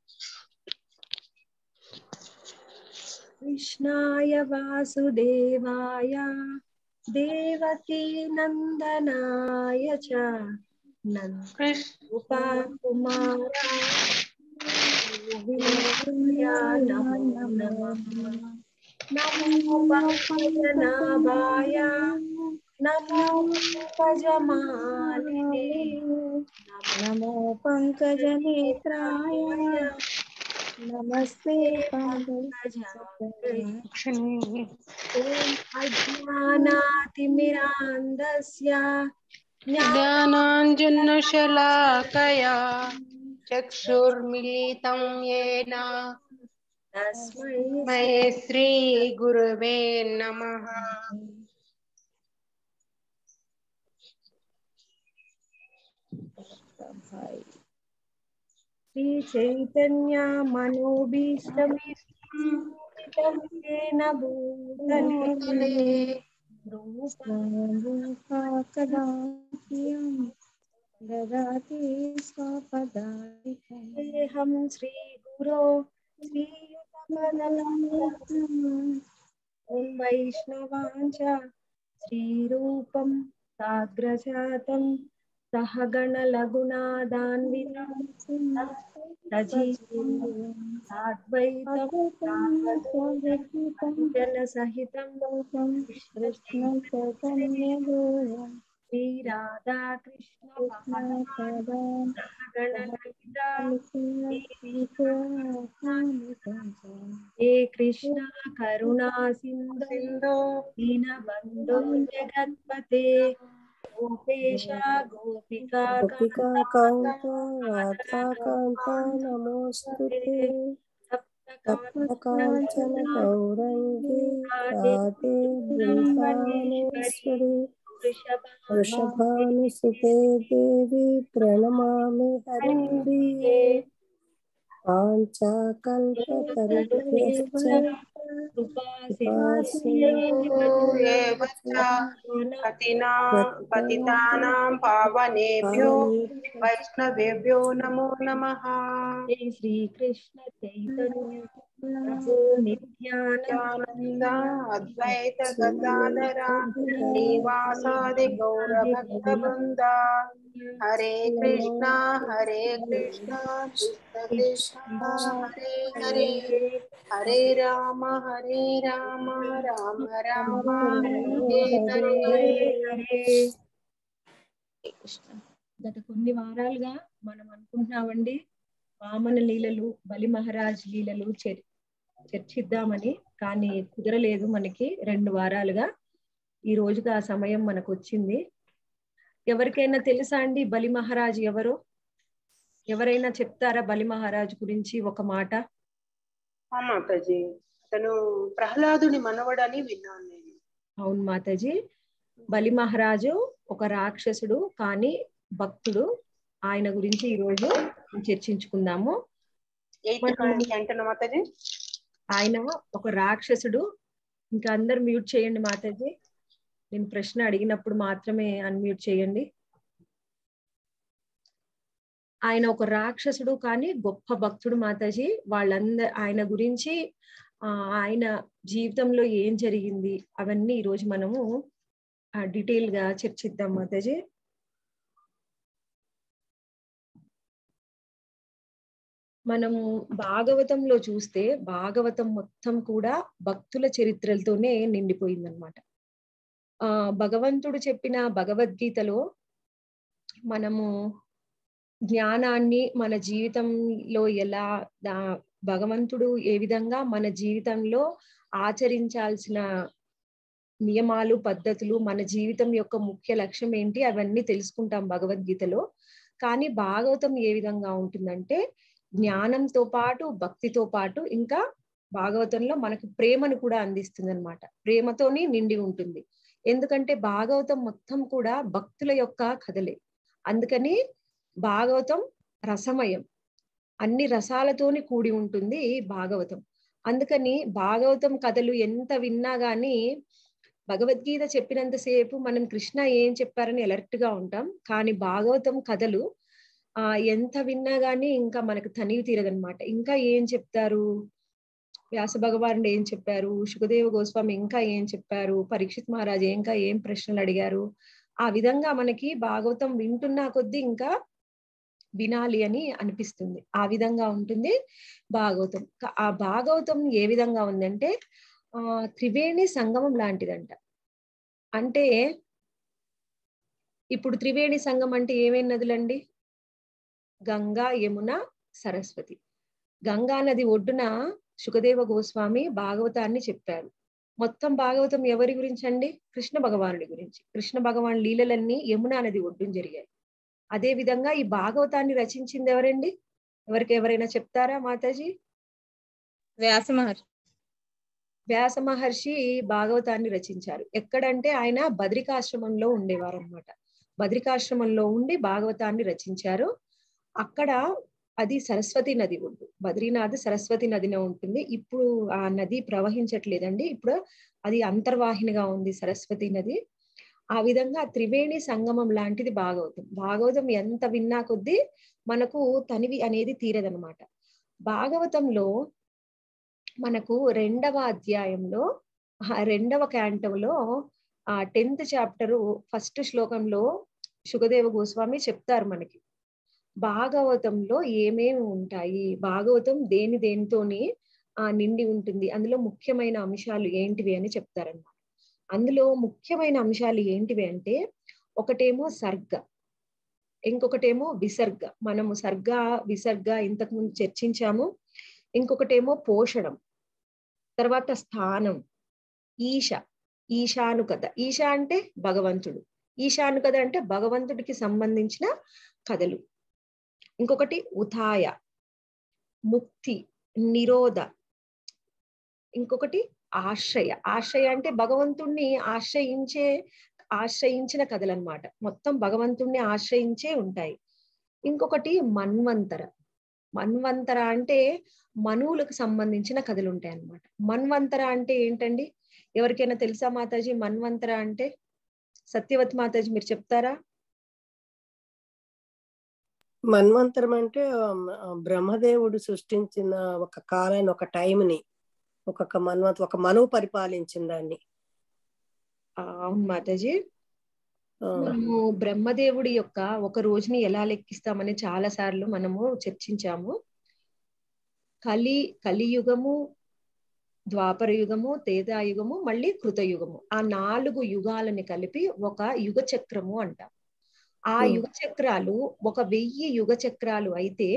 कृष्णाय वासुदेवाय देवकी नन्दनाय च नन्दुपाकुमाराय नमो नमः नमो पङ्कजनाभाय नमो पङ्कजमालिने नमो पङ्कजनेत्राय नमस्ते पङ्कजाय पङ्कजाय ॐ अज्ञानातिमिरान्धस्य ज्ञानाञ्जनशलाकया चक्षुर्मिलितं येन तस्मै मये श्रीगुरुवे नमः भाई श्रीचैतन्या मनोभीष्टमितं येन भूतले रूपाकदाख्यं ददाति स्वपदादिकम् रूपेऽहं श्रीगुरो श्रीयुतपदम् ॐ वैष्णवाञ्च श्रीरूपं साग्रजातं सहगणलघुनादान्वितं सजीवं साद्वैतं जनसहितं कृष्ण चैतन्यदेवं श्रीराधा कृष्ण सहगणललिता हे कृष्ण करुणा सिन्धु सिन्धु दीनबन्धो जगत्पते गोपेशा गोपिका गोपिका कान्त राधाकान्त नमोऽस्तु ते सप्तकाञ्चन गौरङ्गी राधे बृन्दावनेश्वरी वृषभानुसुते देवी प्रणमामि हरिप्रिये पाञ्चाकल्पतरुभ्यश्च एव च पतिना पतितानां पावनेभ्यो वैष्णवेभ्यो नमो नमः जय श्री कृष्ण चैतन्य प्रभु नित्यानंद नित्यानन्द अद्वैत गदाधर श्रीवासादि गौरभक्तवृन्द हरे कृष्णा हरे कृष्णा कृष्ण कृष्ण हरे हरे हरे राम हरे राम राम राम हरे హరే हरे హరే గత కొన్ని వారాలుగా మనం అనుకుంటున్నామండి వామన లీలలు బలి మహారాజ్ లీలలు చర్- చర్చిద్దామని కానీ కుదరలేదు మనకి రెండు వారాలుగా ఈ రోజుకి ఆ సమయం మనకు వచ్చింది ఎవరికైనా తెలుసా అండి బలి మహారాజ్ ఎవరు ఎవరైనా చెప్తారా బలి మహారాజ్ గురించి ఒక మాట ఆ మాతాజీ అతను ప్రహ్లాదుని మనవడని విన్నాను నేను అవును మాతాజీ బలి మహారాజు ఒక రాక్షసుడు కానీ భక్తుడు ఆయన గురించి ఈ రోజు చర్చించుకుందాము ఎయిత్ కానికి అంటున్నా మాతాజీ ఆయన ఒక రాక్షసుడు ఇంకా అందరు మ్యూట్ చేయండి మాతాజీ నేను ప్రశ్న అడిగినప్పుడు మాత్రమే అన్మ్యూట్ చేయండి ఆయన ఒక రాక్షసుడు కానీ గొప్ప భక్తుడు మాతాజీ వాళ్ళందరు ఆయన గురించి ఆ ఆయన జీవితంలో ఏం జరిగింది అవన్నీ ఈ రోజు మనము డీటెయిల్ గా చర్చిద్దాం మాతాజీ మనము భాగవతంలో చూస్తే భాగవతం మొత్తం కూడా భక్తుల చరిత్రలతోనే నిండిపోయిందనమాట ఆ భగవంతుడు చెప్పిన భగవద్గీతలో మనము జ్ఞానాన్ని మన జీవితంలో ఎలా దా- భగవంతుడు ఏ విధంగా మన జీవితంలో ఆచరించాల్సిన నియమాలు పద్ధతులు మన జీవితం యొక్క ముఖ్య లక్ష్యం ఏంటి అవన్నీ తెలుసుకుంటాం భగవద్గీతలో కానీ భాగవతం ఏ విధంగా ఉంటుందంటే జ్ఞానంతో పాటు భక్తితో పాటు ఇంకా భాగవతంలో మనకు ప్రేమను కూడా అందిస్తుంది అనమాట ప్రేమతోని నిండి ఉంటుంది ఎందుకంటే భాగవతం మొత్తం కూడా భక్తుల యొక్క కథలే అందుకని భాగవతం రసమయం అన్ని రసాలతోని కూడి ఉంటుంది భాగవతం అందుకని భాగవతం కథలు ఎంత విన్నా గానీ భగవద్గీత చెప్పినంతసేపు మనం కృష్ణ ఏం చెప్పారని అలర్ట్ గా ఉంటాం కానీ భాగవతం కథలు ఆ ఎంత విన్నా గానీ ఇంకా మనకు తనివి తీరదనమాట ఇంకా ఏం చెప్తారు వ్యాస భగవానుడు ఏం చెప్పారు సుఖదేవ గోస్వామి ఇంకా ఏం చెప్పారు పరీక్షిత్ మహారాజ్ ఇంకా ఏం ప్రశ్నలు అడిగారు ఆ విధంగా మనకి భాగవతం వింటున్నా కొద్దీ ఇంకా వినాలి అని అనిపిస్తుంది ఆ విధంగా ఉంటుంది భాగవతం క- ఆ భాగవతం ఏ విధంగా ఉందంటే ఆ త్రివేణి సంగమం లాంటిదంట అంటే ఇప్పుడు త్రివేణి సంగమం అంటే ఏమేమి నదులండి గంగా యమున సరస్వతి గంగా నది ఒడ్డున సుఖదేవ గోస్వామి భాగవతాన్ని చెప్పారు మొత్తం భాగవతం ఎవరి గురించి అండి కృష్ణ భగవానుడి గురించి కృష్ణ భగవాన్ లీలలన్నీ యమునా నది ఒడ్డున జరిగాయి అదే విధంగా ఈ భాగవతాన్ని రచించింది ఎవరండి ఎవరికి ఎవరైనా చెప్తారా మాతాజీ వ్యాస మహర్షి వ్యాస మహర్షి భాగవతాన్ని రచించారు ఎక్కడంటే ఆయన బద్రికాశ్రమంలో ఉండేవారు అనమాట బద్రికాశ్రమంలో ఉండి భాగవతాన్ని రచించారు అక్కడ అది సరస్వతి నది ఒడ్డు బద్రీనాథ్ సరస్వతి నదిలో ఉంటుంది ఇప్పుడు ఆ నది ప్రవహించట్లేదండి ఇప్పుడు అది అంతర్వాహినిగా ఉంది సరస్వతి నది ఆ విధంగా త్రివేణి సంగమం లాంటిది భాగవతం భాగవతం ఎంత విన్నా కొద్దీ మనకు తనివి అనేది తీరదనమాట భాగవతంలో మనకు రెండవ అధ్యాయంలో ఆ రెండవ క్యాంటంలో ఆ టెన్త్ చాప్టరు ఫస్ట్ శ్లోకంలో సుఖదేవ గోస్వామి చెప్తారు మనకి భాగవతంలో ఏమేమి ఉంటాయి భాగవతం దేని దేనితోని ఆ నిండి ఉంటుంది అందులో ముఖ్యమైన అంశాలు ఏంటివి అని చెప్తారన్నమాట అందులో ముఖ్యమైన అంశాలు ఏంటివి అంటే ఒకటేమో సర్గ ఇంకొకటేమో విసర్గ మనము సర్గ విసర్గ ఇంతకు ముందు చర్చించాము ఇంకొకటేమో పోషణం తర్వాత స్థానం ఈశ ఈశానుకథ ఈశ అంటే భగవంతుడు ఈశానుకథ అంటే భగవంతుడికి సంబంధించిన కథలు ఇంకొకటి ఉతాయ ముక్తి నిరోధ ఇంకొకటి ఆశ్రయ ఆశ్రయ అంటే భగవంతుణ్ణి ఆశ్రయించే ఆశ్రయించిన కథలు అనమాట మొత్తం భగవంతుణ్ణి ఆశ్రయించే ఉంటాయి ఇంకొకటి మన్వంతర మన్వంతర అంటే మనువులకు సంబంధించిన కథలు ఉంటాయి అన్నమాట మన్వంతర అంటే ఏంటండి ఎవరికైనా తెలుసా మాతాజీ మన్వంతర అంటే సత్యవతి మాతాజీ మీరు చెప్తారా మన్వంతరం అంటే ఆ, బ్రహ్మదేవుడు సృష్టించిన ఒక కాలాన్ని ఒక టైంని ఒక్కొక్క మన్వంత ఒక మనువు పరిపాలించిన దాన్ని ఆ, అవును మాతాజీ ఆ, మనము బ్రహ్మదేవుడి యొక్క ఒక రోజుని ఎలా లెక్కిస్తామని చాలా సార్లు మనము చర్చించాము కలి కలియుగము ద్వాపర యుగము తేతాయుగము మళ్ళీ కృతయుగము ఆ నాలుగు యుగాలని కలిపి ఒక యుగ చక్రము అంటాం ఆ Hmm. యుగ చక్రాలు ఒక వెయ్యి యుగ చక్రాలు అయితే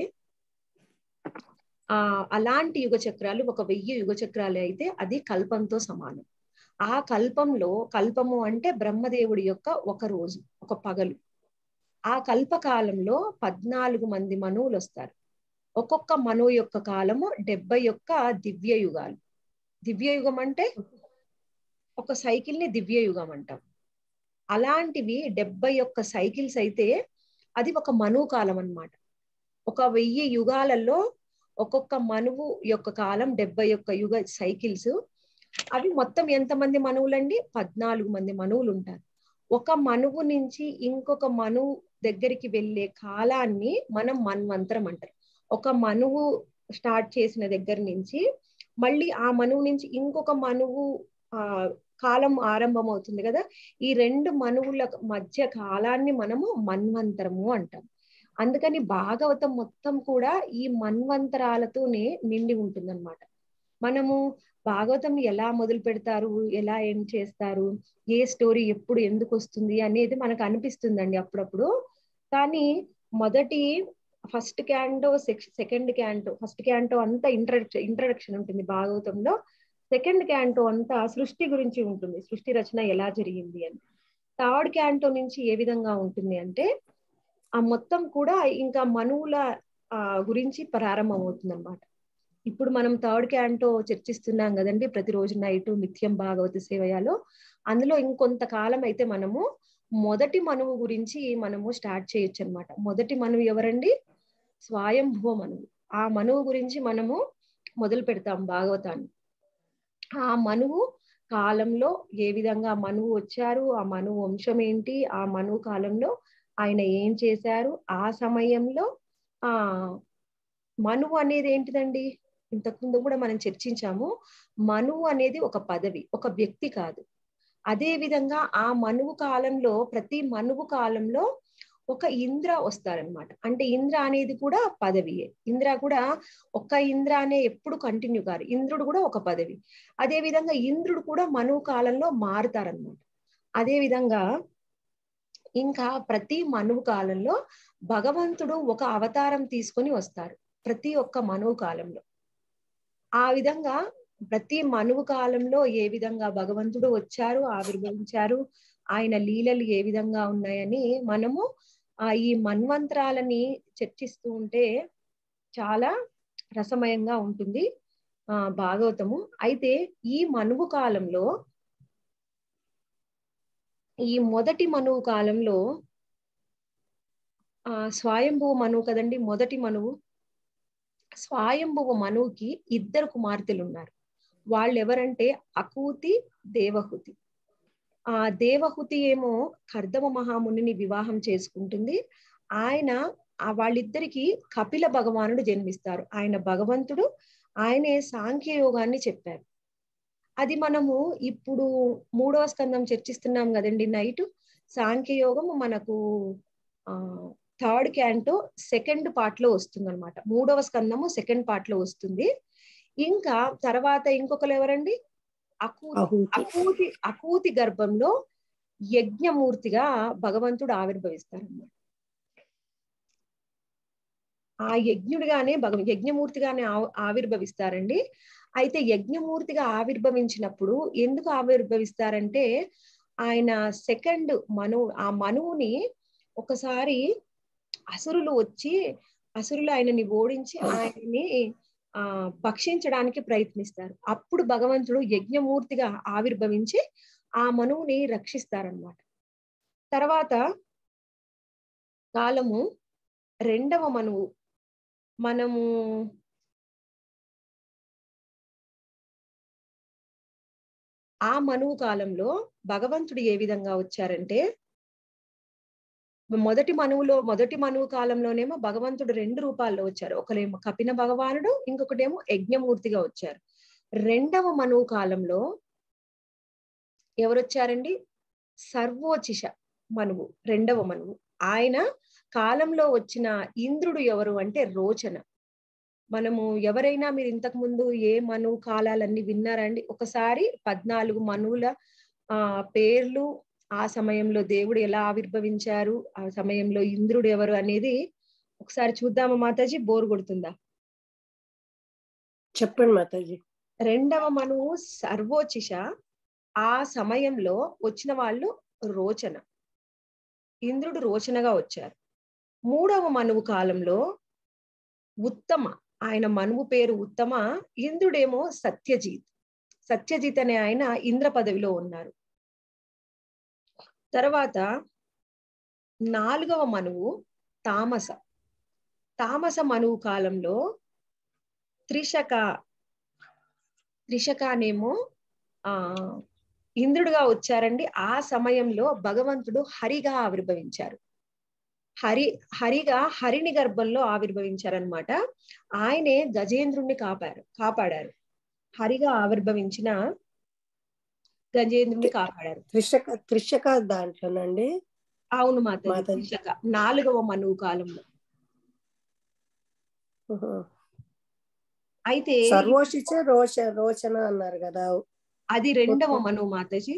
ఆ అలాంటి యుగ చక్రాలు ఒక వెయ్యి యుగ చక్రాలు అయితే అది కల్పంతో సమానం ఆ కల్పంలో కల్పము అంటే బ్రహ్మదేవుడి యొక్క ఒక రోజు ఒక పగలు ఆ కల్పకాలంలో పద్నాలుగు మంది మనువులు వస్తారు ఒక్కొక్క మనువు యొక్క కాలము డెబ్బై యొక్క దివ్య యుగాలు దివ్య యుగం అంటే ఒక సైకిల్ ని దివ్య యుగం అంటాం అలాంటివి డెబ్బై ఒక్క సైకిల్స్ అయితే అది ఒక మనువు కాలం అన్నమాట ఒక వెయ్యి యుగాలలో ఒక్కొక్క మనువు యొక్క కాలం డెబ్బై ఒక్క యుగ సైకిల్స్ అవి మొత్తం ఎంతమంది మనువులండి పద్నాలుగు మంది మనువులు ఉంటారు ఒక మనువు నుంచి ఇంకొక మనువు దగ్గరికి వెళ్ళే కాలాన్ని మనం మన్వంతరం అంటారు ఒక మనువు స్టార్ట్ చేసిన దగ్గర నుంచి మళ్ళీ ఆ మనువు నుంచి ఇంకొక మనువు ఆ కాలం ఆరంభం అవుతుంది కదా ఈ రెండు మనువుల మధ్య కాలాన్ని మనము మన్వంతరము అంటాం అందుకని భాగవతం మొత్తం కూడా ఈ మన్వంతరాలతోనే నిండి ఉంటుందన్నమాట మనము భాగవతం ఎలా మొదలు పెడతారు ఎలా ఏం చేస్తారు ఏ స్టోరీ ఎప్పుడు ఎందుకు వస్తుంది అనేది మనకు అనిపిస్తుందండి అప్పుడప్పుడు కానీ మొదటి first canto second canto first canto అంతా ఇంట్రడక్షన్ ఇంట్రడక్షన్ ఉంటుంది భాగవతంలో సెకండ్ క్యాంటో అంతా సృష్టి గురించి ఉంటుంది సృష్టి రచన ఎలా జరిగింది అని థర్డ్ క్యాంటో నుంచి ఏ విధంగా ఉంటుంది అంటే ఆ మొత్తం కూడా ఇంకా మనువుల ఆ గురించి ప్రారంభం అవుతుంది అనమాట ఇప్పుడు మనం థర్డ్ క్యాంటో చర్చిస్తున్నాం కదండి ప్రతిరోజు నైట్ నిత్యం భాగవత సేవయాలో అందులో ఇంకొంతకాలం అయితే మనము మొదటి మనువు గురించి మనము స్టార్ట్ చేయొచ్చు అనమాట మొదటి మనువు ఎవరండి స్వయంభువ మనువు ఆ మనువు గురించి మనము మొదలు పెడతాం భాగవతాన్ని ఆ మనువు కాలంలో ఏ విధంగా మనువు వచ్చారు ఆ మనువు వంశం ఏంటి ఆ మనువు కాలంలో ఆయన ఏం చేశారు ఆ సమయంలో ఆ మనువు అనేది ఏంటిదండి ఇంతకుముందు కూడా మనం చర్చించాము మనువు అనేది ఒక పదవి ఒక వ్యక్తి కాదు అదే విధంగా ఆ మనువు కాలంలో ప్రతి మనువు కాలంలో ఒక ఇంద్ర వస్తారనమాట అంటే ఇంద్ర అనేది కూడా పదవియే ఇంద్ర కూడా ఒక్క ఇంద్ర అనే ఎప్పుడు కంటిన్యూ కారు ఇంద్రుడు కూడా ఒక పదవి అదే విధంగా ఇంద్రుడు కూడా మనువు కాలంలో మారుతారనమాట అదే విధంగా ఇంకా ప్రతి మనువు కాలంలో భగవంతుడు ఒక అవతారం తీసుకొని వస్తారు ప్రతి ఒక్క మనువు కాలంలో ఆ విధంగా ప్రతి మనువు కాలంలో ఏ విధంగా భగవంతుడు వచ్చారు ఆవిర్భవించారు ఆయన లీలలు ఏ విధంగా ఉన్నాయని మనము ఆ ఈ మన్వంతరాలని చర్చిస్తూ ఉంటే చాలా రసమయంగా ఉంటుంది ఆ భాగవతము అయితే ఈ మనువు కాలంలో ఈ మొదటి మనువు కాలంలో ఆ స్వయంభువ మనువు కదండి మొదటి మనువు స్వయంభువ మనువుకి ఇద్దరు కుమార్తెలు ఉన్నారు వాళ్ళు ఎవరంటే అకూతి దేవహుతి ఆ దేవహుతి ఏమో కర్దమ మహామునిని వివాహం చేసుకుంటుంది ఆయన ఆ వాళ్ళిద్దరికి కపిల భగవానుడు జన్మిస్తారు ఆయన భగవంతుడు ఆయనే సాంఖ్య యోగాన్ని చెప్పారు అది మనము ఇప్పుడు మూడవ స్కందం చర్చిస్తున్నాం కదండి నైట్ సాంఖ్య యోగం మనకు ఆ థర్డ్ క్యాంటో సెకండ్ పార్ట్ లో వస్తుంది అనమాట మూడవ స్కందము సెకండ్ పార్ట్ లో వస్తుంది ఇంకా తర్వాత ఇంకొకరు ఎవరండి అకూతి ఆహూతి అకూతి అకూతి గర్భంలో యజ్ఞమూర్తిగా భగవంతుడు ఆవిర్భవిస్తారన్నమాట ఆ యజ్ఞుడిగానే భగ యజ్ఞమూర్తిగానే ఆవ- ఆవిర్భవిస్తారండి అయితే యజ్ఞమూర్తిగా ఆవిర్భవించినప్పుడు ఎందుకు ఆవిర్భవిస్తారంటే ఆయన సెకండ్ మను ఆ మనువుని ఒకసారి అసురులు వచ్చి అసురులు ఆయనని ఓడించి ఆయన్ని ఆ భక్షించడానికి ప్రయత్నిస్తారు అప్పుడు భగవంతుడు యజ్ఞమూర్తిగా ఆవిర్భవించి ఆ మనువుని రక్షిస్తారనమాట తర్వాత కాలము రెండవ మనువు మనము ఆ మనువు కాలంలో భగవంతుడు ఏ విధంగా వచ్చారంటే మొదటి మనువులో మొదటి మనువు కాలంలోనేమో భగవంతుడు రెండు రూపాల్లో వచ్చారు ఒకరేమో కపిన భగవానుడు ఇంకొకటేమో యజ్ఞమూర్తిగా వచ్చారు రెండవ మనువు కాలంలో ఎవరు వచ్చారండి సర్వోచిష మనువు రెండవ మనువు ఆయన కాలంలో వచ్చిన ఇంద్రుడు ఎవరు అంటే రోచన మనము ఎవరైనా మీరు ఇంతకు ముందు ఏ మనువు కాలాలన్నీ విన్నారండి ఒకసారి పద్నాలుగు మనువుల ఆ పేర్లు ఆ సమయంలో దేవుడు ఎలా ఆవిర్భవించారు ఆ సమయంలో ఇంద్రుడు ఎవరు అనేది ఒకసారి చూద్దామా మాతాజీ బోర్ కొడుతుందా చెప్పండి మాతాజీ రెండవ మనువు సర్వోచిష ఆ సమయంలో వచ్చిన వాళ్ళు రోచన ఇంద్రుడు రోచనగా వచ్చారు మూడవ మనువు కాలంలో ఉత్తమ ఆయన మనువు పేరు ఉత్తమ ఇంద్రుడేమో సత్యజీత్ సత్యజిత్ అనే ఆయన ఇంద్ర పదవిలో ఉన్నారు తర్వాత నాలుగవ మనువు తామస తామస మనువు కాలంలో త్రిశక త్రిశకానేమో ఆ ఇంద్రుడుగా వచ్చారండి ఆ సమయంలో భగవంతుడు హరిగా ఆవిర్భవించారు హరి హరిగా హరిని గర్భంలో ఆవిర్భవించారనమాట ఆయనే గజేంద్రుణ్ణి కాపారు కాపాడారు హరిగా ఆవిర్భవించిన గజేంద్రుణ్ణి కాపాడారు త్రిశక త్రిశక దాంట్లోనండి అవును మాత మాతాజీ. త్రిశక నాలుగవ మనువు కాలంలో ఉహు. అయితే సర్వోషిచ రోష రోచన అన్నారు కదా అది రెండవ మనువు మాతాజీ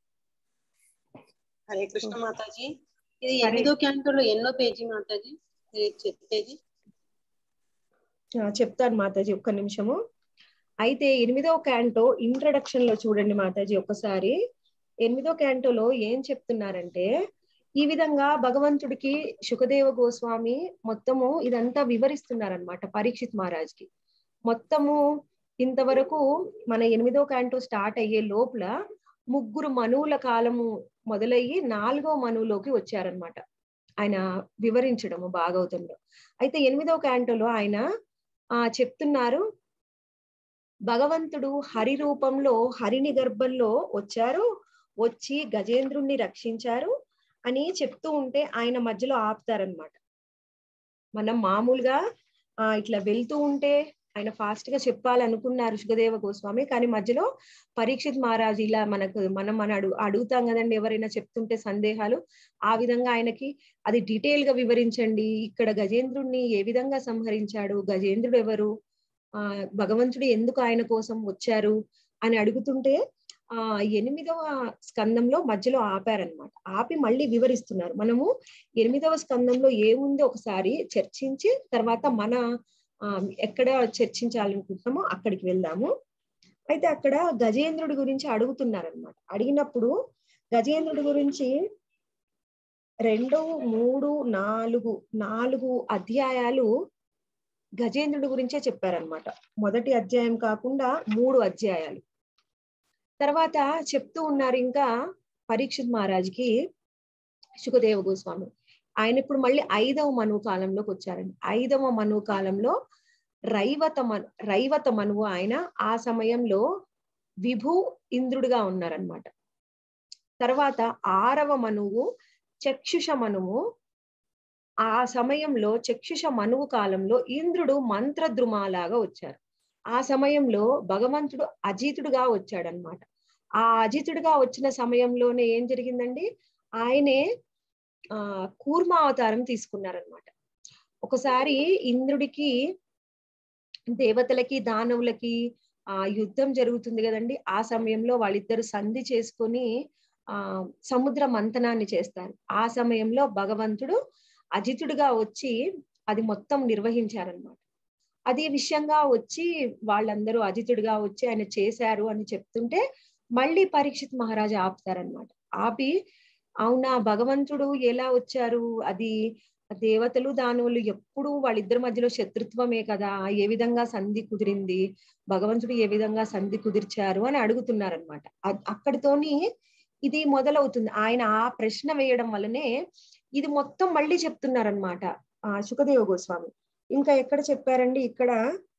హరే కృష్ణ మాతాజీ ఇది హరే. ఎనిమిదో క్యాంటోలో ఎన్నో పేజీ మాతాజీ ఇది చెప్పేది ఆ, చెప్తాను మాతాజీ ఒక్క నిమిషము అయితే ఎనిమిదో క్యాంటో ఇంట్రడక్షన్ లో చూడండి మాతాజీ ఒక్కసారి ఎనిమిదో క్యాంటోలో ఏం చెప్తున్నారంటే ఈ విధంగా భగవంతుడికి సుఖదేవ గోస్వామి మొత్తము ఇదంతా వివరిస్తున్నారనమాట పరీక్షిత్ మహారాజ్కి మొత్తము ఇంతవరకు మన ఎనిమిదో క్యాంటో స్టార్ట్ అయ్యే లోపల ముగ్గురు మనువుల కాలము మొదలయ్యి నాలుగో మనువులోకి వచ్చారనమాట ఆయన వివరించడము భాగవతంలో అయితే ఎనిమిదో క్యాంటోలో ఆయన ఆ చెప్తున్నారు భగవంతుడు హరి రూపంలో హరిని గర్భంలో వచ్చారు వచ్చి గజేంద్రుణ్ణి రక్షించారు అని చెప్తూ ఉంటే ఆయన మధ్యలో ఆపుతారనమాట మనం మామూలుగా ఆ ఇట్లా వెళ్తూ ఉంటే ఆయన ఫాస్ట్ గా చెప్పాలనుకున్నారు సుఖదేవ గోస్వామి కానీ మధ్యలో పరీక్షిత్ మహారాజు ఇలా మనకు మనం మన అడుగు అడుగుతాం కదండి ఎవరైనా చెప్తుంటే సందేహాలు ఆ విధంగా ఆయనకి అది డీటెయిల్ గా వివరించండి ఇక్కడ గజేంద్రుణ్ణి ఏ విధంగా సంహరించాడు గజేంద్రుడు ఎవరు ఆ భగవంతుడు ఎందుకు ఆయన కోసం వచ్చారు అని అడుగుతుంటే ఆ ఎనిమిదవ స్కందంలో మధ్యలో ఆపారనమాట ఆపి మళ్ళీ వివరిస్తున్నారు మనము ఎనిమిదవ స్కందంలో ఏముందో ఒకసారి చర్చించి తర్వాత మన ఆ ఎక్కడ చర్చించాలనుకుంటున్నామో అక్కడికి వెళ్దాము అయితే అక్కడ గజేంద్రుడి గురించి అడుగుతున్నారనమాట అడిగినప్పుడు గజేంద్రుడి గురించి రెండు మూడు నాలుగు నాలుగు అధ్యాయాలు గజేంద్రుడి గురించే చెప్పారనమాట మొదటి అధ్యాయం కాకుండా మూడు అధ్యాయాలు తర్వాత చెప్తూ ఉన్నారు ఇంకా పరీక్షిత్ మహారాజ్కి సుఖదేవ గోస్వామి ఆయన ఇప్పుడు మళ్ళీ ఐదవ మనువు కాలంలోకి వచ్చారండి ఐదవ మనువు కాలంలో రైవత మను రైవత మనువు ఆయన ఆ సమయంలో విభు ఇంద్రుడిగా ఉన్నారనమాట తర్వాత ఆరవ మనువు చక్షుష మనువు ఆ సమయంలో చక్షుష మనువు కాలంలో ఇంద్రుడు మంత్రద్రుమాలాగా వచ్చారు ఆ సమయంలో భగవంతుడు అజితుడుగా వచ్చాడనమాట ఆ అజితుడుగా వచ్చిన సమయంలోనే ఏం జరిగిందండి ఆయనే ఆ కూర్మ అవతారం తీసుకున్నారనమాట ఒకసారి ఇంద్రుడికి దేవతలకి దానవులకి ఆ యుద్ధం జరుగుతుంది కదండి ఆ సమయంలో వాళ్ళిద్దరు సంధి చేసుకొని ఆ సముద్ర మంతనాన్ని చేస్తారు ఆ సమయంలో భగవంతుడు అజితుడుగా వచ్చి అది మొత్తం నిర్వహించారనమాట అదే విషయంగా వచ్చి వాళ్ళందరూ అజితుడిగా వచ్చి ఆయన చేశారు అని చెప్తుంటే మళ్ళీ పరీక్షిత్ మహారాజు ఆపుతారనమాట ఆపి అవునా భగవంతుడు ఎలా వచ్చారు అది దేవతలు దానవులు ఎప్పుడు వాళ్ళిద్దరి మధ్యలో శత్రుత్వమే కదా ఏ విధంగా సంధి కుదిరింది భగవంతుడు ఏ విధంగా సంధి కుదిర్చారు అని అడుగుతున్నారనమాట అక్కడితోని ఇది మొదలవుతుంది ఆయన ఆ ప్రశ్న వేయడం వల్లనే ఇది మొత్తం మళ్ళీ చెప్తున్నారనమాట ఆ సుఖదేవ గోస్వామి ఇంకా ఎక్కడ చెప్పారండి ఇక్కడ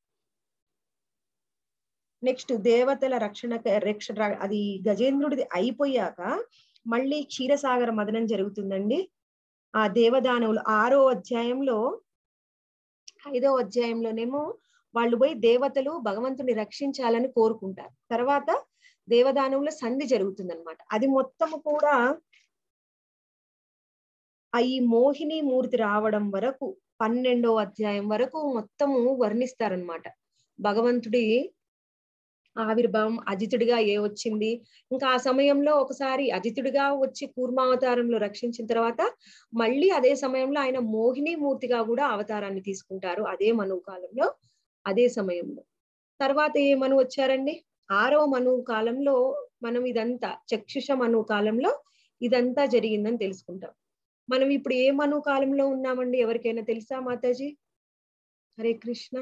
నెక్స్ట్ దేవతల రక్షణ రక్ష అది గజేంద్రుడిది అయిపోయాక మళ్ళీ క్షీరసాగర మదనం జరుగుతుందండి ఆ దేవదానవులు ఆరో అధ్యాయంలో ఐదో అధ్యాయంలోనేమో వాళ్ళు పోయి దేవతలు భగవంతుని రక్షించాలని కోరుకుంటారు తర్వాత దేవదానవుల సంధి జరుగుతుంది అనమాట అది మొత్తము కూడా ఆ ఈ మోహిని మూర్తి రావడం వరకు పన్నెండో అధ్యాయం వరకు మొత్తము వర్ణిస్తారనమాట భగవంతుడి ఆవిర్భావం అజితుడిగా ఏ వచ్చింది ఇంకా ఆ సమయంలో ఒకసారి అజితుడిగా వచ్చి కూర్మావతారంలో రక్షించిన తర్వాత మళ్ళీ అదే సమయంలో ఆయన మోహిని మూర్తిగా కూడా అవతారాన్ని తీసుకుంటారు అదే మనువు కాలంలో అదే సమయంలో తర్వాత ఏ మనువు వచ్చారండి ఆరవ మనువు కాలంలో మనం ఇదంతా చక్షుష మనువు కాలంలో ఇదంతా జరిగిందని తెలుసుకుంటాం మనం ఇప్పుడు ఏ మనువు కాలంలో ఉన్నామండి ఎవరికైనా తెలుసా మాతాజీ హరే కృష్ణ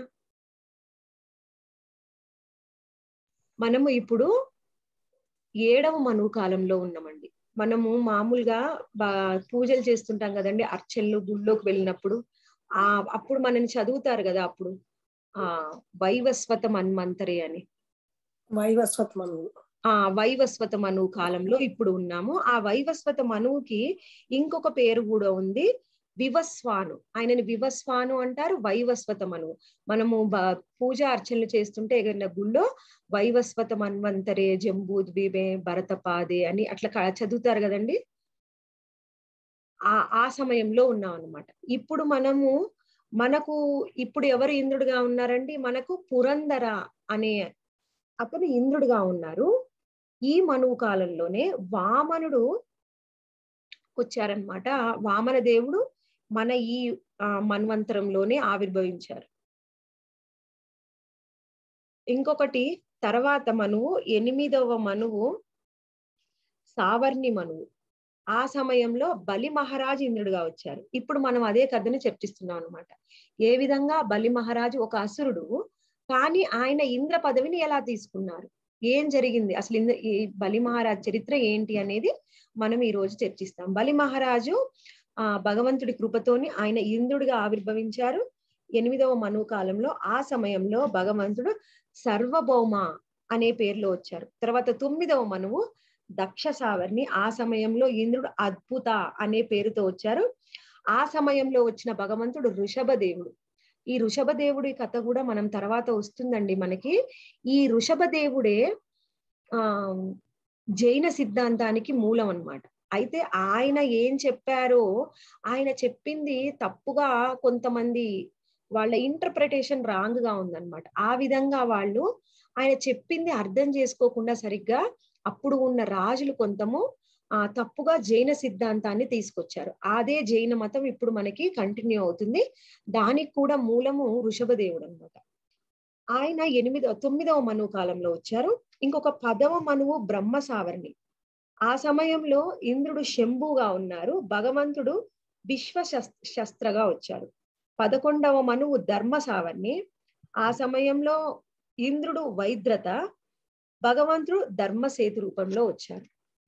మనము ఇప్పుడు ఏడవ మనువు కాలంలో ఉన్నామండి మనము మామూలుగా పూజలు చేస్తుంటాం కదండి అర్చనలు గుళ్ళోకి వెళ్ళినప్పుడు ఆ అప్పుడు మనని చదువుతారు కదా అప్పుడు ఆ వైవస్వత మన్మంతరే అని వైవస్వత మనువు ఆ వైవస్వత మనువు కాలంలో ఇప్పుడు ఉన్నాము ఆ వైవస్వత మనువుకి ఇంకొక పేరు కూడా ఉంది వివస్వాను ఆయనని వివస్వాను అంటారు వైవస్వత మనువు మనము పూజ అర్చనలు చేస్తుంటే ఏదైనా గుళ్ళో వైవస్వత మన్వంతరే జంబూద్వీపే భరతపాదే అని అట్లా చదువుతారు కదండి ఆ ఆ సమయంలో ఉన్నాం అనమాట ఇప్పుడు మనము మనకు ఇప్పుడు ఎవరు ఇంద్రుడిగా ఉన్నారండి మనకు పురందర అనే అతను ఇంద్రుడిగా ఉన్నారు ఈ మనువు కాలంలోనే వామనుడు వచ్చారనమాట వామన దేవుడు మన ఈ మన్వంతరంలోనే ఆవిర్భవించారు ఇంకొకటి తర్వాత మనువు ఎనిమిదవ మనువు సావర్ణి మనువు ఆ సమయంలో బలి మహారాజు ఇంద్రుడిగా వచ్చారు ఇప్పుడు మనం అదే కథని చర్చిస్తున్నాం అనమాట ఏ విధంగా బలి మహారాజు ఒక అసురుడు కానీ ఆయన ఇంద్ర పదవిని ఎలా తీసుకున్నారు ఏం జరిగింది అసలు ఇంద్ర ఈ బలి మహారాజ్ చరిత్ర ఏంటి అనేది మనం ఈ రోజు చర్చిస్తాం బలి మహారాజు ఆ భగవంతుడి కృపతోని ఆయన ఇంద్రుడిగా ఆవిర్భవించారు ఎనిమిదవ మనువు కాలంలో ఆ సమయంలో భగవంతుడు సర్వభౌమ అనే పేరులో వచ్చారు తర్వాత తొమ్మిదవ మనువు దక్ష సావర్ని ఆ సమయంలో ఇంద్రుడు అద్భుత అనే పేరుతో వచ్చారు ఆ సమయంలో వచ్చిన భగవంతుడు వృషభదేవుడు ఈ వృషభదేవుడి కథ కూడా మనం తర్వాత వస్తుందండి మనకి ఈ వృషభదేవుడే ఆ జైన సిద్ధాంతానికి మూలం అన్నమాట అయితే ఆయన ఏం చెప్పారో ఆయన చెప్పింది తప్పుగా కొంతమంది వాళ్ళ ఇంటర్ప్రిటేషన్ రాంగ్ గా ఉందన్నమాట ఆ విధంగా వాళ్ళు ఆయన చెప్పింది అర్థం చేసుకోకుండా సరిగ్గా అప్పుడు ఉన్న రాజులు కొంతము ఆ తప్పుగా జైన సిద్ధాంతాన్ని తీసుకొచ్చారు అదే జైన మతం ఇప్పుడు మనకి కంటిన్యూ అవుతుంది దానికి కూడా మూలము వృషభదేవుడు అనమాట ఆయన ఎనిమిదవ తొమ్మిదవ మనువు కాలంలో వచ్చారు ఇంకొక పదవ మనువు బ్రహ్మ సావర్ణి ఆ సమయంలో ఇంద్రుడు శంభుగా ఉన్నారు భగవంతుడు విశ్వ శస్త్రగా వచ్చారు పదకొండవ మనువు ధర్మ సావర్ణి ఆ సమయంలో ఇంద్రుడు వైద్రత భగవంతుడు ధర్మసేతు రూపంలో వచ్చారు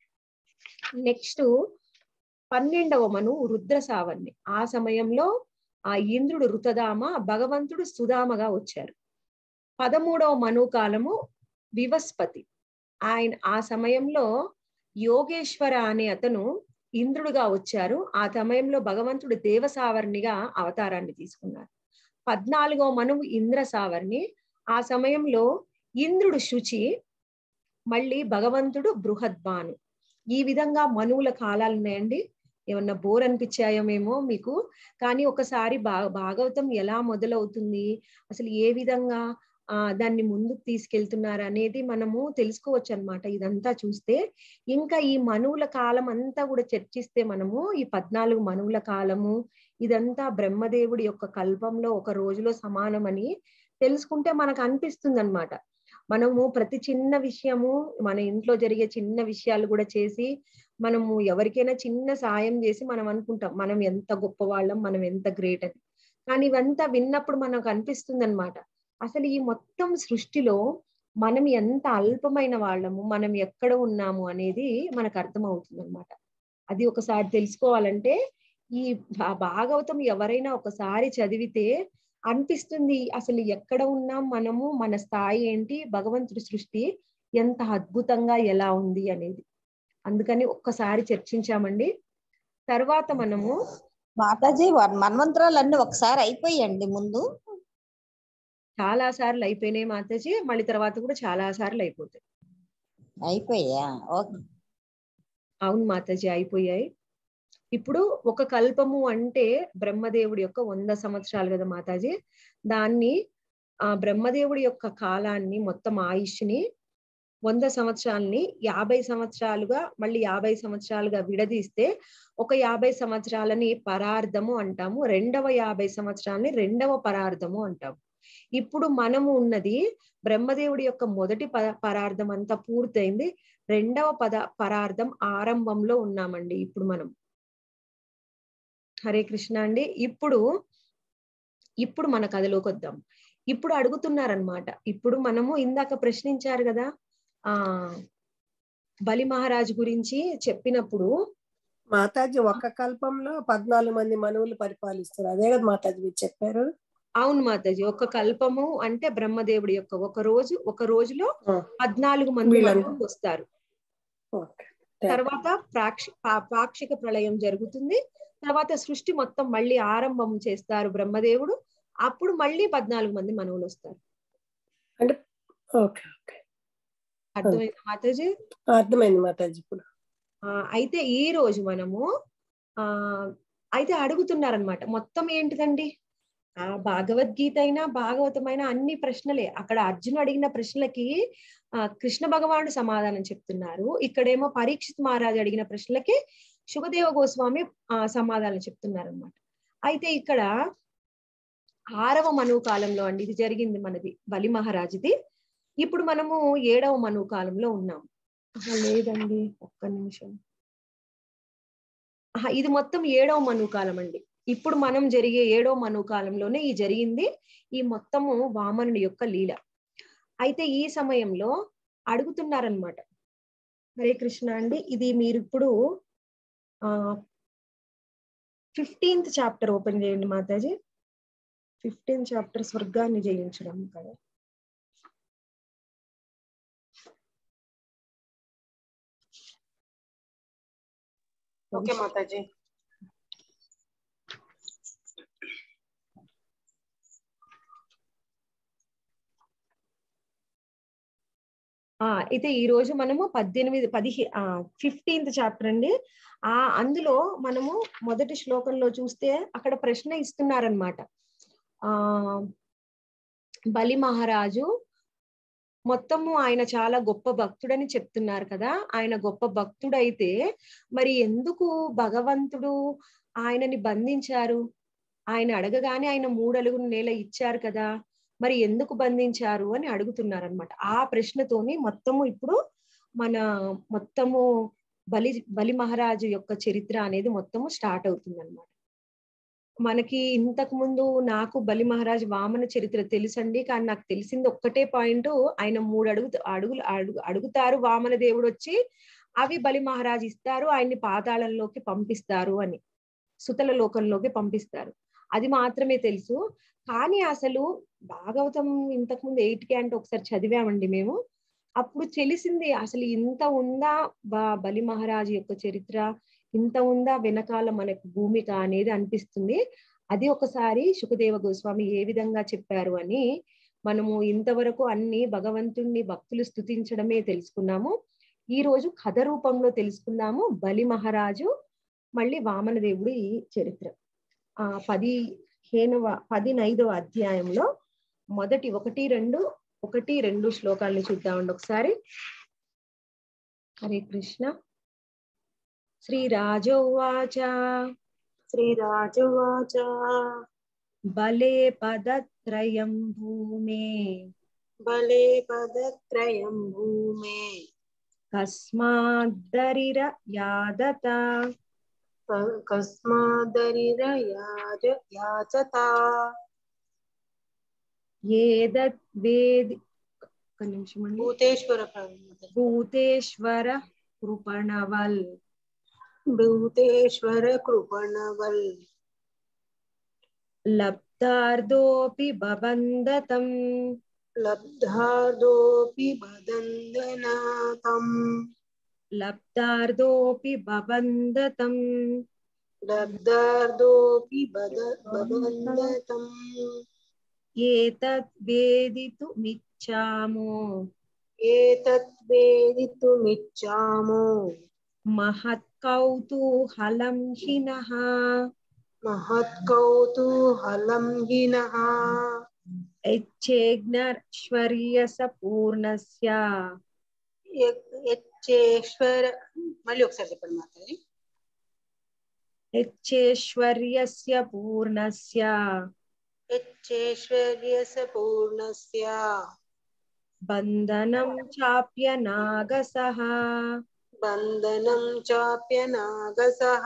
నెక్స్ట్ పన్నెండవ మను రుద్ర సావర్ణి ఆ సమయంలో ఆ ఇంద్రుడు రుతధామ భగవంతుడు సుధామగా వచ్చారు పదమూడవ మను కాలము వివస్పతి ఆయన ఆ సమయంలో యోగేశ్వర అనే అతను ఇంద్రుడుగా వచ్చారు ఆ సమయంలో భగవంతుడు దేవసావర్ణిగా అవతారాన్ని తీసుకున్నారు పద్నాలుగో మనువు ఇంద్ర సావర్ణి ఆ సమయంలో ఇంద్రుడు శుచి మళ్ళీ భగవంతుడు బృహద్భాను ఈ విధంగా మనువుల కాలాలు ఉన్నాయండి ఏమన్నా బోర్ అనిపించాయేమేమో మీకు కానీ ఒకసారి భా భాగవతం ఎలా మొదలవుతుంది అసలు ఏ విధంగా ఆ దాన్ని ముందుకు తీసుకెళ్తున్నారు అనేది మనము తెలుసుకోవచ్చు అనమాట ఇదంతా చూస్తే ఇంకా ఈ మనువుల కాలం అంతా కూడా చర్చిస్తే మనము ఈ పద్నాలుగు మనువుల కాలము ఇదంతా బ్రహ్మదేవుడి యొక్క కల్పంలో ఒక రోజులో సమానమని తెలుసుకుంటే మనకు అనిపిస్తుంది అనమాట మనము ప్రతి చిన్న విషయము మన ఇంట్లో జరిగే చిన్న విషయాలు కూడా చేసి మనము ఎవరికైనా చిన్న సాయం చేసి మనం అనుకుంటాం మనం ఎంత గొప్ప వాళ్ళం మనం ఎంత గ్రేట్ అని కానీ ఇవంతా విన్నప్పుడు మనకు అనిపిస్తుంది అనమాట అసలు ఈ మొత్తం సృష్టిలో మనం ఎంత అల్పమైన వాళ్ళము మనం ఎక్కడ ఉన్నాము అనేది మనకు అర్థమవుతుంది అనమాట అది ఒకసారి తెలుసుకోవాలంటే ఈ భాగవతం ఎవరైనా ఒకసారి చదివితే అనిపిస్తుంది అసలు ఎక్కడ ఉన్నాం మనము మన స్థాయి ఏంటి భగవంతుడి సృష్టి ఎంత అద్భుతంగా ఎలా ఉంది అనేది అందుకని ఒక్కసారి చర్చించామండి తర్వాత మనము మాతాజీ మన్వంతరాలు అన్ని ఒకసారి అయిపోయాయండి ముందు చాలా సార్లు అయిపోయినాయి మాతాజీ మళ్ళీ తర్వాత కూడా చాలా సార్లు అయిపోతాయి అయిపోయా ఓకే అవును మాతాజీ అయిపోయాయి ఇప్పుడు ఒక కల్పము అంటే బ్రహ్మదేవుడి యొక్క వంద సంవత్సరాలు కదా మాతాజీ దాన్ని ఆ బ్రహ్మదేవుడి యొక్క కాలాన్ని మొత్తం ఆయుష్ని వంద సంవత్సరాలని యాభై సంవత్సరాలుగా మళ్ళీ యాభై సంవత్సరాలుగా విడదీస్తే ఒక యాభై సంవత్సరాలని పరార్థము అంటాము రెండవ యాభై సంవత్సరాలని రెండవ పరార్థము అంటాము ఇప్పుడు మనము ఉన్నది బ్రహ్మదేవుడి యొక్క మొదటి ప పరార్థం అంతా పూర్తయింది రెండవ పద పరార్థం ఆరంభంలో ఉన్నామండి ఇప్పుడు మనం హరే కృష్ణ అండి ఇప్పుడు ఇప్పుడు మన కథలోకి వద్దాం ఇప్పుడు అడుగుతున్నారనమాట ఇప్పుడు మనము ఇందాక ప్రశ్నించారు కదా ఆ బలి మహారాజు గురించి చెప్పినప్పుడు మాతాజీ ఒక కల్పంలో పద్నాలుగు మంది మనువులు పరిపాలిస్తారు అదే కదా మాతాజీ మీరు చెప్పారు అవును మాతాజీ ఒక కల్పము అంటే బ్రహ్మదేవుడి యొక్క ఒక రోజు ఒక రోజులో పద్నాలుగు మంది వీళ్ళంతా. మనువులు వస్తారు ఓకే తర్వాత ప్రాక్షి పా- పాక్షిక ప్రళయం జరుగుతుంది తర్వాత సృష్టి మొత్తం మళ్ళీ ఆరంభం చేస్తారు బ్రహ్మదేవుడు అప్పుడు మళ్ళీ పద్నాలుగు మంది మనువులు వస్తారు ఓకే ఓకే అర్థమైందా మాతాజీ అర్థమైంది మాతాజీ ఇప్పుడు ఆ, అయితే ఈ రోజు మనము ఆ అయితే అడుగుతున్నారనమాట మొత్తం ఏంటిదండి ఆ భగవద్గీత అయినా భాగవతమైన అన్ని ప్రశ్నలే అక్కడ అర్జున్ అడిగిన ప్రశ్నలకి ఆ కృష్ణ భగవానుడు సమాధానం చెప్తున్నారు ఇక్కడేమో పరీక్షిత్ మహారాజు అడిగిన ప్రశ్నలకి శుభదేవ గోస్వామి ఆ సమాధానం చెప్తున్నారు అనమాట అయితే ఇక్కడ ఆరవ మనువు కాలంలో అండి ఇది జరిగింది మనది బలి మహారాజుది ఇప్పుడు మనము ఏడవ మనువు కాలంలో ఉన్నాం ఆహా, లేదండి ఒక్క నిమిషం ఆహా, ఇది మొత్తం ఏడవ మనువు కాలం అండి ఇప్పుడు మనం జరిగే ఏడవ మనువు కాలంలోనే ఈ జరిగింది ఈ మొత్తము వామనుడి యొక్క లీల అయితే ఈ సమయంలో అడుగుతున్నారనమాట హరే కృష్ణ అండి ఇది మీరు ఇప్పుడు ఆ ఫిఫ్టీన్త్ చాప్టర్ ఓపెన్ చేయండి మాతాజీ ఫిఫ్టీన్త్ చాప్టర్ స్వర్గాన్ని జయించడం కదా ఓకే మాతాజీ ఆ అయితే ఈ రోజు మనము పద్దెనిమిది పదిహే ఫిఫ్టీన్త్ చాప్టర్ అండి ఆ అందులో మనము మొదటి శ్లోకంలో చూస్తే అక్కడ ప్రశ్న ఇస్తున్నారనమాట ఆ బలి మహారాజు మొత్తము ఆయన చాలా గొప్ప భక్తుడని చెప్తున్నారు కదా ఆయన గొప్ప భక్తుడైతే మరి ఎందుకు భగవంతుడు ఆయనని బంధించారు ఆయన అడగగానే ఆయన మూడలుగు నేల ఇచ్చారు కదా మరి ఎందుకు బంధించారు అని అడుగుతున్నారు అనమాట ఆ ప్రశ్నతోని మొత్తము ఇప్పుడు మన మొత్తము బలి బలి మహారాజు యొక్క చరిత్ర అనేది మొత్తము స్టార్ట్ అవుతుంది అనమాట మనకి ఇంతకు ముందు నాకు బలి మహారాజ్ వామన చరిత్ర తెలుసండి కానీ నాకు తెలిసింది ఒక్కటే పాయింట్ ఆయన మూడు అడుగు అడుగులు అడుగు అడుగుతారు వామన దేవుడు వచ్చి అవి బలి మహారాజ్ ఇస్తారు ఆయన్ని పాతాళంలోకి పంపిస్తారు అని సుతల లోకంలోకి పంపిస్తారు అది మాత్రమే తెలుసు కానీ అసలు భాగవతం ఇంతకు ముందు ఎయిట్ కి అంటే ఒకసారి చదివామండి మేము అప్పుడు తెలిసింది అసలు ఇంత ఉందా బ- బలి మహారాజు యొక్క చరిత్ర ఇంత ఉందా వెనకాల మనకు భూమిక అనేది అనిపిస్తుంది అది ఒకసారి సుఖదేవ గోస్వామి ఏ విధంగా చెప్పారు అని మనము ఇంతవరకు అన్ని భగవంతుణ్ణి భక్తులు స్తుతించడమే తెలుసుకున్నాము ఈ రోజు కథ రూపంలో తెలుసుకుందాము బలి మహారాజు మళ్ళీ వామన దేవుడి చరిత్ర ఆ పదిహేనవ పదినైదవ అధ్యాయంలో మొదటి ఒకటి రెండు ఒకటి రెండు శ్లోకాలను చూద్దామండి ఒకసారి హరే కృష్ణ శ్రీరాజోవాచ శ్రీరాజువాచ బలే పదత్రయం భూమే బలే పదత్రయం భూమే కస్మాద్దరిర యాదత క- కస్మాదరిరయాజ యాచత ఏదద్వేది ఒక్క నిమిషం అండి భూతేశ్వర ప్రభు భూతేశ్వర కృపణవల్ భూతేశ్వర కృపణవల్ లబ్ధార్థోపి బబంధతం లబ్ధాదోపి బదందనాతం లబ్ధార్థోపి బబంధతం లబ్ధాదోపి బద బబందతం ఏతద్వేదితుమిచ్చాము ఏతద్వేదితుమిచ్చామో మహత్కౌతూహలం హినః మహత్కౌతూహలం హినః యచ్చేజ్ఞర్శ్వర్యస పూర్ణస్య యక్- యచ్చేశ్వర మళ్ళీ ఒకసారి చెప్పండి మాతాజీ యచ్చేశ్వర్యస్య పూర్ణస్య యచ్చేశ్వర్యస పూర్ణస్య బంధనం చాప్యనాగసః బంధనం చాప్యనాగసః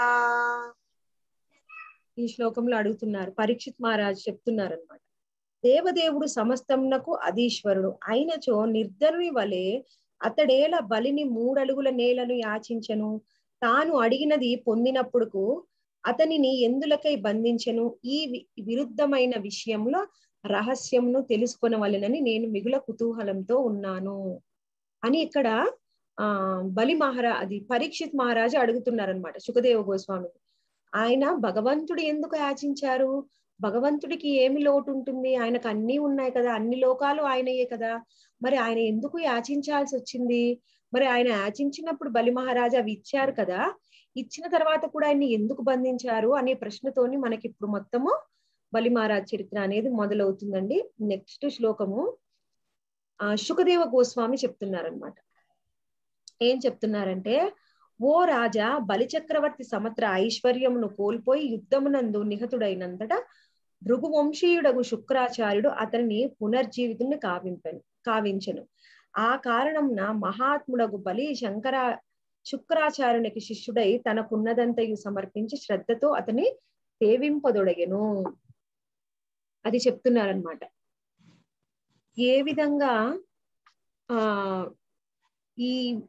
ఈ శ్లోకంలో అడుగుతున్నారు పరీక్షిత్ మహారాజ్ చెప్తున్నారు అనమాట దేవదేవుడు సమస్తమునకు అధీశ్వరుడు అయినచో నిర్ధనుని వలె అతడేల బలిని మూడలుగుల నేలను యాచించను తాను అడిగినది పొందినప్పుడుకు అతనిని ఎందులకై బంధించెను ఈ వి- విరుద్ధమైన విషయంలో రహస్యంను తెలుసుకొనవలెనని నేను మిగుల కుతూహలంతో ఉన్నాను అని ఇక్కడ ఆ బలి మహారా అది పరీక్షిత్ మహారాజు అడుగుతున్నారనమాట సుఖదేవ గోస్వామి ఆయన భగవంతుడు ఎందుకు యాచించారు భగవంతుడికి ఏమి లోటు ఉంటుంది ఆయనకు అన్ని ఉన్నాయి కదా అన్ని లోకాలు ఆయనయే కదా మరి ఆయన ఎందుకు యాచించాల్సి వచ్చింది మరి ఆయన యాచించినప్పుడు బలి మహారాజా అవి ఇచ్చారు కదా ఇచ్చిన తర్వాత కూడా ఆయన్ని ఎందుకు బంధించారు అనే ప్రశ్నతోని మనకి ఇప్పుడు మొత్తము బలి మహారాజ్ చరిత్ర అనేది మొదలవుతుందండి నెక్స్ట్ శ్లోకము ఆ శుకదేవ గోస్వామి చెప్తున్నారనమాట ఏం చెప్తున్నారంటే ఓ రాజా బలిచక్రవర్తి సమత్ర ఐశ్వర్యమును కోల్పోయి యుద్ధమునందు నిహతుడైనంతట భృగువంశీయుడగు శుక్రాచార్యుడు అతనిని పునర్జీవితుని కావింపను కావించెను ఆ కారణంన మహాత్ముడగు బలి శంకర శుక్రాచార్యునికి శిష్యుడై తనకున్నదంతయు సమర్పించి శ్రద్ధతో అతని సేవింపదొడగెను అది చెప్తున్నారనమాట ఏ విధంగా ఆ ఈ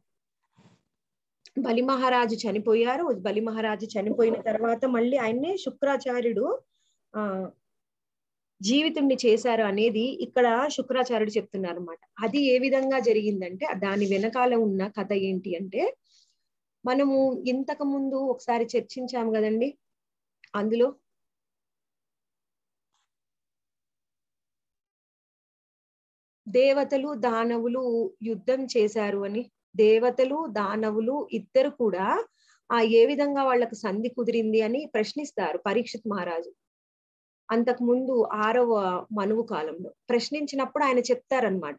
బలి మహారాజు చనిపోయారు బలి మహారాజు చనిపోయిన తర్వాత మళ్ళీ ఆయన్నే శుక్రాచార్యుడు ఆ జీవితుణ్ణి చేశారు అనేది ఇక్కడ శుక్రాచార్యుడు చెప్తున్నారు అనమాట అది ఏ విధంగా జరిగిందంటే దాని వెనకాల ఉన్న కథ ఏంటి అంటే మనము ఇంతకు ముందు ఒకసారి చర్చించాము కదండి అందులో దేవతలు దానవులు యుద్ధం చేశారు అని దేవతలు దానవులు ఇద్దరు కూడా ఆ ఏ విధంగా వాళ్ళకు సంధి కుదిరింది అని ప్రశ్నిస్తారు పరీక్షిత్ మహారాజు అంతకు ముందు ఆరవ మనువు కాలంలో ప్రశ్నించినప్పుడు ఆయన చెప్తారనమాట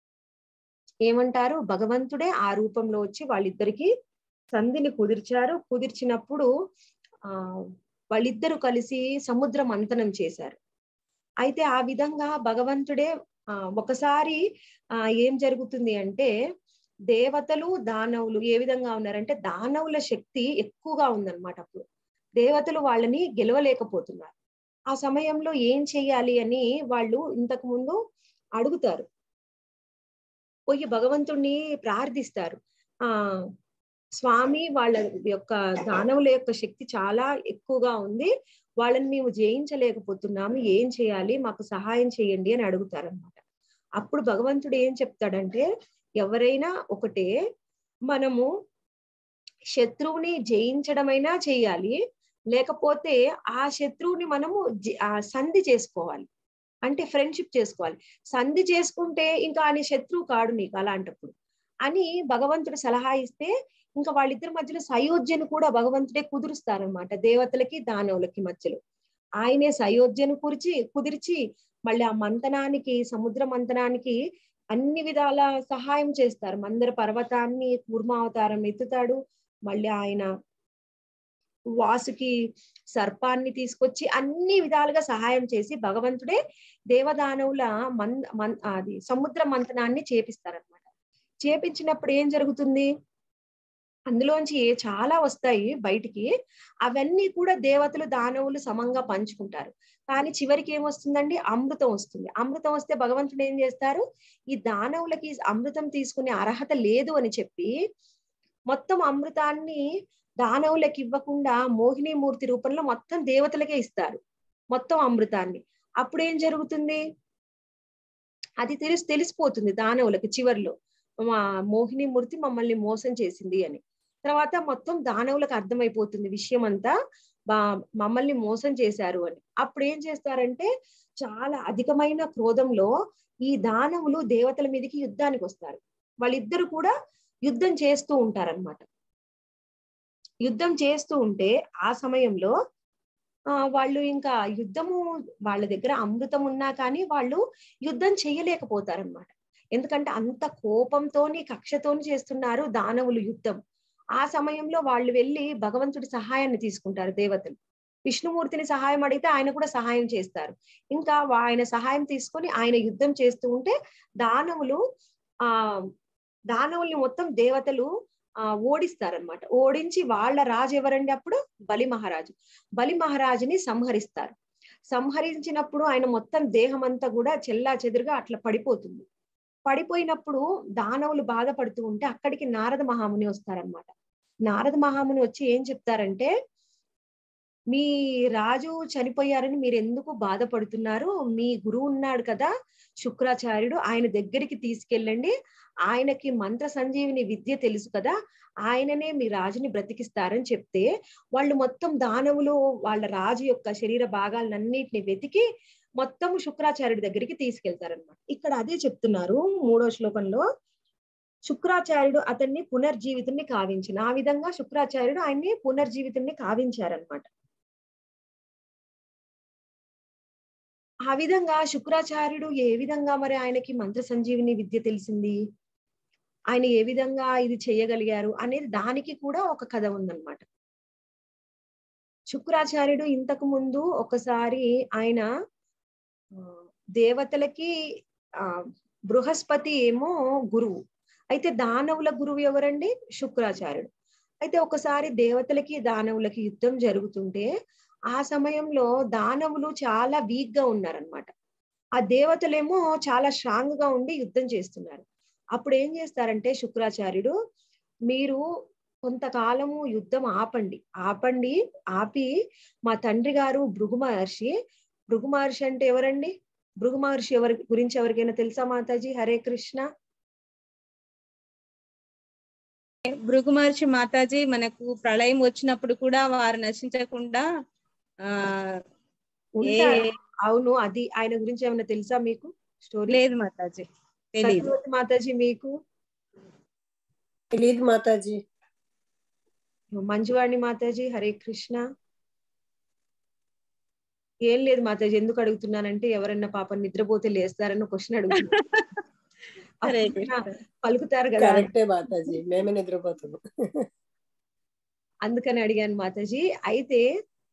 ఏమంటారు భగవంతుడే ఆ రూపంలో వచ్చి వాళ్ళిద్దరికి సంధిని కుదిర్చారు కుదిర్చినప్పుడు ఆ వాళ్ళిద్దరు కలిసి సముద్ర మంతనం చేశారు అయితే ఆ విధంగా భగవంతుడే ఆ ఒకసారి ఆ ఏం జరుగుతుంది అంటే దేవతలు దానవులు ఏ విధంగా ఉన్నారంటే దానవుల శక్తి ఎక్కువగా ఉందన్నమాట అప్పుడు దేవతలు వాళ్ళని గెలవలేకపోతున్నారు ఆ సమయంలో ఏం చెయ్యాలి అని వాళ్ళు ఇంతకు ముందు అడుగుతారు పోయి భగవంతుణ్ణి ప్రార్థిస్తారు ఆ స్వామి వాళ్ళ యొక్క దానవుల యొక్క శక్తి చాలా ఎక్కువగా ఉంది వాళ్ళని మేము జయించలేకపోతున్నాము ఏం చేయాలి మాకు సహాయం చేయండి అని అడుగుతారనమాట అప్పుడు భగవంతుడు ఏం చెప్తాడంటే ఎవరైనా ఒకటే మనము శత్రువుని జయించడమైనా చేయాలి లేకపోతే ఆ శత్రువుని మనము ఆ సంధి చేసుకోవాలి అంటే ఫ్రెండ్షిప్ చేసుకోవాలి సంధి చేసుకుంటే ఇంకా ఆయన శత్రువు కాడు నీకు అలాంటప్పుడు అని భగవంతుడు సలహా ఇస్తే ఇంకా వాళ్ళిద్దరి మధ్యలో సయోధ్యను కూడా భగవంతుడే కుదురుస్తారనమాట దేవతలకి దానవులకి మధ్యలో ఆయనే సయోధ్యను కురిచి కుదిర్చి మళ్ళీ ఆ మంతనానికి సముద్ర మంతనానికి అన్ని విధాల సహాయం చేస్తారు మందర పర్వతాన్ని కూర్మావతారం ఎత్తుతాడు మళ్ళీ ఆయన వాసుకి సర్పాన్ని తీసుకొచ్చి అన్ని విధాలుగా సహాయం చేసి భగవంతుడే దేవదానవుల మన్ మన్ అది సముద్ర మంతనాన్ని చేపిస్తారనమాట చేపించినప్పుడు ఏం జరుగుతుంది అందులోంచి ఏ చాలా వస్తాయి బయటికి అవన్నీ కూడా దేవతలు దానవులు సమంగా పంచుకుంటారు కానీ చివరికి ఏమొస్తుందండి అమృతం వస్తుంది అమృతం వస్తే భగవంతుడు ఏం చేస్తారు ఈ దానవులకి అమృతం తీసుకునే అర్హత లేదు అని చెప్పి మొత్తం అమృతాన్ని దానవులకి ఇవ్వకుండా మోహిని మూర్తి రూపంలో మొత్తం దేవతలకే ఇస్తారు మొత్తం అమృతాన్ని అప్పుడు ఏం జరుగుతుంది అది తెలిసి తెలిసిపోతుంది దానవులకి చివర్లో మా మోహిని మూర్తి మమ్మల్ని మోసం చేసింది అని తర్వాత మొత్తం దానవులకు అర్థమైపోతుంది విషయం అంతా మమ్మల్ని మోసం చేశారు అని అప్పుడు ఏం చేస్తారంటే చాలా అధికమైన క్రోధంలో ఈ దానవులు దేవతల మీదకి యుద్ధానికి వస్తారు వాళ్ళిద్దరు కూడా యుద్ధం చేస్తూ ఉంటారనమాట యుద్ధం చేస్తూ ఉంటే ఆ సమయంలో ఆ వాళ్ళు ఇంకా యుద్ధము వాళ్ళ దగ్గర అమృతం ఉన్నా కానీ వాళ్ళు యుద్ధం చేయలేకపోతారనమాట ఎందుకంటే అంత కోపంతోని కక్షతోని చేస్తున్నారు దానవులు యుద్ధం ఆ సమయంలో వాళ్ళు వెళ్ళి భగవంతుడి సహాయాన్ని తీసుకుంటారు దేవతలు విష్ణుమూర్తిని సహాయం అడిగితే ఆయన కూడా సహాయం చేస్తారు ఇంకా ఆయన సహాయం తీసుకొని ఆయన యుద్ధం చేస్తూ ఉంటే దానవులు ఆ దానవుల్ని మొత్తం దేవతలు ఆ ఓడిస్తారనమాట ఓడించి వాళ్ళ రాజు ఎవరండి అప్పుడు బలి మహారాజు బలి మహారాజుని సంహరిస్తారు సంహరించినప్పుడు ఆయన మొత్తం దేహం అంతా కూడా చెల్లా చెదురుగా అట్లా పడిపోతుంది పడిపోయినప్పుడు దానవులు బాధపడుతూ ఉంటే అక్కడికి నారద మహాముని వస్తారనమాట నారద మహాముని వచ్చి ఏం చెప్తారంటే మీ రాజు చనిపోయారని మీరు ఎందుకు బాధపడుతున్నారు మీ గురువు ఉన్నాడు కదా శుక్రాచార్యుడు ఆయన దగ్గరికి తీసుకెళ్ళండి ఆయనకి మంత్ర సంజీవిని విద్య తెలుసు కదా ఆయననే మీ రాజుని బ్రతికిస్తారని చెప్తే వాళ్ళు మొత్తం దానవులు వాళ్ళ రాజు యొక్క శరీర భాగాలన్నిటిని వెతికి మొత్తం శుక్రాచార్యుడి దగ్గరికి తీసుకెళ్తారనమాట ఇక్కడ అదే చెప్తున్నారు మూడో శ్లోకంలో శుక్రాచార్యుడు అతన్ని పునర్జీవితుణ్ణి కావించిన ఆ విధంగా శుక్రాచార్యుడు ఆయన్ని పునర్జీవితుణ్ణి కావించారనమాట ఆ విధంగా శుక్రాచార్యుడు ఏ విధంగా మరి ఆయనకి మంత్ర సంజీవిని విద్య తెలిసింది ఆయన ఏ విధంగా ఇది చేయగలిగారు అనేది దానికి కూడా ఒక కథ ఉందన్నమాట శుక్రాచార్యుడు ఇంతకు ముందు ఒకసారి ఆయన దేవతలకి ఆ బృహస్పతి ఏమో గురువు అయితే దానవుల గురువు ఎవరండి శుక్రాచార్యుడు అయితే ఒకసారి దేవతలకి దానవులకి యుద్ధం జరుగుతుంటే ఆ సమయంలో దానవులు చాలా వీక్ గా ఉన్నారనమాట ఆ దేవతలేమో చాలా స్ట్రాంగ్ గా ఉండి యుద్ధం చేస్తున్నారు అప్పుడు ఏం చేస్తారంటే శుక్రాచార్యుడు మీరు కొంతకాలము యుద్ధం ఆపండి ఆపండి ఆపి మా తండ్రి గారు భృగు మహర్షి భృగు మహర్షి అంటే ఎవరండి భృగు మహర్షి ఎవరి గురించి ఎవరికైనా తెలుసా మాతాజీ హరే కృష్ణ భృగు మహర్షి మాతాజీ మనకు ప్రళయం వచ్చినప్పుడు కూడా వారు నశించకుండా ఆ ఏ ఉంటారు. అవును అది ఆయన గురించి ఏమైనా తెలుసా మీకు స్టోరీ లేదు మాతాజీ తెలియదు సత్యవతి మాతాజీ మీకు తెలీదు మాతాజీ మంజువాణి మాతాజీ హరే కృష్ణ ఏం లేదు మాతాజీ ఎందుకు అడుగుతున్నానంటే ఎవరన్నా పాపం నిద్రపోతే లేస్తారన్న క్వశ్చన్ అడుగుతున్నా హరే అప్పుడైనా కృష్ణ పలుకుతారు కదా కరెక్టే మాతాజీ మేమే నిద్రపోతున్నాం అందుకని అడిగాను మాతాజీ అయితే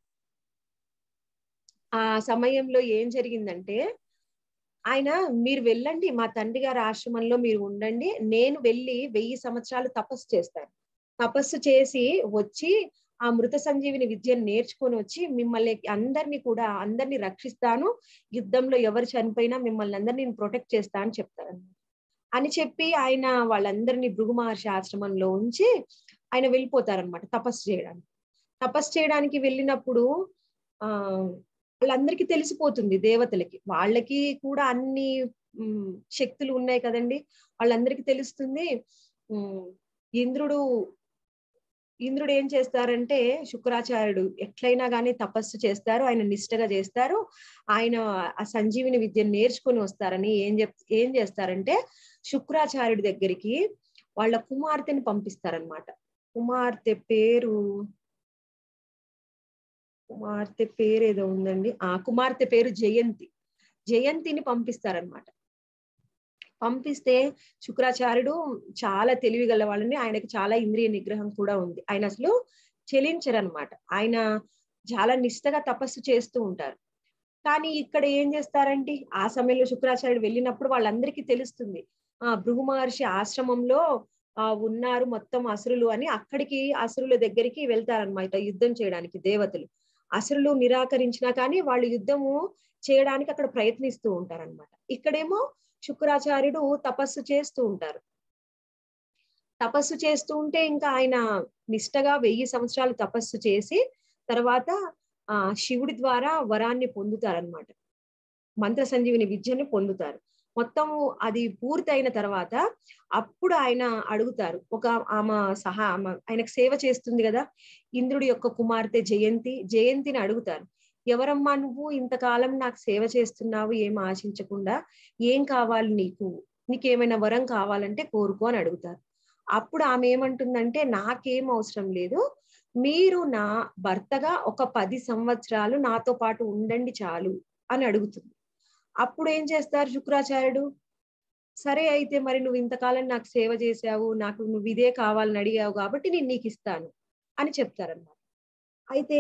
ఆ సమయంలో ఏం జరిగిందంటే ఆయన మీరు వెళ్ళండి మా తండ్రి గారి ఆశ్రమంలో మీరు ఉండండి నేను వెళ్ళి వెయ్యి సంవత్సరాలు తపస్సు చేస్తాను తపస్సు చేసి వచ్చి ఆ మృత సంజీవిని విద్యను నేర్చుకొని వచ్చి మిమ్మల్ని అందరినీ కూడా అందరినీ రక్షిస్తాను యుద్ధంలో ఎవరు చనిపోయినా మిమ్మల్ని అందరినీ నేను ప్రొటెక్ట్ చేస్తా అని చెప్తారు అని చెప్పి ఆయన వాళ్ళందరినీ భృగు మహర్షి ఆశ్రమంలో ఉంచి ఆయన వెళ్ళిపోతారనమాట తపస్సు చేయడానికి తపస్సు చేయడానికి వెళ్ళినప్పుడు ఆ వాళ్ళందరికీ తెలిసిపోతుంది దేవతలకి వాళ్ళకి కూడా అన్ని ఉమ్, శక్తులు ఉన్నాయి కదండి వాళ్ళందరికీ తెలుస్తుంది ఉమ్, ఇంద్రుడు ఇంద్రుడు ఏం చేస్తారంటే శుక్రాచార్యుడు ఎట్లయినా కానీ తపస్సు చేస్తారు ఆయన నిష్టగా చేస్తారు ఆయన ఆ సంజీవిని విద్యను నేర్చుకొని వస్తారని ఏం చెప్ ఏం చేస్తారంటే శుక్రాచార్యుడి దగ్గరికి వాళ్ళ కుమార్తెని పంపిస్తారనమాట కుమార్తె పేరు కుమార్తె పేరు ఏదో ఉందండి ఆ కుమార్తె పేరు జయంతి జయంతిని పంపిస్తారనమాట పంపిస్తే శుక్రాచార్యుడు చాలా తెలివి గల వాళ్ళని ఆయనకి చాలా ఇంద్రియ నిగ్రహం కూడా ఉంది ఆయన అసలు చెలించరనమాట ఆయన చాలా నిష్టగా తపస్సు చేస్తూ ఉంటారు కానీ ఇక్కడ ఏం చేస్తారంటే ఆ సమయంలో శుక్రాచార్యుడు వెళ్ళినప్పుడు వాళ్ళందరికీ తెలుస్తుంది ఆ భృగు మహర్షి ఆశ్రమంలో ఆ ఉన్నారు మొత్తం అసురులు అని అక్కడికి అసురుల దగ్గరికి వెళ్తారనమాట యుద్ధం చేయడానికి దేవతలు అసురులు నిరాకరించినా కానీ వాళ్ళు యుద్ధము చేయడానికి అక్కడ ప్రయత్నిస్తూ ఉంటారన్నమాట ఇక్కడేమో శుక్రాచార్యుడు తపస్సు చేస్తూ ఉంటారు తపస్సు చేస్తూ ఉంటే ఇంకా ఆయన నిష్టగా వెయ్యి సంవత్సరాలు తపస్సు చేసి తర్వాత ఆ శివుడి ద్వారా వరాన్ని పొందుతారనమాట మంత్ర సంజీవిని విద్యను పొందుతారు మొత్తం అది పూర్తయిన తర్వాత అప్పుడు ఆయన అడుగుతారు ఒక ఆమె సహా ఆమె ఆయనకు సేవ చేస్తుంది కదా ఇంద్రుడి యొక్క కుమార్తె జయంతి జయంతిని అడుగుతారు ఎవరమ్మా నువ్వు ఇంతకాలం నాకు సేవ చేస్తున్నావు ఏం ఆశించకుండా ఏం కావాలి నీకు నీకేమైనా వరం కావాలంటే కోరుకో అని అడుగుతారు అప్పుడు ఆమె ఏమంటుందంటే నాకేం అవసరం లేదు మీరు నా భర్తగా ఒక పది సంవత్సరాలు నాతో పాటు ఉండండి చాలు అని అడుగుతుంది అప్పుడు ఏం చేస్తారు శుక్రాచార్యుడు సరే అయితే మరి నువ్వు ఇంతకాలం నాకు సేవ చేసావు నాకు నువ్వు ఇదే కావాలని అడిగావు కాబట్టి నేను నీకు ఇస్తాను అని చెప్తారన్నమాట అయితే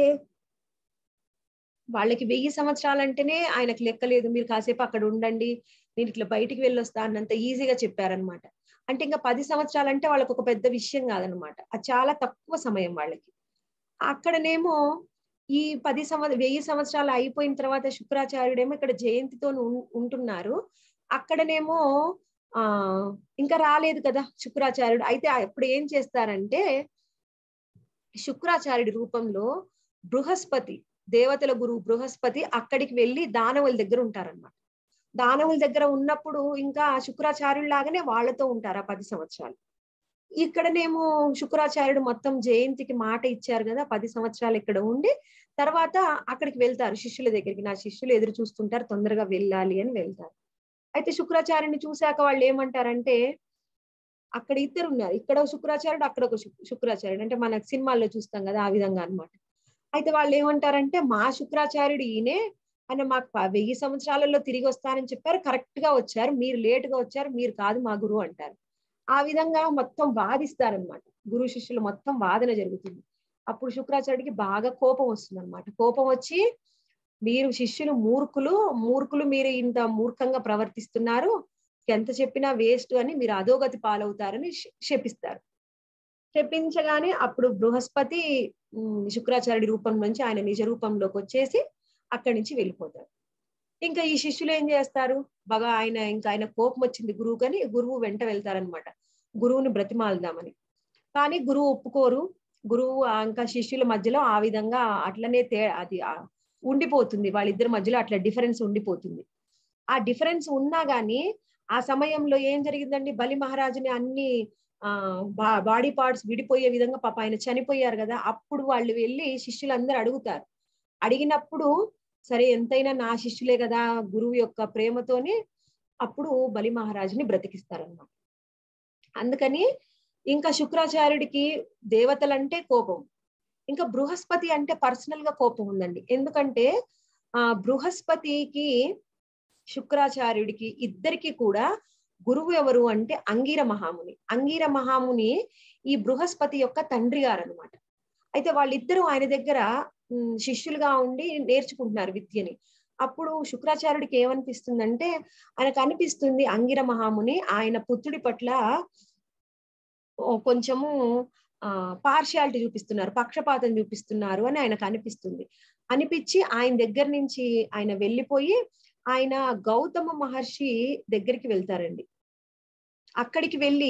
వాళ్ళకి వెయ్యి సంవత్సరాలంటేనే ఆయనకు లెక్కలేదు మీరు కాసేపు అక్కడ ఉండండి నేను ఇట్లా బయటికి వెళ్ళొస్తా అన్నంత ఈజీగా చెప్పారనమాట అంటే ఇంకా పది సంవత్సరాలంటే వాళ్ళకి ఒక పెద్ద విషయం కాదనమాట అది చాలా తక్కువ సమయం వాళ్ళకి అక్కడనేమో ఈ పది సంవత్సరం వెయ్యి సంవత్సరాలు అయిపోయిన తర్వాత శుక్రాచార్యుడేమో ఇక్కడ జయంతితో ఉంటున్నారు అక్కడనేమో ఆ ఇంకా రాలేదు కదా శుక్రాచార్యుడు అయితే అప్పుడు ఏం చేస్తారంటే శుక్రాచార్యుడి రూపంలో బృహస్పతి దేవతల గురువు బృహస్పతి అక్కడికి వెళ్ళి దానవుల దగ్గర ఉంటారన్నమాట దానవుల దగ్గర ఉన్నప్పుడు ఇంకా శుక్రాచార్యుడు లాగానే వాళ్ళతో ఉంటారు ఆ పది సంవత్సరాలు ఇక్కడనేమో శుక్రాచార్యుడు మొత్తం జయంతికి మాట ఇచ్చారు కదా పది సంవత్సరాలు ఇక్కడ ఉండి తర్వాత అక్కడికి వెళ్తారు శిష్యుల దగ్గరికి నా శిష్యులు ఎదురు చూస్తుంటారు తొందరగా వెళ్ళాలి అని వెళ్తారు అయితే శుక్రాచార్యుని చూశాక వాళ్ళు ఏమంటారంటే అక్కడ ఇద్దరు ఉన్నారు ఇక్కడ ఒక శుక్రాచార్యుడు అక్కడ ఒక శుక్రాచార్యుడు అంటే మన సినిమాల్లో చూస్తాం కదా ఆ విధంగా అనమాట అయితే వాళ్ళు ఏమంటారంటే మా శుక్రాచార్యుడు ఈయనే ఆయన మాకు వెయ్యి సంవత్సరాలలో తిరిగి వస్తారని చెప్పారు కరెక్ట్ గా వచ్చారు మీరు లేట్ గా వచ్చారు మీరు కాదు మా గురువు అంటారు ఆ విధంగా మొత్తం వాదిస్తారనమాట గురు శిష్యులు మొత్తం వాదన జరుగుతుంది అప్పుడు శుక్రాచార్యుడికి బాగా కోపం వస్తుంది అనమాట కోపం వచ్చి మీరు శిష్యులు మూర్ఖులు మూర్ఖులు మీరు ఇంత మూర్ఖంగా ప్రవర్తిస్తున్నారు ఎంత చెప్పినా వేస్ట్ అని మీరు అధోగతి పాలవుతారని శపిస్తారు శపించగానే అప్పుడు బృహస్పతి శుక్రాచార్యుడి రూపం నుంచి ఆయన నిజ రూపంలోకి వచ్చేసి అక్కడి నుంచి వెళ్ళిపోతారు ఇంకా ఈ శిష్యులు ఏం చేస్తారు బాగా ఆయన ఇంకా ఆయన కోపం వచ్చింది గురువు కానీ గురువు వెంట వెళ్తారనమాట గురువుని బ్రతిమాలదామని కానీ గురువు ఒప్పుకోరు గురువు ఇంకా శిష్యుల మధ్యలో ఆ విధంగా అట్లనే తే అది ఉండిపోతుంది వాళ్ళిద్దరి మధ్యలో అట్లా డిఫరెన్స్ ఉండిపోతుంది ఆ డిఫరెన్స్ ఉన్నా గానీ ఆ సమయంలో ఏం జరిగిందండి బలి మహారాజుని అన్ని ఆ బా- బాడీ పార్ట్స్ విడిపోయే విధంగా పాప ఆయన చనిపోయారు కదా అప్పుడు వాళ్ళు వెళ్ళి శిష్యులందరూ అడుగుతారు అడిగినప్పుడు సరే ఎంతైనా నా శిష్యులే కదా గురువు యొక్క ప్రేమతోని అప్పుడు బలి మహారాజుని బ్రతికిస్తారన్నమాట అందుకని ఇంకా శుక్రాచార్యుడికి దేవతలంటే కోపం ఇంకా బృహస్పతి అంటే పర్సనల్ గా కోపం ఉందండి ఎందుకంటే ఆ బృహస్పతికి శుక్రాచార్యుడికి ఇద్దరికి కూడా గురువు ఎవరు అంటే అంగీర మహాముని అంగీర మహాముని ఈ బృహస్పతి యొక్క తండ్రి గారు అనమాట అయితే వాళ్ళిద్దరూ ఆయన దగ్గర ఉమ్, శిష్యులుగా ఉండి నేర్చుకుంటున్నారు విద్యని అప్పుడు శుక్రాచార్యుడికి ఏమనిపిస్తుందంటే ఆయనకు అనిపిస్తుంది అంగిర మహాముని ఆయన పుత్రుడి పట్ల ఓ కొంచెము ఆ పార్షియాలిటీ చూపిస్తున్నారు పక్షపాతం చూపిస్తున్నారు అని ఆయనకు అనిపిస్తుంది అనిపించి ఆయన దగ్గర నుంచి ఆయన వెళ్ళిపోయి ఆయన గౌతమ మహర్షి దగ్గరికి వెళ్తారండి అక్కడికి వెళ్ళి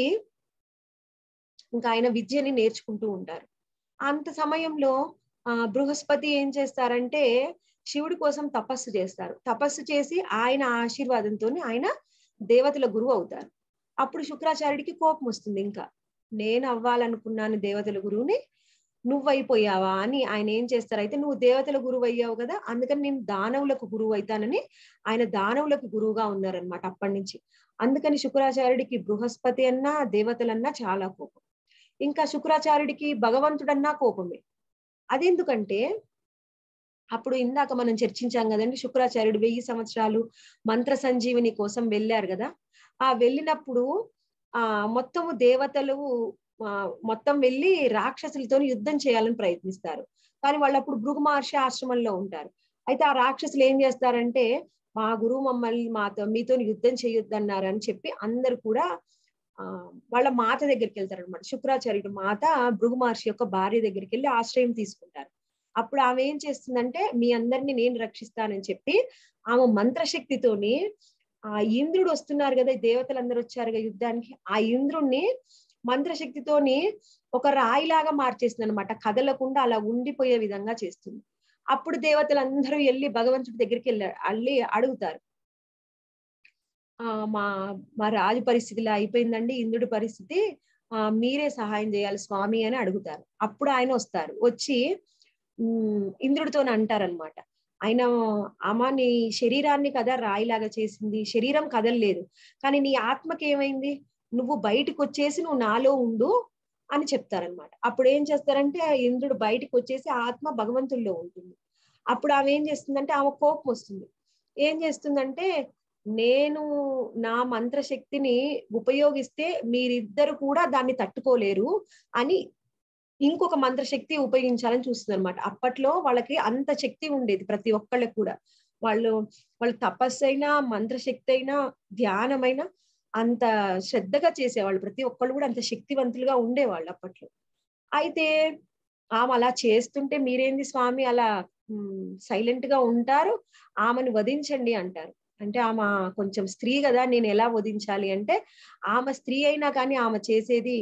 ఇంకా ఆయన విద్యని నేర్చుకుంటూ ఉంటారు అంత సమయంలో ఆ బృహస్పతి ఏం చేస్తారంటే శివుడి కోసం తపస్సు చేస్తారు తపస్సు చేసి ఆయన ఆశీర్వాదంతో ఆయన దేవతల గురువు అవుతారు అప్పుడు శుక్రాచార్యుడికి కోపం వస్తుంది ఇంకా నేను అవ్వాలనుకున్నాను దేవతల గురువుని నువ్వైపోయావా అని ఆయన ఏం చేస్తారు అయితే నువ్వు దేవతల గురువు అయ్యావు కదా అందుకని నేను దానవులకు గురువు అవుతానని ఆయన దానవులకు గురువుగా ఉన్నారనమాట అప్పటి నుంచి అందుకని శుక్రాచార్యుడికి బృహస్పతి అన్నా దేవతలన్నా చాలా కోపం ఇంకా శుక్రాచార్యుడికి భగవంతుడన్నా కోపమే అదెందుకంటే అప్పుడు ఇందాక మనం చర్చించాం కదండి శుక్రాచార్యుడు వెయ్యి సంవత్సరాలు మంత్ర సంజీవిని కోసం వెళ్ళారు కదా ఆ వెళ్ళినప్పుడు ఆ మొత్తము దేవతలు ఆ, మొత్తం వెళ్ళి రాక్షసులతో యుద్ధం చేయాలని ప్రయత్నిస్తారు కానీ వాళ్ళు అప్పుడు భృగు మహర్షి ఆశ్రమంలో ఉంటారు అయితే ఆ రాక్షసులు ఏం చేస్తారంటే మా గురువు మమ్మల్ని మాతో మీతో యుద్ధం చేయొద్దన్నారు అని చెప్పి అందరు కూడా ఆ వాళ్ళ మాత దగ్గరికి వెళ్తారు అనమాట శుక్రాచార్యుడు మాత భృగు మహర్షి యొక్క భార్య దగ్గరికి వెళ్ళి ఆశ్రయం తీసుకుంటారు అప్పుడు ఆమె ఏం చేస్తుందంటే మీ అందరిని నేను రక్షిస్తానని చెప్పి ఆమె మంత్రశక్తితోని ఆ ఇంద్రుడు వస్తున్నారు కదా ఈ దేవతలందరూ వచ్చారు కదా యుద్ధానికి ఆ ఇంద్రుణ్ణి మంత్రశక్తితోని ఒక రాయిలాగా మార్చేస్తుంది అనమాట కదలకుండా అలా ఉండిపోయే విధంగా చేస్తుంది అప్పుడు దేవతలందరూ వెళ్ళి భగవంతుడి దగ్గరికి వెళ్ళారు వెళ్ళి అడుగుతారు ఆ మా మా రాజు పరిస్థితి ఇలా అయిపోయిందండి ఇంద్రుడి పరిస్థితి ఆ మీరే సహాయం చేయాలి స్వామి అని అడుగుతారు అప్పుడు ఆయన వస్తారు వచ్చి ఉమ్, ఇంద్రుడితోని అంటారనమాట ఆయన అమ్మ నీ శరీరాన్ని కదా రాయిలాగా చేసింది శరీరం కదలలేదు కానీ నీ ఆత్మకి ఏమైంది నువ్వు బయటకు వచ్చేసి నువ్వు నాలో ఉండు అని చెప్తారనమాట అప్పుడు ఏం చేస్తారంటే ఆ ఇంద్రుడు బయటకు వచ్చేసి ఆ ఆత్మ భగవంతుల్లో ఉంటుంది అప్పుడు ఆమె ఏం చేస్తుందంటే ఆమె కోపం వస్తుంది ఏం చేస్తుందంటే నేను నా మంత్రశక్తిని ఉపయోగిస్తే మీరిద్దరు కూడా దాన్ని తట్టుకోలేరు అని ఇంకొక మంత్రశక్తి ఉపయోగించాలని చూస్తుంది అనమాట అప్పట్లో వాళ్ళకి అంత శక్తి ఉండేది ప్రతి ఒక్కళ్ళకి కూడా వాళ్ళు వాళ్ళ తపస్సు అయినా మంత్రశక్తి అయినా ధ్యానమైనా అంత శ్రద్ధగా చేసేవాళ్ళు ప్రతి ఒక్కళ్ళు కూడా అంత శక్తివంతులుగా ఉండేవాళ్ళు అప్పట్లో అయితే ఆమె అలా చేస్తుంటే మీరేంది స్వామి అలా సైలెంట్ గా ఉంటారు ఆమెను వధించండి అంటారు అంటే ఆమె కొంచెం స్త్రీ కదా నేను ఎలా వధించాలి అంటే ఆమె స్త్రీ అయినా కానీ ఆమె చేసేది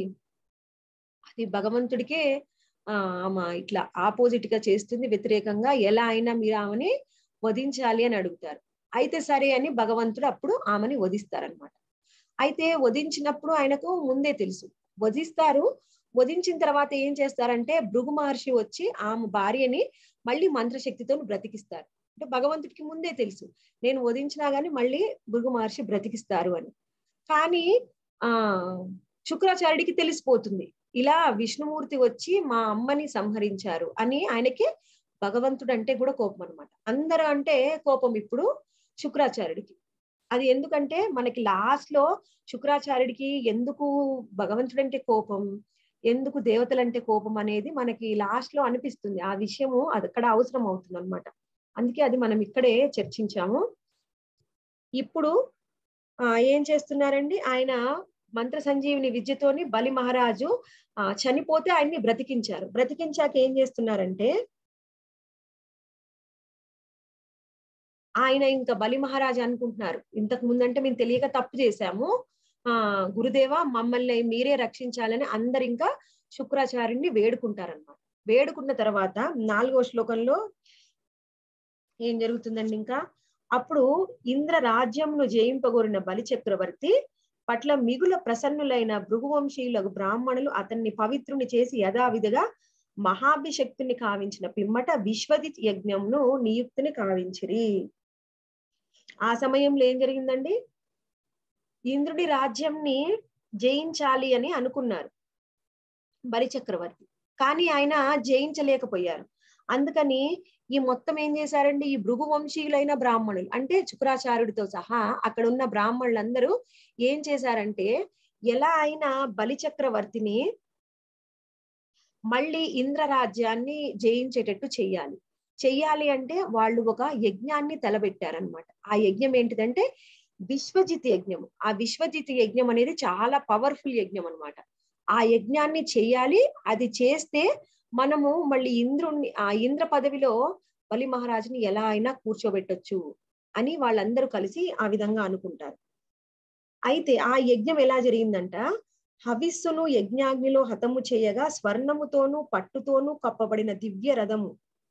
అది భగవంతుడికే ఆ ఆమె ఇట్లా ఆపోజిట్ గా చేస్తుంది వ్యతిరేకంగా ఎలా అయినా మీరు ఆమెని వధించాలి అని అడుగుతారు అయితే సరే అని భగవంతుడు అప్పుడు ఆమెని వధిస్తారనమాట అయితే వధించినప్పుడు ఆయనకు ముందే తెలుసు వధిస్తారు వధించిన తర్వాత ఏం చేస్తారంటే భృగు మహర్షి వచ్చి ఆమె భార్యని మళ్ళీ మంత్రశక్తితో బ్రతికిస్తారు అంటే భగవంతుడికి ముందే తెలుసు నేను వధించినా గానీ మళ్ళీ భృగు మహర్షి బ్రతికిస్తారు అని కానీ ఆ శుక్రాచార్యుడికి తెలిసిపోతుంది ఇలా విష్ణుమూర్తి వచ్చి మా అమ్మని సంహరించారు అని ఆయనకి భగవంతుడు అంటే కూడా కోపం అనమాట అందరూ అంటే కోపం ఇప్పుడు శుక్రాచార్యుడికి అది ఎందుకంటే మనకి లాస్ట్ లో శుక్రాచార్యుడికి ఎందుకు భగవంతుడు అంటే కోపం ఎందుకు దేవతలంటే కోపం అనేది మనకి లాస్ట్ లో అనిపిస్తుంది ఆ విషయము అది అక్కడ అవసరం అవుతుంది అనమాట అందుకే అది మనం ఇక్కడే చర్చించాము ఇప్పుడు ఆ ఏం చేస్తున్నారండి ఆయన మంత్ర సంజీవిని విద్యతోని బలి మహారాజు ఆ చనిపోతే ఆయన్ని బ్రతికించారు బ్రతికించాక ఏం చేస్తున్నారంటే ఆయన ఇంకా బలి మహారాజు అనుకుంటున్నారు ఇంతకు ముందంటే మేము తెలియక తప్పు చేశాము ఆ గురుదేవ మమ్మల్ని మీరే రక్షించాలని అందరు ఇంకా శుక్రాచార్యుని వేడుకుంటారనమాట వేడుకున్న తర్వాత నాలుగో శ్లోకంలో ఏం జరుగుతుందండి ఇంకా అప్పుడు ఇంద్ర రాజ్యంను జయింపగోరిన బలి చక్రవర్తి పట్ల మిగుల ప్రసన్నులైన భృగువంశీయులకు బ్రాహ్మణులు అతన్ని పవిత్రుని చేసి యథావిధిగా మహాభిషక్తుని కావించిన పిమ్మట విశ్వజిత్ యజ్ఞంను నియుక్తిని కావించిరి ఆ సమయంలో ఏం జరిగిందండి ఇంద్రుడి రాజ్యంని జయించాలి అని అనుకున్నారు బలి చక్రవర్తి కానీ ఆయన జయించలేకపోయారు అందుకని ఈ మొత్తం ఏం చేశారండి ఈ భృగు వంశీయులైన బ్రాహ్మణులు అంటే శుక్రాచార్యుడితో సహా అక్కడ ఉన్న బ్రాహ్మణులందరూ ఏం చేశారంటే ఎలా అయినా బలి చక్రవర్తిని మళ్ళీ ఇంద్ర రాజ్యాన్ని జయించేటట్టు చెయ్యాలి చెయ్యాలి అంటే వాళ్ళు ఒక యజ్ఞాన్ని తలబెట్టారనమాట ఆ యజ్ఞం ఏంటిదంటే విశ్వజిత్ యజ్ఞం ఆ విశ్వజిత్ యజ్ఞం అనేది చాలా పవర్ఫుల్ యజ్ఞం అన్నమాట ఆ యజ్ఞాన్ని చెయ్యాలి అది చేస్తే మనము మళ్ళీ ఇంద్రుణ్ణి ఆ ఇంద్ర పదవిలో బలి మహారాజుని ఎలా అయినా కూర్చోబెట్టొచ్చు అని వాళ్ళందరూ కలిసి ఆ విధంగా అనుకుంటారు అయితే ఆ యజ్ఞం ఎలా జరిగిందంట హవిస్సును యజ్ఞాగ్నిలో హతము చేయగా స్వర్ణముతోనూ పట్టుతోనూ కప్పబడిన దివ్య రథము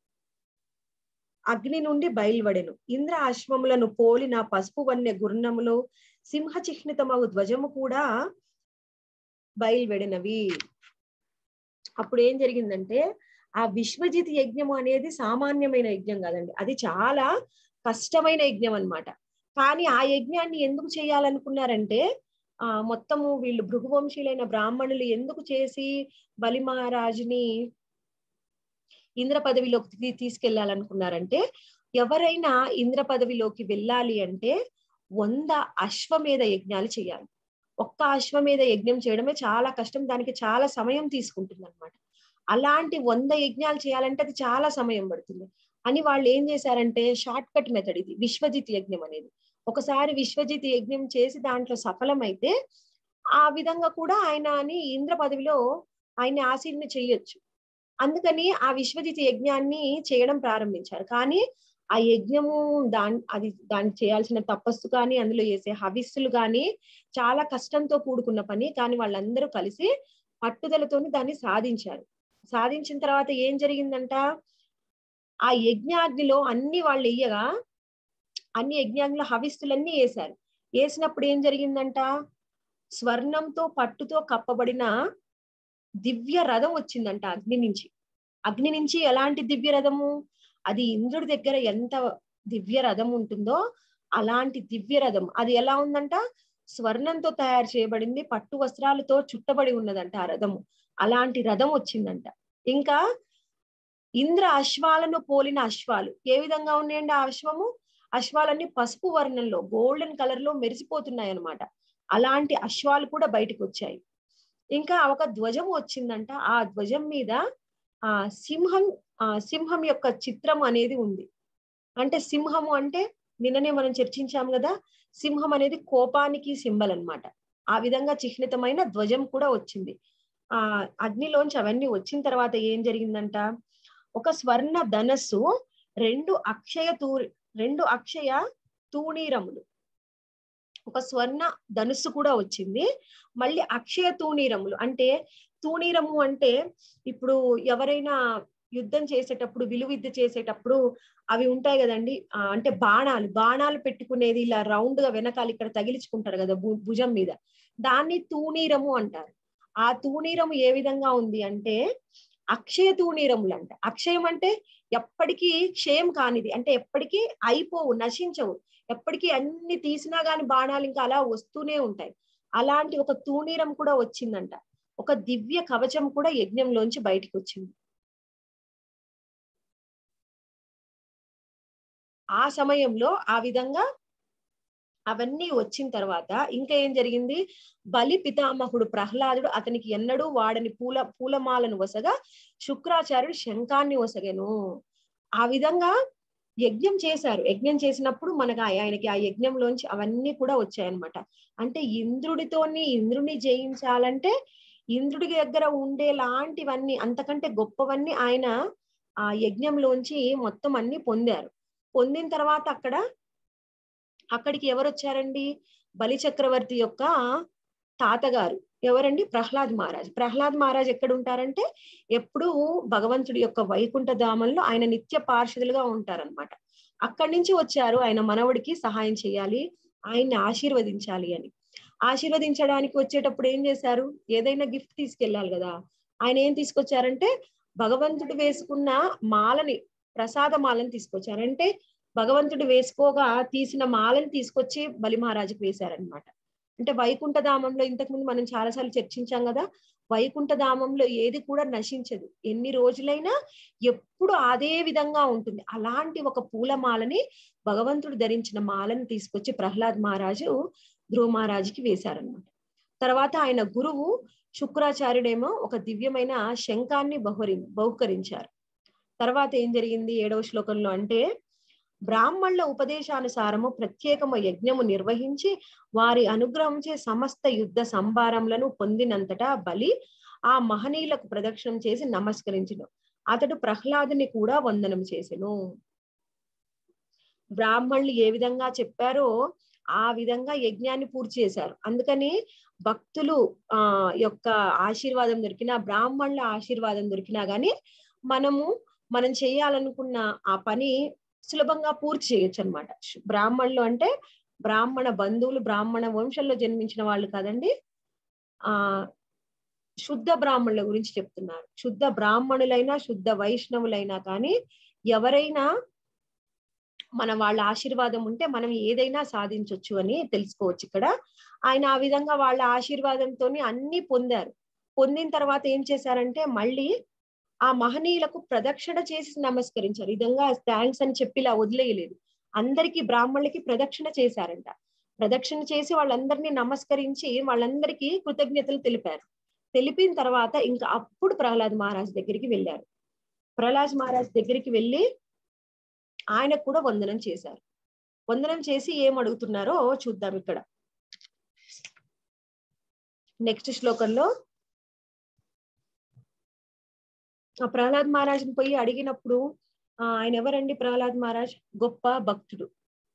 అగ్ని నుండి బయలువడెను ఇంద్ర అశ్వములను పోలిన పసుపు వన్య గుర్ణములో సింహ చిహ్నితమగు ధ్వజము కూడా బయలువెడినవి అప్పుడు ఏం జరిగిందంటే ఆ విశ్వజిత్ యజ్ఞం అనేది సామాన్యమైన యజ్ఞం కాదండి అది చాలా కష్టమైన యజ్ఞం అన్నమాట కానీ ఆ యజ్ఞాన్ని ఎందుకు చేయాలనుకున్నారంటే ఆ మొత్తము వీళ్ళు భృగువంశీలైన బ్రాహ్మణులు ఎందుకు చేసి బలి మహారాజుని ఇంద్ర పదవిలోకి తీ- తీసుకెళ్లాలనుకున్నారంటే ఎవరైనా ఇంద్ర పదవిలోకి వెళ్ళాలి అంటే వంద అశ్వమేధ యజ్ఞాలు చేయాలి ఒక్క అశ్వమేధ యజ్ఞం చేయడమే చాలా కష్టం దానికి చాలా సమయం తీసుకుంటుంది అనమాట అలాంటి వంద యజ్ఞాలు చేయాలంటే అది చాలా సమయం పడుతుంది అని వాళ్ళు ఏం చేశారంటే షార్ట్ కట్ మెథడ్ ఇది విశ్వజిత్ యజ్ఞం అనేది ఒకసారి విశ్వజిత్ యజ్ఞం చేసి దాంట్లో సఫలమైతే ఆ విధంగా కూడా ఆయన అని ఇంద్ర పదవిలో ఆయన్ని ఆశీర్ని చెయ్యొచ్చు అందుకని ఆ విశ్వజిత్ యజ్ఞాన్ని చేయడం ప్రారంభించారు కానీ ఆ యజ్ఞము దాని అది దానికి చేయాల్సిన తపస్సు కానీ అందులో చేసే హవిస్సులు కానీ చాలా కష్టంతో కూడుకున్న పని కానీ వాళ్ళందరూ కలిసి పట్టుదలతోని దాన్ని సాధించారు సాధించిన తర్వాత ఏం జరిగిందంట ఆ యజ్ఞాగ్నిలో అన్ని వాళ్ళు వెయ్యగా అన్ని యజ్ఞాగ్నిలో హవిస్సులన్నీ వేశారు వేసినప్పుడు ఏం జరిగిందంట స్వర్ణంతో పట్టుతో కప్పబడిన దివ్య రథం వచ్చిందంట అగ్ని నుంచి అగ్ని నుంచి ఎలాంటి దివ్య రథము అది ఇంద్రుడి దగ్గర ఎంత దివ్య రథం ఉంటుందో అలాంటి దివ్య రథం అది ఎలా ఉందంట స్వర్ణంతో తయారు చేయబడింది పట్టు వస్త్రాలతో చుట్టబడి ఉన్నదంట ఆ రథము అలాంటి రథం వచ్చిందంట ఇంకా ఇంద్ర అశ్వాలను పోలిన అశ్వాలు ఏ విధంగా ఉన్నాయండి ఆ అశ్వము అశ్వాలన్నీ పసుపు వర్ణంలో గోల్డెన్ కలర్ లో మెరిసిపోతున్నాయి అన్నమాట అలాంటి అశ్వాలు కూడా బయటకు వచ్చాయి ఇంకా ఒక ధ్వజం వచ్చిందంట ఆ ధ్వజం మీద ఆ సింహం ఆ సింహం యొక్క చిత్రం అనేది ఉంది అంటే సింహము అంటే నిన్ననే మనం చర్చించాం కదా సింహం అనేది కోపానికి సింబల్ అన్నమాట ఆ విధంగా చిహ్నితమైన ధ్వజం కూడా వచ్చింది ఆ అగ్నిలోంచి అవన్నీ వచ్చిన తర్వాత ఏం జరిగిందంట ఒక స్వర్ణ ధనస్సు రెండు అక్షయ తూ రెండు అక్షయ తూణీరములు ఒక స్వర్ణ ధనుస్సు కూడా వచ్చింది మళ్ళీ అక్షయ తూణీరములు అంటే తూణీరము అంటే ఇప్పుడు ఎవరైనా యుద్ధం చేసేటప్పుడు విలువిద్య చేసేటప్పుడు అవి ఉంటాయి కదండి ఆ, అంటే బాణాలు బాణాలు పెట్టుకునేది ఇలా రౌండ్ గా వెనకాల ఇక్కడ తగిలించుకుంటారు కదా భు- భుజం మీద దాన్ని తూణీరము అంటారు ఆ తూణీరము ఏ విధంగా ఉంది అంటే అక్షయ తూణీరములు అంట అక్షయం అంటే ఎప్పటికీ క్షయం కానిది అంటే ఎప్పటికీ అయిపోవు నశించవు ఎప్పటికీ అన్ని తీసినా గాని బాణాలు ఇంకా అలా వస్తూనే ఉంటాయి అలాంటి ఒక తూణీరం కూడా వచ్చిందంట ఒక దివ్య కవచం కూడా యజ్ఞంలోంచి బయటికి వచ్చింది ఆ సమయంలో ఆ విధంగా అవన్నీ వచ్చిన తర్వాత ఇంకా ఏం జరిగింది బలి పితామహుడు ప్రహ్లాదుడు అతనికి ఎన్నడూ వాడని పూల పూలమాలను వసగా శుక్రాచార్యుడు శంఖాన్ని వసగెను ఆ విధంగా యజ్ఞం చేశారు యజ్ఞం చేసినప్పుడు మనకు ఆ- ఆయనకి ఆ యజ్ఞంలోంచి అవన్నీ కూడా వచ్చాయన్నమాట అంటే ఇంద్రుడితోని ఇంద్రుని జయించాలంటే ఇంద్రుడి దగ్గర ఉండేలాంటివన్నీ అంతకంటే గొప్పవన్నీ ఆయన ఆ యజ్ఞంలోంచి మొత్తం అన్ని పొందారు పొందిన తర్వాత అక్కడ అక్కడికి ఎవరు వచ్చారండి బలి చక్రవర్తి యొక్క తాతగారు ఎవరండి ప్రహ్లాద్ మహారాజ్ ప్రహ్లాద్ మహారాజ్ ఎక్కడ ఉంటారంటే ఎప్పుడు భగవంతుడి యొక్క వైకుంఠ ధామంలో ఆయన నిత్య పార్షదులుగా ఉంటారన్నమాట అక్కడి నుంచి వచ్చారు ఆయన మనవడికి సహాయం చేయాలి ఆయన్ని ఆశీర్వదించాలి అని ఆశీర్వదించడానికి వచ్చేటప్పుడు ఏం చేశారు ఏదైనా గిఫ్ట్ తీసుకెళ్ళాలి కదా ఆయన ఏం తీసుకొచ్చారంటే భగవంతుడు వేసుకున్న మాలని ప్రసాద మాలని తీసుకొచ్చారు అంటే భగవంతుడు వేసుకోగా తీసిన మాలని తీసుకొచ్చి బలి మహారాజుకి వేశారనమాట అంటే వైకుంఠ ధామంలో ఇంతకు ముందు మనం చాలాసార్లు చర్చించాం కదా వైకుంఠ ధామంలో ఏది కూడా నశించదు ఎన్ని రోజులైనా ఎప్పుడు అదే విధంగా ఉంటుంది అలాంటి ఒక పూలమాలని భగవంతుడు ధరించిన మాలని తీసుకొచ్చి ప్రహ్లాద్ మహారాజు ధ్రువ మహారాజుకి వేశారనమాట తర్వాత ఆయన గురువు శుక్రాచార్యుడేమో ఒక దివ్యమైన శంఖాన్ని బహురి బహుకరించారు తర్వాత ఏం జరిగింది ఏడవ శ్లోకంలో అంటే బ్రాహ్మణుల ఉపదేశానుసారము ప్రత్యేకము యజ్ఞము నిర్వహించి వారి అనుగ్రహంచే సమస్త యుద్ధ సంభారములను పొందినంతటా బలి ఆ మహనీయులకు ప్రదక్షిణం చేసి నమస్కరించును అతడు ప్రహ్లాదుని కూడా వందనం చేసెను బ్రాహ్మణులు ఏ విధంగా చెప్పారో ఆ విధంగా యజ్ఞాన్ని పూర్తి చేశారు అందుకని భక్తులు ఆ యొక్క ఆశీర్వాదం దొరికినా బ్రాహ్మణుల ఆశీర్వాదం దొరికినా గాని మనము మనం చేయాలనుకున్న ఆ పని సులభంగా పూర్తి చేయొచ్చు అనమాట బ్రాహ్మణులు అంటే బ్రాహ్మణ బంధువులు బ్రాహ్మణ వంశంలో జన్మించిన వాళ్ళు కాదండి ఆ శుద్ధ బ్రాహ్మణుల గురించి చెప్తున్నారు శుద్ధ బ్రాహ్మణులైనా శుద్ధ వైష్ణవులైనా కానీ ఎవరైనా మన వాళ్ళ ఆశీర్వాదం ఉంటే మనం ఏదైనా సాధించవచ్చు అని తెలుసుకోవచ్చు ఇక్కడ ఆయన ఆ విధంగా వాళ్ళ ఆశీర్వాదంతో అన్ని పొందారు పొందిన తర్వాత ఏం చేశారంటే మళ్ళీ ఆ మహనీయులకు ప్రదక్షిణ చేసి నమస్కరించారు ఈ విధంగా థ్యాంక్స్ అని చెప్పి ఇలా వదిలేయలేదు అందరికి బ్రాహ్మణులకి ప్రదక్షిణ చేశారంట ప్రదక్షిణ చేసి వాళ్ళందరినీ నమస్కరించి వాళ్ళందరికీ కృతజ్ఞతలు తెలిపారు తెలిపిన తర్వాత ఇంకా అప్పుడు ప్రహ్లాద్ మహారాజ్ దగ్గరికి వెళ్ళారు ప్రహ్లాద్ మహారాజ్ దగ్గరికి వెళ్ళి ఆయనకు కూడా వందనం చేశారు వందనం చేసి ఏం అడుగుతున్నారో చూద్దాం ఇక్కడ నెక్స్ట్ శ్లోకంలో ఆ ప్రహ్లాద్ మహారాజ్ని పోయి అడిగినప్పుడు ఆ ఆయన ఎవరండి ప్రహ్లాద్ మహారాజ్ గొప్ప భక్తుడు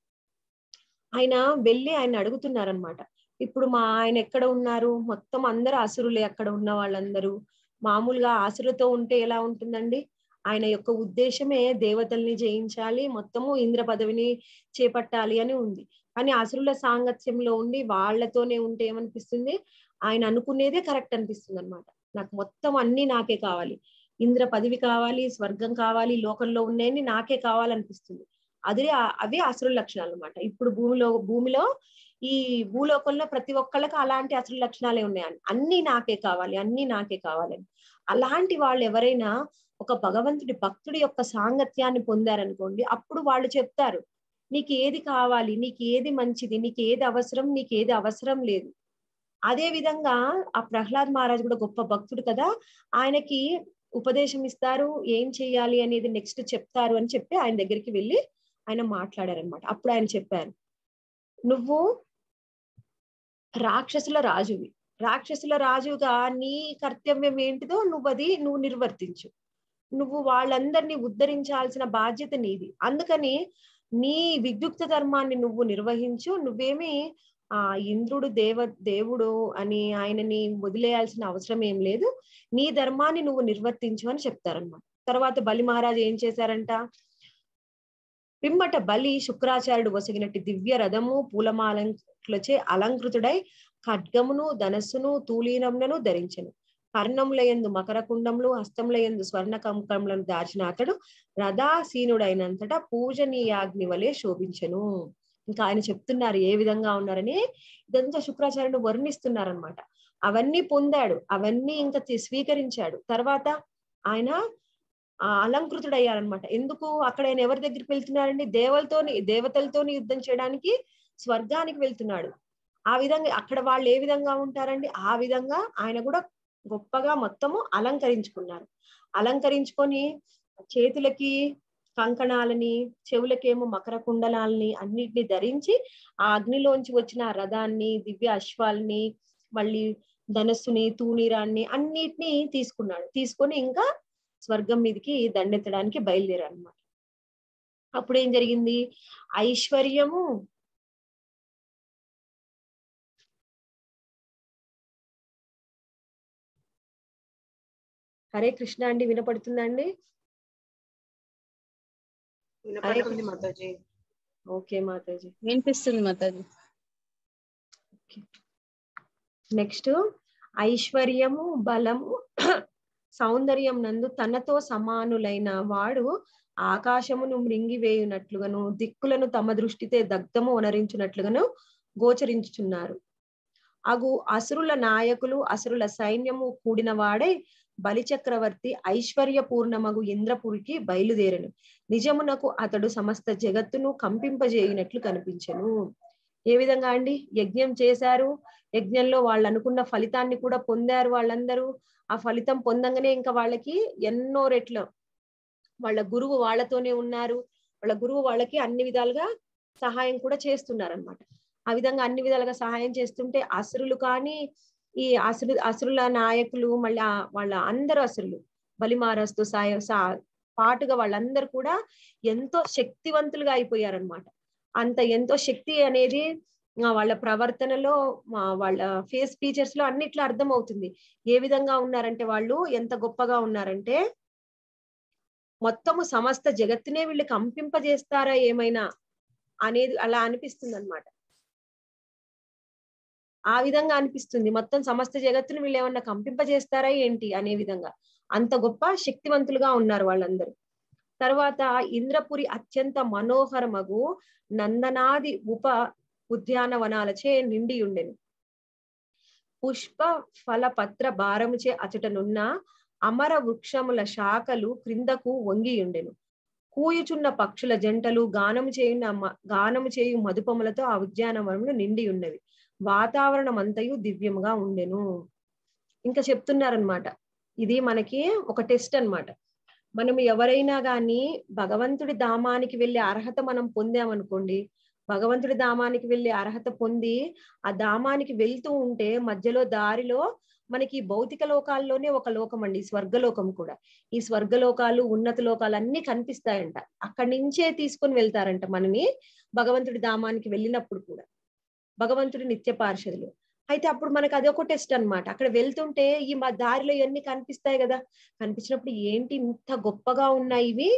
ఆయన వెళ్ళి ఆయన అడుగుతున్నారనమాట ఇప్పుడు మా ఆయన ఎక్కడ ఉన్నారు మొత్తం అందరు అసురులే అక్కడ ఉన్న వాళ్ళందరూ మామూలుగా ఆసురులతో ఉంటే ఎలా ఉంటుందండి ఆయన యొక్క ఉద్దేశమే దేవతల్ని జయించాలి మొత్తము ఇంద్ర పదవిని చేపట్టాలి అని ఉంది కానీ అసురుల సాంగత్యంలో ఉండి వాళ్ళతోనే ఉంటే ఏమనిపిస్తుంది ఆయన అనుకునేదే కరెక్ట్ అనిపిస్తుంది అనమాట నాకు మొత్తం అన్ని నాకే కావాలి ఇంద్ర పదవి కావాలి స్వర్గం కావాలి లోకంలో ఉన్నాయని నాకే కావాలనిపిస్తుంది అదే అవే అసురుల లక్షణాలు అనమాట ఇప్పుడు భూమిలో భూమిలో ఈ భూలోకంలో ప్రతి ఒక్కళ్ళకి అలాంటి అసురు లక్షణాలే ఉన్నాయి అన్ని నాకే కావాలి అన్ని నాకే కావాలని అలాంటి వాళ్ళు ఎవరైనా ఒక భగవంతుడి భక్తుడి యొక్క సాంగత్యాన్ని పొందారనుకోండి అప్పుడు వాళ్ళు చెప్తారు నీకు ఏది కావాలి నీకు ఏది మంచిది నీకు ఏది అవసరం నీకు ఏది అవసరం లేదు అదే విధంగా ఆ ప్రహ్లాద్ మహారాజ్ కూడా గొప్ప భక్తుడు కదా ఆయనకి ఉపదేశం ఇస్తారు ఏం చేయాలి అనేది నెక్స్ట్ చెప్తారు అని చెప్పి ఆయన దగ్గరికి వెళ్ళి ఆయన మాట్లాడారనమాట అప్పుడు ఆయన చెప్పారు నువ్వు రాక్షసుల రాజువి రాక్షసుల రాజుగా నీ కర్తవ్యం ఏంటిదో నువ్వు అది నువ్వు నిర్వర్తించు నువ్వు వాళ్ళందరినీ ఉద్ధరించాల్సిన బాధ్యత నీది అందుకని నీ విద్యుక్త ధర్మాన్ని నువ్వు నిర్వహించు నువ్వేమి ఆ ఇంద్రుడు దేవ దేవుడు అని ఆయనని వదిలేయాల్సిన అవసరం ఏం లేదు నీ ధర్మాన్ని నువ్వు నిర్వర్తించు అని చెప్తారనమాట తర్వాత బలి మహారాజు ఏం చేశారంట పిమ్మట బలి శుక్రాచార్యుడు వసగినట్టు దివ్య రథము పూలమాలంకులచే అలంకృతుడై ఖడ్గమును ధనస్సును తూలీనములను ధరించెను కర్ణములయందు మకర కుండములు హస్తములయందు స్వర్ణ కంకములను దాచిన అతడు రథాసీనుడైనంతటా పూజనీయాగ్ని వలె శోభించెను ఇంకా ఆయన చెప్తున్నారు ఏ విధంగా ఉన్నారని ఇదంతా శుక్రాచార్యుడు వర్ణిస్తున్నారనమాట అవన్నీ పొందాడు అవన్నీ ఇంకా స్వీకరించాడు తర్వాత ఆయన అలంకృతుడయ్యారనమాట ఎందుకు అక్కడ ఆయన ఎవరి దగ్గరికి వెళ్తున్నారండి దేవలతోని దేవతలతోని యుద్ధం చేయడానికి స్వర్గానికి వెళ్తున్నాడు ఆ విధంగా అక్కడ వాళ్ళు ఏ విధంగా ఉంటారండి ఆ విధంగా ఆయన కూడా గొప్పగా మొత్తము అలంకరించుకున్నారు అలంకరించుకొని చేతులకి కంకణాలని చెవులకేమో మకర కుండలాలని అన్నిటిని ధరించి ఆ అగ్నిలోంచి వచ్చిన రథాన్ని దివ్య అశ్వాల్ని మళ్ళీ ధనస్సుని తూణీరాన్ని అన్నిటిని తీసుకున్నాడు తీసుకొని ఇంకా స్వర్గం మీదకి దండెత్తడానికి బయలుదేరారు అనమాట అప్పుడు ఏం జరిగింది ఐశ్వర్యము హరే కృష్ణ అండి వినపడుతుందా అండి వినపడుతుంది మాతాజీ ఓకే మాతాజీ వినిపిస్తుంది మాతాజీ నెక్స్ట్ ఐశ్వర్యము బలము సౌందర్యం నందు తనతో సమానులైన వాడు ఆకాశమును మృంగివేయునట్లుగాను దిక్కులను తమ దృష్టితే దగ్ధము వనరించినట్లుగాను గోచరించుచున్నారు అగు అసురుల నాయకులు అసురుల సైన్యము కూడిన వాడై బలిచక్రవర్తి ఐశ్వర్యపూర్ణమగు ఇంద్రపురికి బయలుదేరను నిజమునకు అతడు సమస్త జగత్తును కంపింపజేయునట్లు కనిపించెను ఏ విధంగా అండి యజ్ఞం చేశారు యజ్ఞంలో వాళ్ళు అనుకున్న ఫలితాన్ని కూడా పొందారు వాళ్ళందరూ ఆ ఫలితం పొందంగానే ఇంకా వాళ్ళకి ఎన్నో రెట్లు వాళ్ళ గురువు వాళ్ళతోనే ఉన్నారు వాళ్ళ గురువు వాళ్ళకి అన్ని విధాలుగా సహాయం కూడా చేస్తున్నారు అనమాట ఆ విధంగా అన్ని విధాలుగా సహాయం చేస్తుంటే అసురులు కానీ ఈ అసురు అసురుల నాయకులు మళ్ళీ ఆ వాళ్ళ అందరు అసురులు బలిమారస్తు సాయ సా పాటుగా వాళ్ళందరూ కూడా ఎంతో శక్తివంతులుగా అయిపోయారనమాట అంత ఎంతో శక్తి అనేది ఆ, వాళ్ళ ప్రవర్తనలో ఆ, వాళ్ళ ఫేస్ ఫీచర్స్ లో అన్నిట్లో అర్థం అవుతుంది ఏ విధంగా ఉన్నారంటే వాళ్ళు ఎంత గొప్పగా ఉన్నారంటే మొత్తము సమస్త జగత్తునే వీళ్ళు కంపింపజేస్తారా ఏమైనా అనేది అలా అనిపిస్తుంది అనమాట ఆ విధంగా అనిపిస్తుంది మొత్తం సమస్త జగత్తును వీళ్ళు ఏమన్నా కంపింపజేస్తారా ఏంటి అనే విధంగా అంత గొప్ప శక్తివంతులుగా ఉన్నారు వాళ్ళందరూ తర్వాత ఇంద్రపురి అత్యంత మనోహరమగు నందనాది ఉప ఉద్యానవనాలచే నిండి ఉండెను పుష్ప ఫల పత్ర భారముచే అచటనున్న అమర వృక్షముల శాఖలు క్రిందకు వంగి ఉండెను కూయుచున్న పక్షుల జంటలు గానము చేయున్న మ- గానము చేయు మధుపములతో ఆ ఉద్యానవనములు నిండి ఉన్నవి వాతావరణం అంతయు దివ్యముగా ఉండెను ఇంకా చెప్తున్నారనమాట ఇది మనకి ఒక టెస్ట్ అన్నమాట మనం ఎవరైనా గాని భగవంతుడి ధామానికి వెళ్ళే అర్హత మనం పొందామనుకోండి భగవంతుడి ధామానికి వెళ్ళే అర్హత పొంది ఆ ధామానికి వెళ్తూ ఉంటే మధ్యలో దారిలో మనకి ఈ భౌతిక లోకాల్లోనే ఒక లోకం అండి ఈ స్వర్గలోకం కూడా ఈ స్వర్గలోకాలు ఉన్నత లోకాలు అన్ని కనిపిస్తాయంట అక్కడి నుంచే తీసుకొని వెళ్తారంట మనని భగవంతుడి ధామానికి వెళ్ళినప్పుడు కూడా భగవంతుడి నిత్య పార్షదులు అయితే అప్పుడు మనకి అది ఒక టెస్ట్ అన్నమాట అక్కడ వెళ్తుంటే ఈ మా దారిలో ఇవన్నీ కనిపిస్తాయి కదా కనిపించినప్పుడు ఏంటి ఇంత గొప్పగా ఉన్నాయి ఇవి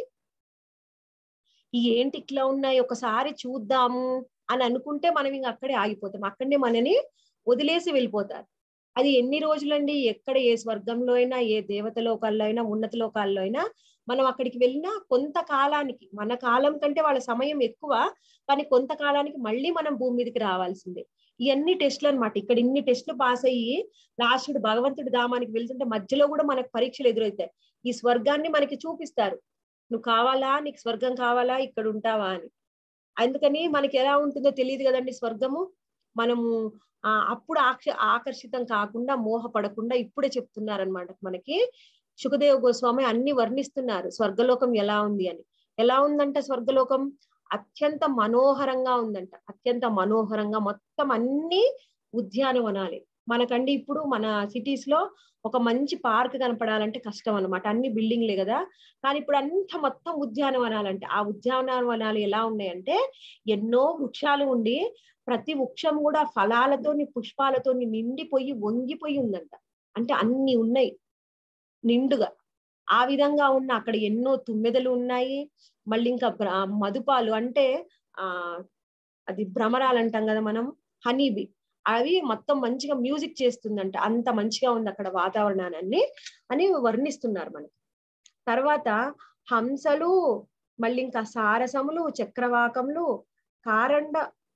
ఈ ఏంటి ఇట్లా ఉన్నాయి ఒకసారి చూద్దాము అని అనుకుంటే మనం ఇంక అక్కడే ఆగిపోతాం అక్కడనే మనని వదిలేసి వెళ్ళిపోతారు అది ఎన్ని రోజులండి ఎక్కడ ఏ స్వర్గంలో అయినా ఏ దేవత లోకాల్లో అయినా ఉన్నత లోకాల్లో అయినా మనం అక్కడికి వెళ్ళినా కొంతకాలానికి మన కాలం కంటే వాళ్ళ సమయం ఎక్కువ కానీ కొంతకాలానికి మళ్ళీ మనం భూమి మీదకి రావాల్సిందే ఇవన్నీ టెస్ట్లు అన్నమాట ఇక్కడ ఇన్ని టెస్ట్లు పాస్ అయ్యి లాస్ట్ భగవంతుడి ధామానికి వెళ్తుంటే మధ్యలో కూడా మనకు పరీక్షలు ఎదురవుతాయి ఈ స్వర్గాన్ని మనకి చూపిస్తారు నువ్వు కావాలా నీకు స్వర్గం కావాలా ఇక్కడ ఉంటావా అని అందుకని మనకి ఎలా ఉంటుందో తెలియదు కదండి స్వర్గము మనము ఆ అప్పుడు ఆక్ష ఆకర్షితం కాకుండా మోహపడకుండా ఇప్పుడే చెప్తున్నారనమాట మనకి సుఖదేవ గోస్వామి అన్ని వర్ణిస్తున్నారు స్వర్గలోకం ఎలా ఉంది అని ఎలా ఉందంట స్వర్గలోకం అత్యంత మనోహరంగా ఉందంట అత్యంత మనోహరంగా మొత్తం అన్ని ఉద్యానవనాలే మనకండి ఇప్పుడు మన సిటీస్ లో ఒక మంచి పార్క్ కనపడాలంటే కష్టం అన్నమాట అన్ని బిల్డింగ్లే కదా కానీ ఇప్పుడు అంత మొత్తం ఉద్యానవనాలంటే ఆ ఉద్యానవనాలు ఎలా ఉన్నాయంటే ఎన్నో వృక్షాలు ఉండి ప్రతి వృక్షం కూడా ఫలాలతోని పుష్పాలతోని నిండిపోయి వంగిపోయి ఉందంట అంటే అన్ని ఉన్నాయి నిండుగా ఆ విధంగా ఉన్న అక్కడ ఎన్నో తుమ్మెదలు ఉన్నాయి మళ్ళీ ఇంకా బ్ర- మధుపాలు అంటే ఆ అది భ్రమరాలు అంటాం కదా మనం హనీబీ అవి మొత్తం మంచిగా మ్యూజిక్ చేస్తుందంట అంత మంచిగా ఉంది అక్కడ వాతావరణాన్ని అని వర్ణిస్తున్నారు మనకి తర్వాత హంసలు మళ్ళీ ఇంకా సారసములు చక్రవాకములు కారండ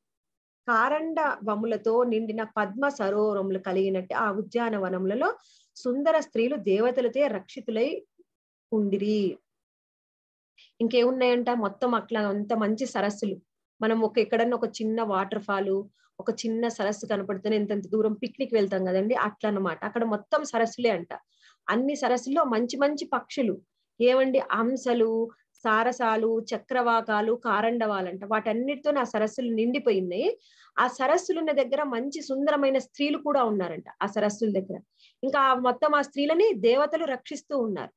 కారండ వములతో నిండిన పద్మ సరోవరములు కలిగినట్టు ఆ ఉద్యానవనములలో సుందర స్త్రీలు దేవతలతే రక్షితులై ఉండిరి ఇంకేమున్నాయంట మొత్తం అట్లా అంత మంచి సరస్సులు మనం ఒక ఎక్కడన్నా ఒక చిన్న వాటర్ ఫాల్ ఒక చిన్న సరస్సు కనపడుతూనే ఇంతంత దూరం పిక్నిక్ వెళ్తాం కదండి అట్లా అన్నమాట అక్కడ మొత్తం సరస్సులే అంట అన్ని సరస్సుల్లో మంచి మంచి పక్షులు ఏమండి హంసలు సారసాలు చక్రవాకాలు కారండవాలంట వాటన్నిటితో ఆ సరస్సులు నిండిపోయినాయి ఆ సరస్సులు ఉన్న దగ్గర మంచి సుందరమైన స్త్రీలు కూడా ఉన్నారంట ఆ సరస్సుల దగ్గర ఇంకా ఆ మొత్తం ఆ స్త్రీలని దేవతలు రక్షిస్తూ ఉన్నారు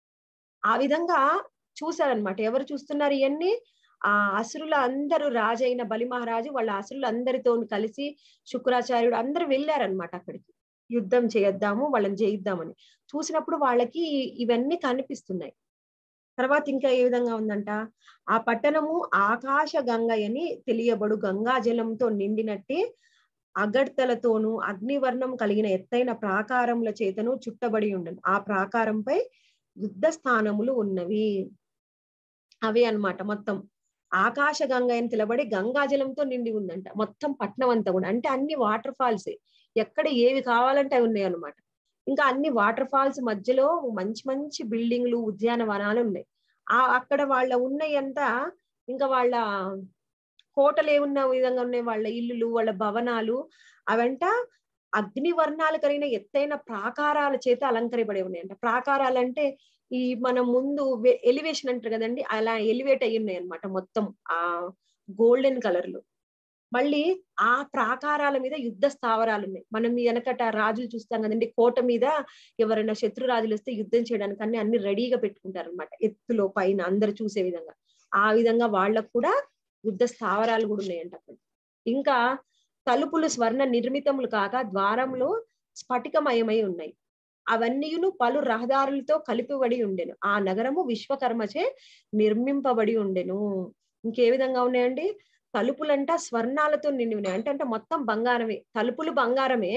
ఆ విధంగా చూశారనమాట ఎవరు చూస్తున్నారు ఇవన్నీ ఆ అసురుల అందరూ రాజైన బలి మహారాజు వాళ్ళ అసురులు అందరితో కలిసి శుక్రాచార్యుడు అందరూ వెళ్ళారనమాట అక్కడికి యుద్ధం చేయొద్దాము వాళ్ళని జయిద్దామని చూసినప్పుడు వాళ్ళకి ఇవన్నీ కనిపిస్తున్నాయి తర్వాత ఇంకా ఏ విధంగా ఉందంట ఆ పట్టణము ఆకాశ గంగ అని తెలియబడు గంగా జలంతో నిండినట్టే అగడ్తలతోనూ అగ్నివర్ణం కలిగిన ఎత్తైన ప్రాకారముల చేతను చుట్టబడి ఉండను ఆ ప్రాకారంపై యుద్ధ స్థానములు ఉన్నవి అవే అన్నమాట మొత్తం ఆకాశ గంగ అని పిలబడి గంగాజలంతో నిండి ఉందంట మొత్తం పట్నం అంతా కూడా అంటే అన్ని వాటర్ ఫాల్స్ ఎక్కడ ఏవి కావాలంటే అవి ఉన్నాయి అన్నమాట ఇంకా అన్ని వాటర్ ఫాల్స్ మధ్యలో మంచి మంచి బిల్డింగ్లు ఉద్యానవనాలు ఉన్నాయి ఆ అక్కడ వాళ్ళ ఉన్నాయంతా ఇంకా వాళ్ళ కోటలు ఏమున్న విధంగా ఉన్నాయి వాళ్ళ ఇల్లులు వాళ్ళ భవనాలు అవంట అగ్ని వర్ణాలు కలిగిన ఎత్తైన ప్రాకారాల చేత అలంకరించబడి ఉన్నాయంట ప్రాకారాలు అంటే ఈ మన ముందు ఎలివేషన్ అంటారు కదండి అలా ఎలివేట్ అయ్యి ఉన్నాయి అనమాట మొత్తం ఆ గోల్డెన్ కలర్ లో మళ్ళీ ఆ ప్రాకారాల మీద యుద్ధ స్థావరాలు ఉన్నాయి మనం ఈ వెనకట రాజులు చూస్తాం కదండి కోట మీద ఎవరైనా శత్రు రాజులు వస్తే యుద్ధం చేయడానికి అన్ని అన్ని రెడీగా పెట్టుకుంటారు అనమాట ఎత్తులో పైన అందరు చూసే విధంగా ఆ విధంగా వాళ్ళకు కూడా యుద్ధ స్థావరాలు కూడా ఉన్నాయంట అక్కడ ఇంకా తలుపులు స్వర్ణ నిర్మితములు కాక ద్వారంలో స్ఫటికమయమై ఉన్నాయి అవన్నీయును పలు రహదారులతో కలిపిబడి ఉండెను ఆ నగరము విశ్వకర్మచే నిర్మింపబడి ఉండెను ఇంకే విధంగా ఉన్నాయండి తలుపులంట స్వర్ణాలతో నిండి ఉన్నాయి అంటే అంటే మొత్తం బంగారమే తలుపులు బంగారమే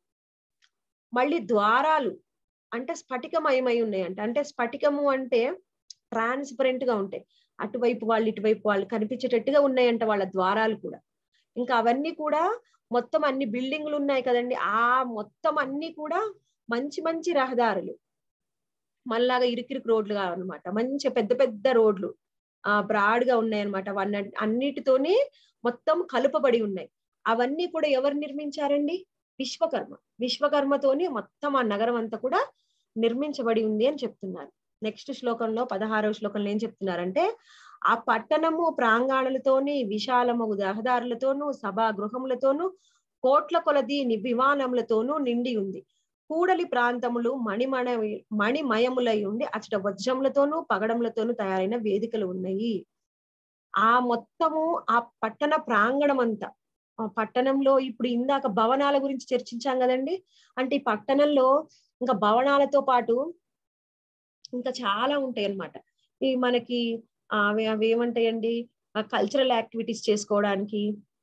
మళ్ళీ ద్వారాలు అంటే స్ఫటికమయమై ఉన్నాయంట అంటే స్ఫటికము అంటే ట్రాన్స్పరెంట్ గా ఉంటాయి అటువైపు వాళ్ళు ఇటువైపు వాళ్ళు కనిపించేటట్టుగా ఉన్నాయంట వాళ్ళ ద్వారాలు కూడా ఇంకా అవన్నీ కూడా మొత్తం అన్ని బిల్డింగ్లు ఉన్నాయి కదండి ఆ మొత్తం అన్ని కూడా మంచి మంచి రహదారులు మళ్ళాగా ఇరుకిరుకు రోడ్లు కావన్నమాట మంచి పెద్ద పెద్ద రోడ్లు ఆ బ్రాడ్ గా ఉన్నాయన్నమాట అవన్నీ అన్నిటితోని మొత్తం కలుపబడి ఉన్నాయి అవన్నీ కూడా ఎవరు నిర్మించారండి విశ్వకర్మ విశ్వకర్మతోని మొత్తం ఆ నగరం అంతా కూడా నిర్మించబడి ఉంది అని చెప్తున్నారు నెక్స్ట్ శ్లోకంలో పదహారవ శ్లోకంలో ఏం చెప్తున్నారంటే ఆ పట్టణము ప్రాంగణలతోని విశాలము రహదారులతోనూ సభా గృహములతోనూ కోట్ల కొలది విమానములతోనూ నిండి ఉంది కూడలి ప్రాంతములు మణిమణ మణిమయములై ఉండి అచ్చట వజ్రములతోనూ పగడములతోనూ తయారైన వేదికలు ఉన్నాయి ఆ మొత్తము ఆ పట్టణ ప్రాంగణం అంతా ఆ పట్టణంలో ఇప్పుడు ఇందాక భవనాల గురించి చర్చించాం కదండి అంటే ఈ పట్టణంలో ఇంకా భవనాలతో పాటు ఇంకా చాలా ఉంటాయి అన్నమాట ఈ మనకి అవి అవి ఏమంటాయండి కల్చరల్ యాక్టివిటీస్ చేసుకోవడానికి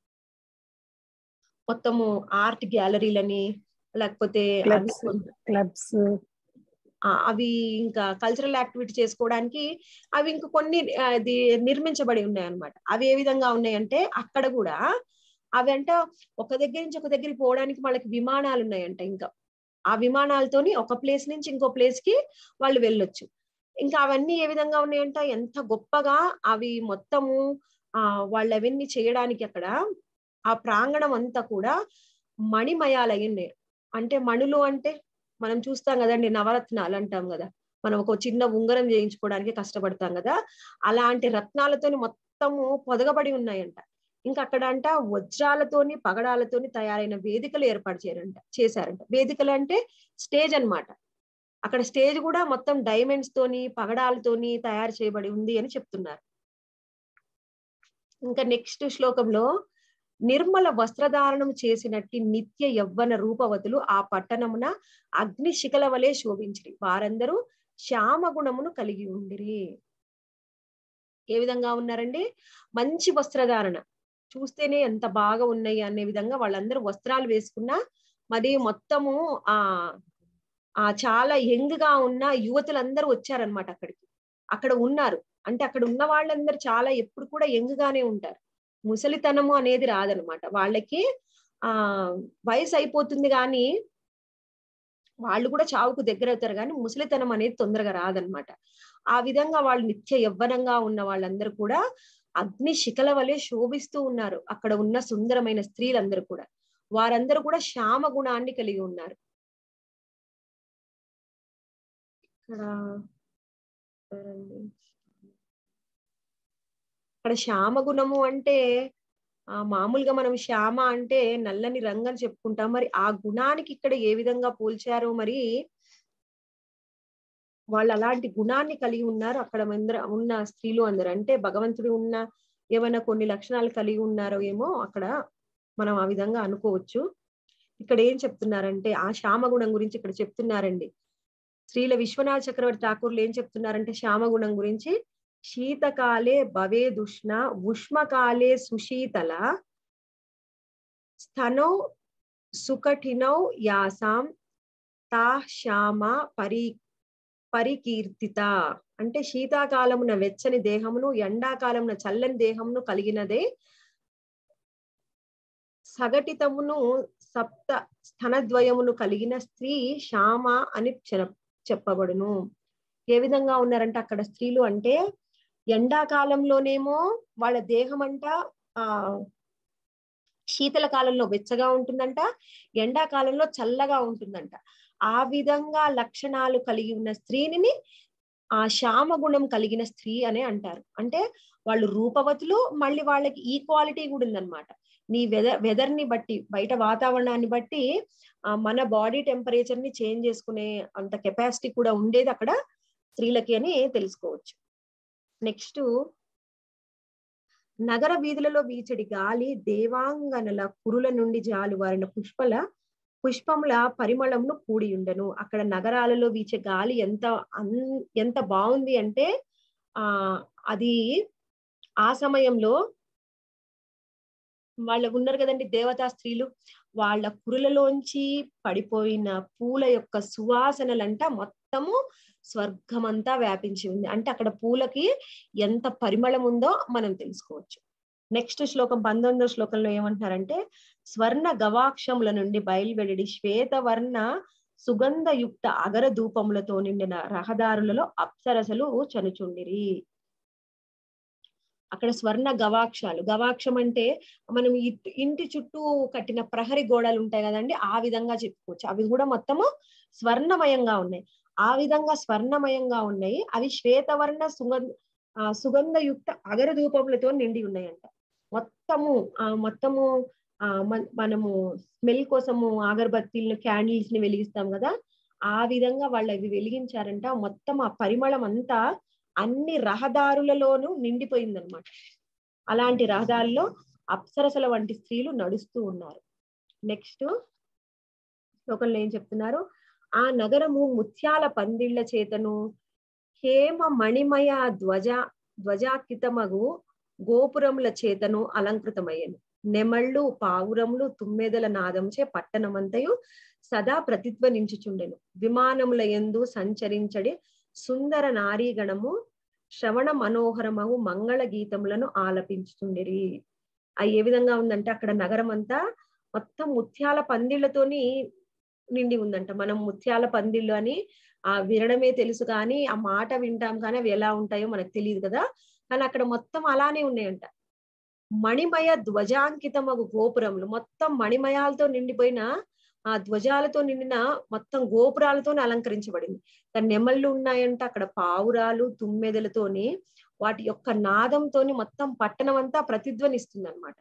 మొత్తము ఆర్ట్ గ్యాలరీలని లేకపోతే క్లబ్స్ క్లబ్స్ అవి ఇంకా కల్చరల్ యాక్టివిటీ చేసుకోవడానికి అవి ఇంకా కొన్ని అది నిర్మించబడి ఉన్నాయి అనమాట అవి ఏ విధంగా ఉన్నాయంటే అక్కడ కూడా అవి అంట ఒక దగ్గర నుంచి ఒక దగ్గరికి పోవడానికి వాళ్ళకి విమానాలు ఉన్నాయంట ఇంకా ఆ విమానాలతోని ఒక ప్లేస్ నుంచి ఇంకో ప్లేస్ కి వాళ్ళు వెళ్ళొచ్చు ఇంకా అవన్నీ ఏ విధంగా ఉన్నాయంట ఎంత గొప్పగా అవి మొత్తము ఆ వాళ్ళు అవన్నీ చేయడానికి అక్కడ ఆ ప్రాంగణం అంతా కూడా మణిమయాలు అయి ఉన్నాయి అంటే మణులు అంటే మనం చూస్తాం కదండి నవరత్నాలు అంటాం కదా మనం ఒక చిన్న ఉంగరం చేయించుకోవడానికి కష్టపడతాం కదా అలాంటి రత్నాలతోని మొత్తము పొదగబడి ఉన్నాయంట ఇంకా అక్కడ అంట వజ్రాలతోని పగడాలతోని తయారైన వేదికలు ఏర్పాటు చేయారంట చేశారంట వేదికలు అంటే స్టేజ్ అన్నమాట అక్కడ స్టేజ్ కూడా మొత్తం డైమండ్స్ తోని పగడాలతోని తయారు చేయబడి ఉంది అని చెప్తున్నారు ఇంకా నెక్స్ట్ శ్లోకంలో నిర్మల వస్త్రధారణం చేసినట్టి నిత్య యవ్వన రూపవతులు ఆ పట్టణమున అగ్ని శిఖల వలె శోభించిరి వారందరూ శ్యామ గుణమును కలిగి ఉండిరి ఏ విధంగా ఉన్నారండి మంచి వస్త్రధారణ చూస్తేనే ఎంత బాగా ఉన్నాయి అనే విధంగా వాళ్ళందరూ వస్త్రాలు వేసుకున్నా మరి మొత్తము ఆ ఆ చాలా యంగ్ గా ఉన్న యువతులందరూ వచ్చారనమాట అక్కడికి అక్కడ ఉన్నారు అంటే అక్కడ ఉన్న వాళ్ళందరూ చాలా ఎప్పుడు కూడా యంగ్ గానే ఉంటారు ముసలితనము అనేది రాదనమాట వాళ్ళకి ఆ వయసు అయిపోతుంది కానీ వాళ్ళు కూడా చావుకు దగ్గర అవుతారు కానీ ముసలితనం అనేది తొందరగా రాదనమాట ఆ విధంగా వాళ్ళు నిత్య యవ్వనంగా ఉన్న వాళ్ళందరూ కూడా అగ్ని శిఖల వలె శోభిస్తూ ఉన్నారు అక్కడ ఉన్న సుందరమైన స్త్రీలందరూ కూడా వారందరూ కూడా శ్యామ గుణాన్ని కలిగి ఉన్నారు ఇక్కడ ఇక్కడ శ్యామ గుణము అంటే ఆ మామూలుగా మనం శ్యామ అంటే నల్లని రంగు అని చెప్పుకుంటాం మరి ఆ గుణానికి ఇక్కడ ఏ విధంగా పోల్చారో మరి వాళ్ళు అలాంటి గుణాన్ని కలిగి ఉన్నారు అక్కడ అందరూ ఉన్న స్త్రీలు అందరు అంటే భగవంతుడు ఉన్న ఏమైనా కొన్ని లక్షణాలు కలిగి ఉన్నారో ఏమో అక్కడ మనం ఆ విధంగా అనుకోవచ్చు ఇక్కడ ఏం చెప్తున్నారంటే ఆ శ్యామ గుణం గురించి ఇక్కడ చెప్తున్నారండి శ్రీల విశ్వనాథ చక్రవర్తి ఠాకూర్లు ఏం చెప్తున్నారంటే శ్యామ గుణం గురించి శీతకాలే భవేదుష్ణ ఉష్మకాలే సుశీతల స్థనో సుకఠినౌ యాసాం తా శ్యామ పరి పరికీర్తిత అంటే శీతాకాలమున వెచ్చని దేహమును ఎండాకాలమున చల్లని దేహమును కలిగినదే సగటితమును సప్త స్థనద్వయమును కలిగిన స్త్రీ శ్యామ అని చెర- చెప్పబడును ఏ విధంగా ఉన్నారంటే అక్కడ స్త్రీలు అంటే ఎండాకాలంలోనేమో వాళ్ళ దేహం అంట ఆ శీతల కాలంలో వెచ్చగా ఉంటుందంట ఎండాకాలంలో చల్లగా ఉంటుందంట ఆ విధంగా లక్షణాలు కలిగి ఉన్న స్త్రీని ఆ శ్యామ గుణం కలిగిన స్త్రీ అనే అంటారు అంటే వాళ్ళు రూపవతులు మళ్ళీ వాళ్ళకి ఈక్వాలిటీ కూడా ఉందన్నమాట నీ వెదర్ వెదర్ ని బట్టి బయట వాతావరణాన్ని బట్టి ఆ, మన బాడీ టెంపరేచర్ ని చేంజ్ చేసుకునే అంత కెపాసిటీ కూడా ఉండేది అక్కడ స్త్రీలకి అని తెలుసుకోవచ్చు నెక్స్ట్ నగర వీధులలో వీచడి గాలి దేవాంగనల కురుల నుండి జాలువారిన పుష్పల పుష్పముల పరిమళమును కూడి ఉండను అక్కడ నగరాలలో వీచే గాలి ఎంత అన్ ఎంత బాగుంది అంటే ఆ అది ఆ సమయంలో వాళ్ళ ఉన్నారు కదండి దేవతా స్త్రీలు వాళ్ళ కురులలోంచి పడిపోయిన పూల యొక్క సువాసనలంట మొత్తము స్వర్గమంతా వ్యాపించి ఉంది అంటే అక్కడ పూలకి ఎంత పరిమళం ఉందో మనం తెలుసుకోవచ్చు నెక్స్ట్ శ్లోకం పంతొమ్మిదో శ్లోకంలో ఏమంటున్నారంటే స్వర్ణ గవాక్షముల నుండి బయలువెడి శ్వేతవర్ణ సుగంధయుక్త అగర ధూపములతో నిండిన రహదారులలో అప్సరసలు చనుచుండిరి అక్కడ స్వర్ణ గవాక్షాలు గవాక్షం అంటే మనం ఇట్- ఇంటి చుట్టూ కట్టిన ప్రహరీ గోడలు ఉంటాయి కదండి ఆ విధంగా చెప్పుకోవచ్చు అవి కూడా మొత్తము స్వర్ణమయంగా ఉన్నాయి ఆ విధంగా స్వర్ణమయంగా ఉన్నాయి అవి శ్వేతవర్ణ సుగంధ ఆ సుగంధయుక్త అగర ధూపములతో నిండి ఉన్నాయంట మొత్తము ఆ మొత్తము ఆ మన- మనము స్మెల్ కోసము అగరబత్తీలను క్యాండిల్స్ ని వెలిగిస్తాం కదా ఆ విధంగా వాళ్ళు అవి వెలిగించారంట మొత్తం ఆ పరిమళం అంతా అన్ని రహదారులలోనూ నిండిపోయిందనమాట అలాంటి రహదారుల్లో అప్సరసల వంటి స్త్రీలు నడుస్తూ ఉన్నారు నెక్స్ట్ శ్లోకంలో ఏం చెప్తున్నారు ఆ నగరము ముత్యాల పందిళ్ల చేతను హేమ మణిమయ ధ్వజ ధ్వజాకితమగు గోపురముల చేతను అలంకృతమయ్యను నెమళ్ళు పావురములు తుమ్మెదల నాదంచే పట్టణమంతయు సదా ప్రతిధ్వనించుచుండెను విమానముల ఎందు సంచరించడి సుందర నారీగణము శ్రవణ మనోహరమగు మంగళ గీతములను ఆలపించుతుండిరి ఆ ఏ విధంగా ఉందంటే అక్కడ నగరం అంతా మొత్తం ముత్యాల పందిళ్లతోని నిండి ఉందంట మనం ముత్యాల పందిళ్ళు అని ఆ వినడమే తెలుసు కానీ ఆ మాట వింటాం కానీ అవి ఎలా ఉంటాయో మనకు తెలియదు కదా కానీ అక్కడ మొత్తం అలానే ఉన్నాయంట మణిమయ ధ్వజాంకితమగు గోపురములు మొత్తం మణిమయాలతో నిండిపోయిన ఆ ధ్వజాలతో నిండిన మొత్తం గోపురాలతో అలంకరించబడింది దాని నెమళ్ళు ఉన్నాయంట అక్కడ పావురాలు తుమ్మెదలతోని వాటి యొక్క నాదంతోని మొత్తం పట్టణం అంతా ప్రతిధ్వనిస్తుంది అనమాట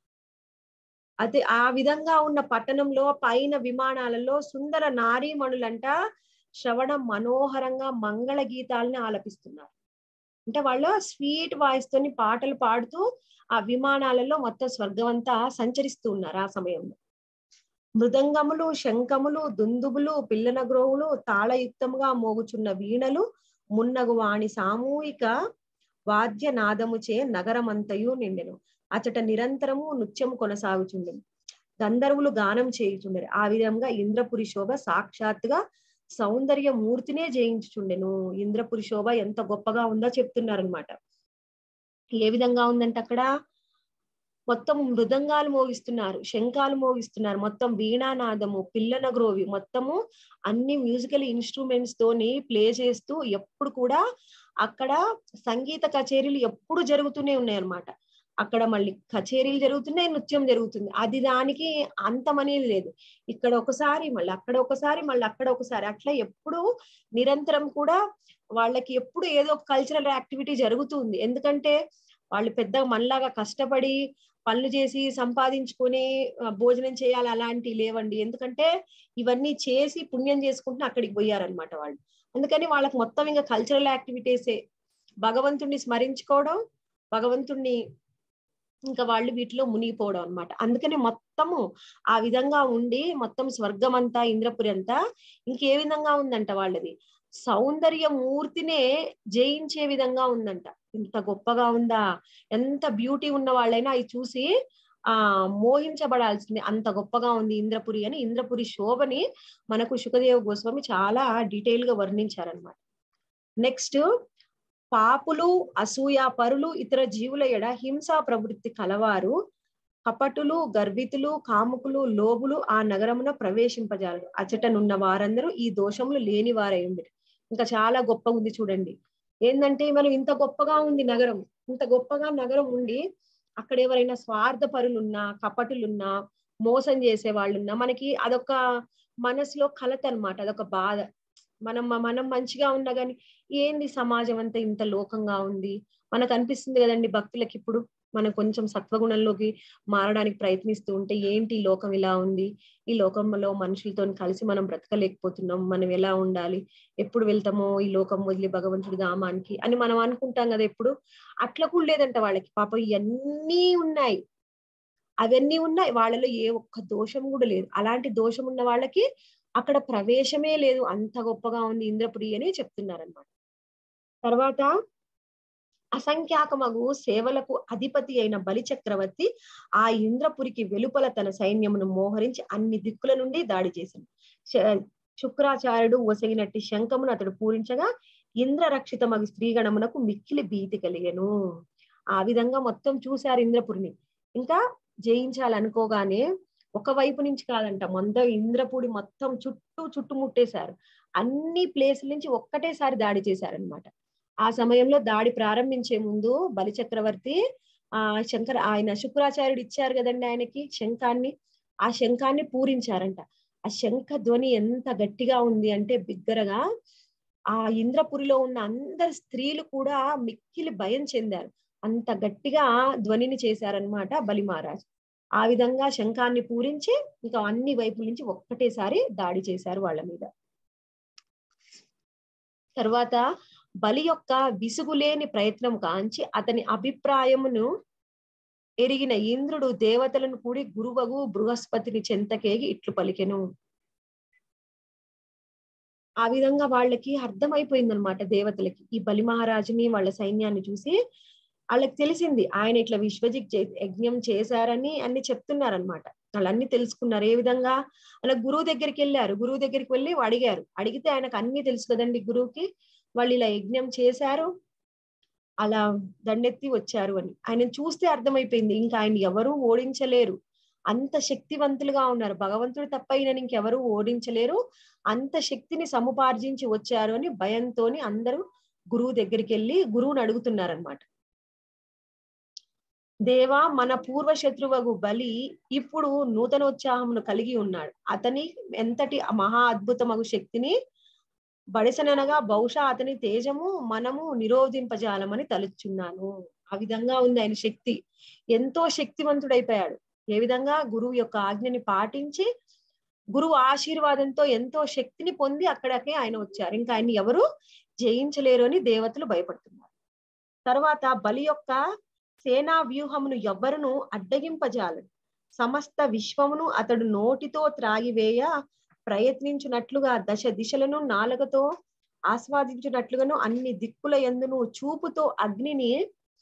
అదే ఆ విధంగా ఉన్న పట్టణంలో పైన విమానాలలో సుందర నారీమణులంట శ్రవణ మనోహరంగా మంగళ గీతాలని ఆలపిస్తున్నారు అంటే వాళ్ళు స్వీట్ వాయిస్ తోని పాటలు పాడుతూ ఆ విమానాలలో మొత్తం స్వర్గం అంతా సంచరిస్తూ ఉన్నారు ఆ సమయంలో మృదంగములు శంఖములు దుందుబులు పిల్లన గ్రోవులు తాళయుక్తముగా మోగుచున్న వీణలు మున్నగు వాణి సామూహిక వాద్య నాదముచే నగరమంతయు నిండెను అచట నిరంతరము నృత్యము కొనసాగుచుండెను గంధర్వులు గానం చేయుచుండరు ఆ విధంగా ఇంద్రపురి శోభ సాక్షాత్తుగా సౌందర్య మూర్తినే జయించుచుండెను ఇంద్రపురి శోభ ఎంత గొప్పగా ఉందో చెప్తున్నారనమాట ఏ విధంగా ఉందంటే అక్కడ మొత్తం మృదంగాలు మోగిస్తున్నారు శంఖాలు మోగిస్తున్నారు మొత్తం వీణానాదము పిల్లన గ్రోవి మొత్తము అన్ని మ్యూజికల్ ఇన్స్ట్రుమెంట్స్ తోని ప్లే చేస్తూ ఎప్పుడు కూడా అక్కడ సంగీత కచేరీలు ఎప్పుడు జరుగుతూనే ఉన్నాయి అన్నమాట అక్కడ మళ్ళీ కచేరీలు జరుగుతున్నాయి నృత్యం జరుగుతుంది అది దానికి అంతం అనేది లేదు ఇక్కడ ఒకసారి మళ్ళీ అక్కడ ఒకసారి మళ్ళీ అక్కడ ఒకసారి అట్లా ఎప్పుడు నిరంతరం కూడా వాళ్ళకి ఎప్పుడు ఏదో ఒక కల్చరల్ యాక్టివిటీ జరుగుతుంది ఎందుకంటే వాళ్ళు పెద్దగా మనలాగా కష్టపడి పనులు చేసి సంపాదించుకొని ఆ, భోజనం చేయాలి అలాంటివి లేవండి ఎందుకంటే ఇవన్నీ చేసి పుణ్యం చేసుకుంటూ అక్కడికి పోయారనమాట వాళ్ళు అందుకని వాళ్ళకి మొత్తం ఇంకా కల్చరల్ యాక్టివిటీసే భగవంతుణ్ణి స్మరించుకోవడం భగవంతుణ్ణి ఇంకా వాళ్ళు వీటిలో మునిగిపోవడం అన్నమాట అందుకని మొత్తము ఆ విధంగా ఉండి మొత్తం స్వర్గం అంతా ఇంద్రపురి అంతా ఇంకే విధంగా ఉందంట వాళ్ళది సౌందర్య మూర్తినే జయించే విధంగా ఉందంట ఇంత గొప్పగా ఉందా ఎంత బ్యూటీ ఉన్న వాళ్ళైనా అవి చూసి ఆ మోహించబడాల్సింది అంత గొప్పగా ఉంది ఇంద్రపురి అని ఇంద్రపురి శోభని మనకు సుఖదేవ గోస్వామి చాలా డీటెయిల్ గా వర్ణించారనమాట నెక్స్ట్ పాపులు అసూయ పరులు ఇతర జీవుల ఎడ హింసా ప్రవృత్తి కలవారు కపటులు గర్వితులు కాముకులు లోబులు ఆ నగరమున ప్రవేశింపజాలరు అచటనున్న వారందరూ ఈ దోషములు లేని వారై ఉంది ఇంకా చాలా గొప్పగా ఉంది చూడండి ఏంటంటే మనం ఇంత గొప్పగా ఉంది నగరం ఇంత గొప్పగా నగరం ఉండి అక్కడ ఎవరైనా స్వార్థ పరులున్నా కపటులున్నా మోసం చేసే వాళ్ళున్నా మనకి అదొక మనసులో కలత అన్నమాట అదొక బాధ మనం మనం మంచిగా ఉన్నా గాని ఏంది సమాజం అంతా ఇంత లోకంగా ఉంది మనకు అనిపిస్తుంది కదండి భక్తులకి ఇప్పుడు మనం కొంచెం సత్వగుణంలోకి మారడానికి ప్రయత్నిస్తూ ఉంటే ఏంటి ఈ లోకం ఇలా ఉంది ఈ లోకంలో మనుషులతో కలిసి మనం బ్రతకలేకపోతున్నాం మనం ఎలా ఉండాలి ఎప్పుడు వెళ్తామో ఈ లోకం వదిలి భగవంతుడి ధామానికి అని మనం అనుకుంటాం కదా ఎప్పుడు అట్లా కూడా లేదంట వాళ్ళకి పాపం ఇవన్నీ ఉన్నాయి అవన్నీ ఉన్నాయి వాళ్ళలో ఏ ఒక్క దోషం కూడా లేదు అలాంటి దోషం ఉన్న వాళ్ళకి అక్కడ ప్రవేశమే లేదు అంత గొప్పగా ఉంది ఇంద్రపురి అని చెప్తున్నారనమాట తర్వాత అసంఖ్యాకమగు సేవలకు అధిపతి అయిన బలి చక్రవర్తి ఆ ఇంద్రపురికి వెలుపల తన సైన్యమును మోహరించి అన్ని దిక్కుల నుండి దాడి చేశాను శ- శుక్రాచార్యుడు ఒసగినట్టి శంఖమును అతడు పూరించగా ఇంద్ర రక్షితమగు స్త్రీగణమునకు మిక్కిలి భీతి కలిగెను ఆ విధంగా మొత్తం చూశారు ఇంద్రపురిని ఇంకా జయించాలనుకోగానే ఒక వైపు నుంచి కాదంట మొత్తం ఇంద్రపుడి మొత్తం చుట్టూ చుట్టుముట్టేశారు అన్ని ప్లేసుల నుంచి ఒక్కటేసారి దాడి చేశారనమాట ఆ సమయంలో దాడి ప్రారంభించే ముందు బలి చక్రవర్తి ఆ శంకర ఆయన శుక్రాచార్యుడు ఇచ్చారు కదండి ఆయనకి శంఖాన్ని ఆ శంఖాన్ని పూరించారంట ఆ శంఖ ధ్వని ఎంత గట్టిగా ఉంది అంటే బిగ్గరగా ఆ ఇంద్రపురిలో ఉన్న అందరి స్త్రీలు కూడా మిక్కిలి భయం చెందారు అంత గట్టిగా ధ్వనిని చేశారనమాట బలి మహారాజ్ ఆ విధంగా శంఖాన్ని పూరించి ఇంకా అన్ని వైపుల నుంచి ఒక్కటేసారి దాడి చేశారు వాళ్ళ మీద తర్వాత బలి యొక్క విసుగులేని ప్రయత్నం కాంచి అతని అభిప్రాయమును ఎరిగిన ఇంద్రుడు దేవతలను కూడి గురువగు బృహస్పతిని చెంతకేగి ఇట్లు పలికెను ఆ విధంగా వాళ్ళకి అర్థమైపోయింది అనమాట దేవతలకి ఈ బలి మహారాజుని వాళ్ళ సైన్యాన్ని చూసి వాళ్ళకి తెలిసింది ఆయన ఇట్లా విశ్వజిత్ చే- యజ్ఞం చేశారని అన్ని చెప్తున్నారనమాట వాళ్ళన్ని తెలుసుకున్నారు ఏ విధంగా అలా గురువు దగ్గరికి వెళ్ళారు గురువు దగ్గరికి వెళ్ళి అడిగారు అడిగితే ఆయనకు అన్ని తెలుసు కదండి గురువుకి వాళ్ళు ఇలా యజ్ఞం చేశారు అలా దండెత్తి వచ్చారు అని ఆయన చూస్తే అర్థమైపోయింది ఇంకా ఆయన ఎవరూ ఓడించలేరు అంత శక్తివంతులుగా ఉన్నారు భగవంతుడు తప్ప ఈయన ఇంకెవరూ ఓడించలేరు అంత శక్తిని సముపార్జించి వచ్చారు అని భయంతోని అందరూ గురువు దగ్గరికి వెళ్ళి గురువుని అడుగుతున్నారనమాట దేవా మన పూర్వ శత్రువగు బలి ఇప్పుడు నూతనోత్సాహమును కలిగి ఉన్నాడు అతని ఎంతటి మహా అద్భుతమగు శక్తిని బడిసననగా బహుశా అతని తేజము మనము నిరోధింపజాలమని తలుచున్నాను ఆ విధంగా ఉంది ఆయన శక్తి ఎంతో శక్తివంతుడైపోయాడు ఏ విధంగా గురువు యొక్క ఆజ్ఞని పాటించి గురువు ఆశీర్వాదంతో ఎంతో శక్తిని పొంది అక్కడికే ఆయన వచ్చారు ఇంకా ఆయన ఎవరు జయించలేరు అని దేవతలు భయపడుతున్నారు తర్వాత బలి యొక్క సేనా వ్యూహమును ఎవ్వరును అడ్డగింపజాలడు సమస్త విశ్వమును అతడు నోటితో త్రాగివేయ ప్రయత్నించినట్లుగా దశ దిశలను నాలుగతో ఆస్వాదించినట్లుగాను అన్ని దిక్కుల ఎందును చూపుతో అగ్నిని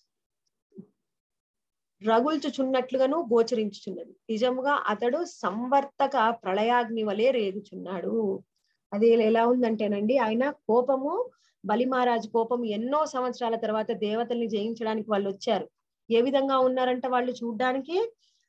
రగుల్చుచున్నట్లుగాను గోచరించుచున్నది నిజముగా అతడు సంవర్తక ప్రళయాగ్ని వలె రేగుచున్నాడు అది ఎలా ఉందంటేనండి ఆయన కోపము బలి మహారాజు కోపం ఎన్నో సంవత్సరాల తర్వాత దేవతల్ని జయించడానికి వాళ్ళు వచ్చారు ఏ విధంగా ఉన్నారంట వాళ్ళు చూడ్డానికి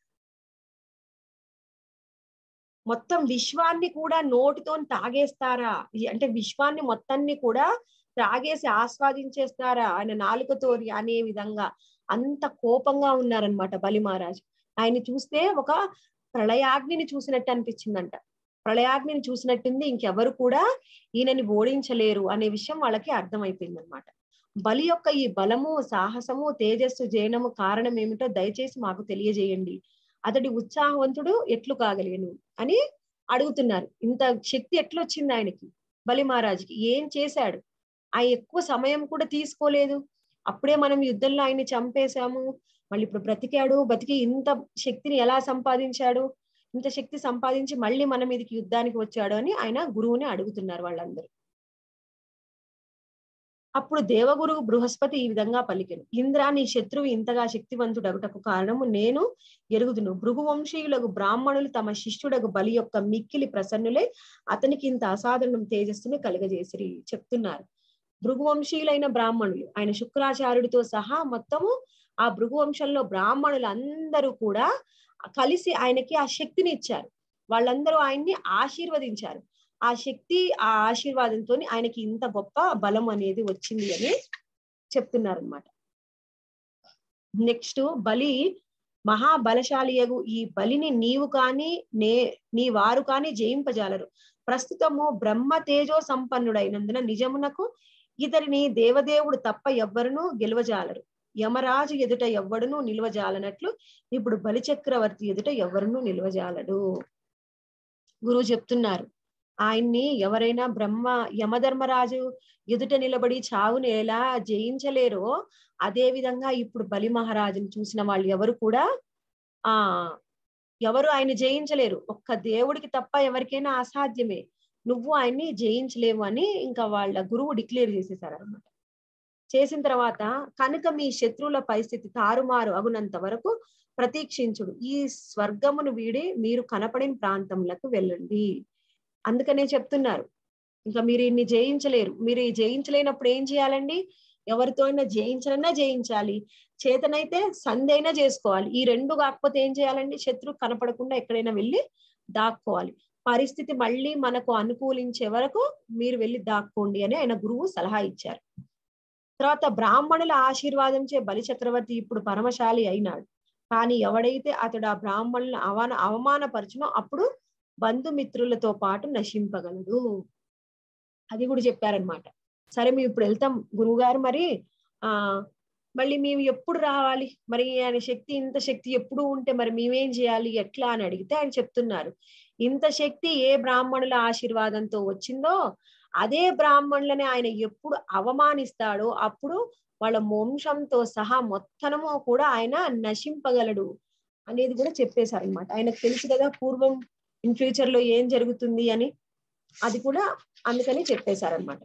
మొత్తం విశ్వాన్ని కూడా నోటితో తాగేస్తారా ఈ- అంటే విశ్వాన్ని మొత్తాన్ని కూడా త్రాగేసి ఆస్వాదించేస్తారా ఆయన నాలుకతో అనే విధంగా అంత కోపంగా ఉన్నారనమాట బలి మహారాజు ఆయన చూస్తే ఒక ప్రళయాగ్నిని చూసినట్టు అనిపించిందంట ప్రళయాగ్నిని చూసినట్టుంది ఇంకెవరు కూడా ఈయనని ఓడించలేరు అనే విషయం వాళ్ళకి అర్థమైపోయింది అనమాట బలి యొక్క ఈ బలము సాహసము తేజస్సు జయనము కారణం ఏమిటో దయచేసి మాకు తెలియజేయండి అతడి ఉత్సాహవంతుడు ఎట్లు కాగలిగను అని అడుగుతున్నారు ఇంత శక్తి ఎట్లొచ్చింది ఆయనకి బలి మహారాజుకి ఏం చేశాడు ఆ ఎక్కువ సమయం కూడా తీసుకోలేదు అప్పుడే మనం యుద్ధంలో ఆయన్ని చంపేశాము మళ్ళీ ఇప్పుడు బ్రతికాడు బతికి ఇంత శక్తిని ఎలా సంపాదించాడు ఇంత శక్తి సంపాదించి మళ్ళీ మన మీదకి యుద్ధానికి వచ్చాడు అని ఆయన గురువుని అడుగుతున్నారు వాళ్ళందరూ అప్పుడు దేవగురువు బృహస్పతి ఈ విధంగా పలికెను ఇంద్ర నీ శత్రువు ఇంతగా శక్తివంతుడగుటకు కారణము నేను ఎరుగుదును భృగువంశీయులకు బ్రాహ్మణులు తమ శిష్యుడకు బలి యొక్క మిక్కిలి ప్రసన్నులై అతనికి ఇంత అసాధారణం తేజస్సుని కలుగజేసిరి చెప్తున్నారు భృగువంశీయులైన బ్రాహ్మణులు ఆయన శుక్రాచార్యుడితో సహా మొత్తము ఆ భృగువంశంలో బ్రాహ్మణులు అందరూ కూడా కలిసి ఆయనకి ఆ శక్తిని ఇచ్చారు వాళ్ళందరూ ఆయన్ని ఆశీర్వదించారు ఆ శక్తి ఆ ఆశీర్వాదంతో ఆయనకి ఇంత గొప్ప బలం అనేది వచ్చింది అని చెప్తున్నారు అనమాట నెక్స్ట్ బలి మహాబలశాలియగు ఈ బలిని నీవు కాని నే నీ వారు కాని జయింపజాలరు ప్రస్తుతము బ్రహ్మ తేజో సంపన్నుడైనందున నిజమునకు ఇతరిని దేవదేవుడు తప్ప ఎవ్వరును గెలవజాలరు యమరాజు ఎదుట ఎవ్వడును నిల్వజాలనట్లు ఇప్పుడు బలిచక్రవర్తి ఎదుట ఎవ్వరును నిల్వజాలడు గురువు చెప్తున్నారు ఆయన్ని ఎవరైనా బ్రహ్మ యమధర్మరాజు ఎదుట నిలబడి చావుని ఎలా జయించలేరో అదే విధంగా ఇప్పుడు బలి మహారాజుని చూసిన వాళ్ళు ఎవరు కూడా ఆ ఎవరు ఆయన జయించలేరు ఒక్క దేవుడికి తప్ప ఎవరికైనా అసాధ్యమే నువ్వు ఆయన్ని జయించలేవు అని ఇంకా వాళ్ళ గురువు డిక్లేర్ చేసేసారు అనమాట చేసిన తర్వాత కనుక మీ శత్రువుల పరిస్థితి తారుమారు అగునంత వరకు ప్రతీక్షించుడు ఈ స్వర్గమును వీడి మీరు కనపడిన ప్రాంతంలకు వెళ్ళండి అందుకనే చెప్తున్నారు ఇంకా మీరు ఇన్ని జయించలేరు మీరు ఈ జయించలేనప్పుడు ఏం చేయాలండి ఎవరితో అయినా జయించాలన్నా జయించాలి చేతనైతే సంధి అయినా చేసుకోవాలి ఈ రెండు కాకపోతే ఏం చేయాలండి శత్రు కనపడకుండా ఎక్కడైనా వెళ్ళి దాక్కోవాలి పరిస్థితి మళ్ళీ మనకు అనుకూలించే వరకు మీరు వెళ్ళి దాక్కోండి అని ఆయన గురువు సలహా ఇచ్చారు తర్వాత బ్రాహ్మణుల ఆశీర్వాదంచే బలి చక్రవర్తి ఇప్పుడు పరమశాలి అయినాడు కానీ ఎవడైతే అతడు ఆ బ్రాహ్మణులను అవన అవమానపరచునో అప్పుడు బంధుమిత్రులతో పాటు నశింపగలడు అది కూడా చెప్పారనమాట సరే మేము ఇప్పుడు వెళ్తాం గురువుగారు మరి ఆ మళ్ళీ మేము ఎప్పుడు రావాలి మరి ఆయన శక్తి ఇంత శక్తి ఎప్పుడు ఉంటే మరి మేమేం చేయాలి ఎట్లా అని అడిగితే ఆయన చెప్తున్నారు ఇంత శక్తి ఏ బ్రాహ్మణుల ఆశీర్వాదంతో వచ్చిందో అదే బ్రాహ్మణులని ఆయన ఎప్పుడు అవమానిస్తాడో అప్పుడు వాళ్ళ వంశంతో సహా మొత్తము కూడా ఆయన నశింపగలడు అనేది కూడా చెప్పేశారు అనమాట ఆయనకు తెలుసు కదా పూర్వం ఇన్ ఫ్యూచర్ లో ఏం జరుగుతుంది అని అది కూడా అందుకని చెప్పేశారనమాట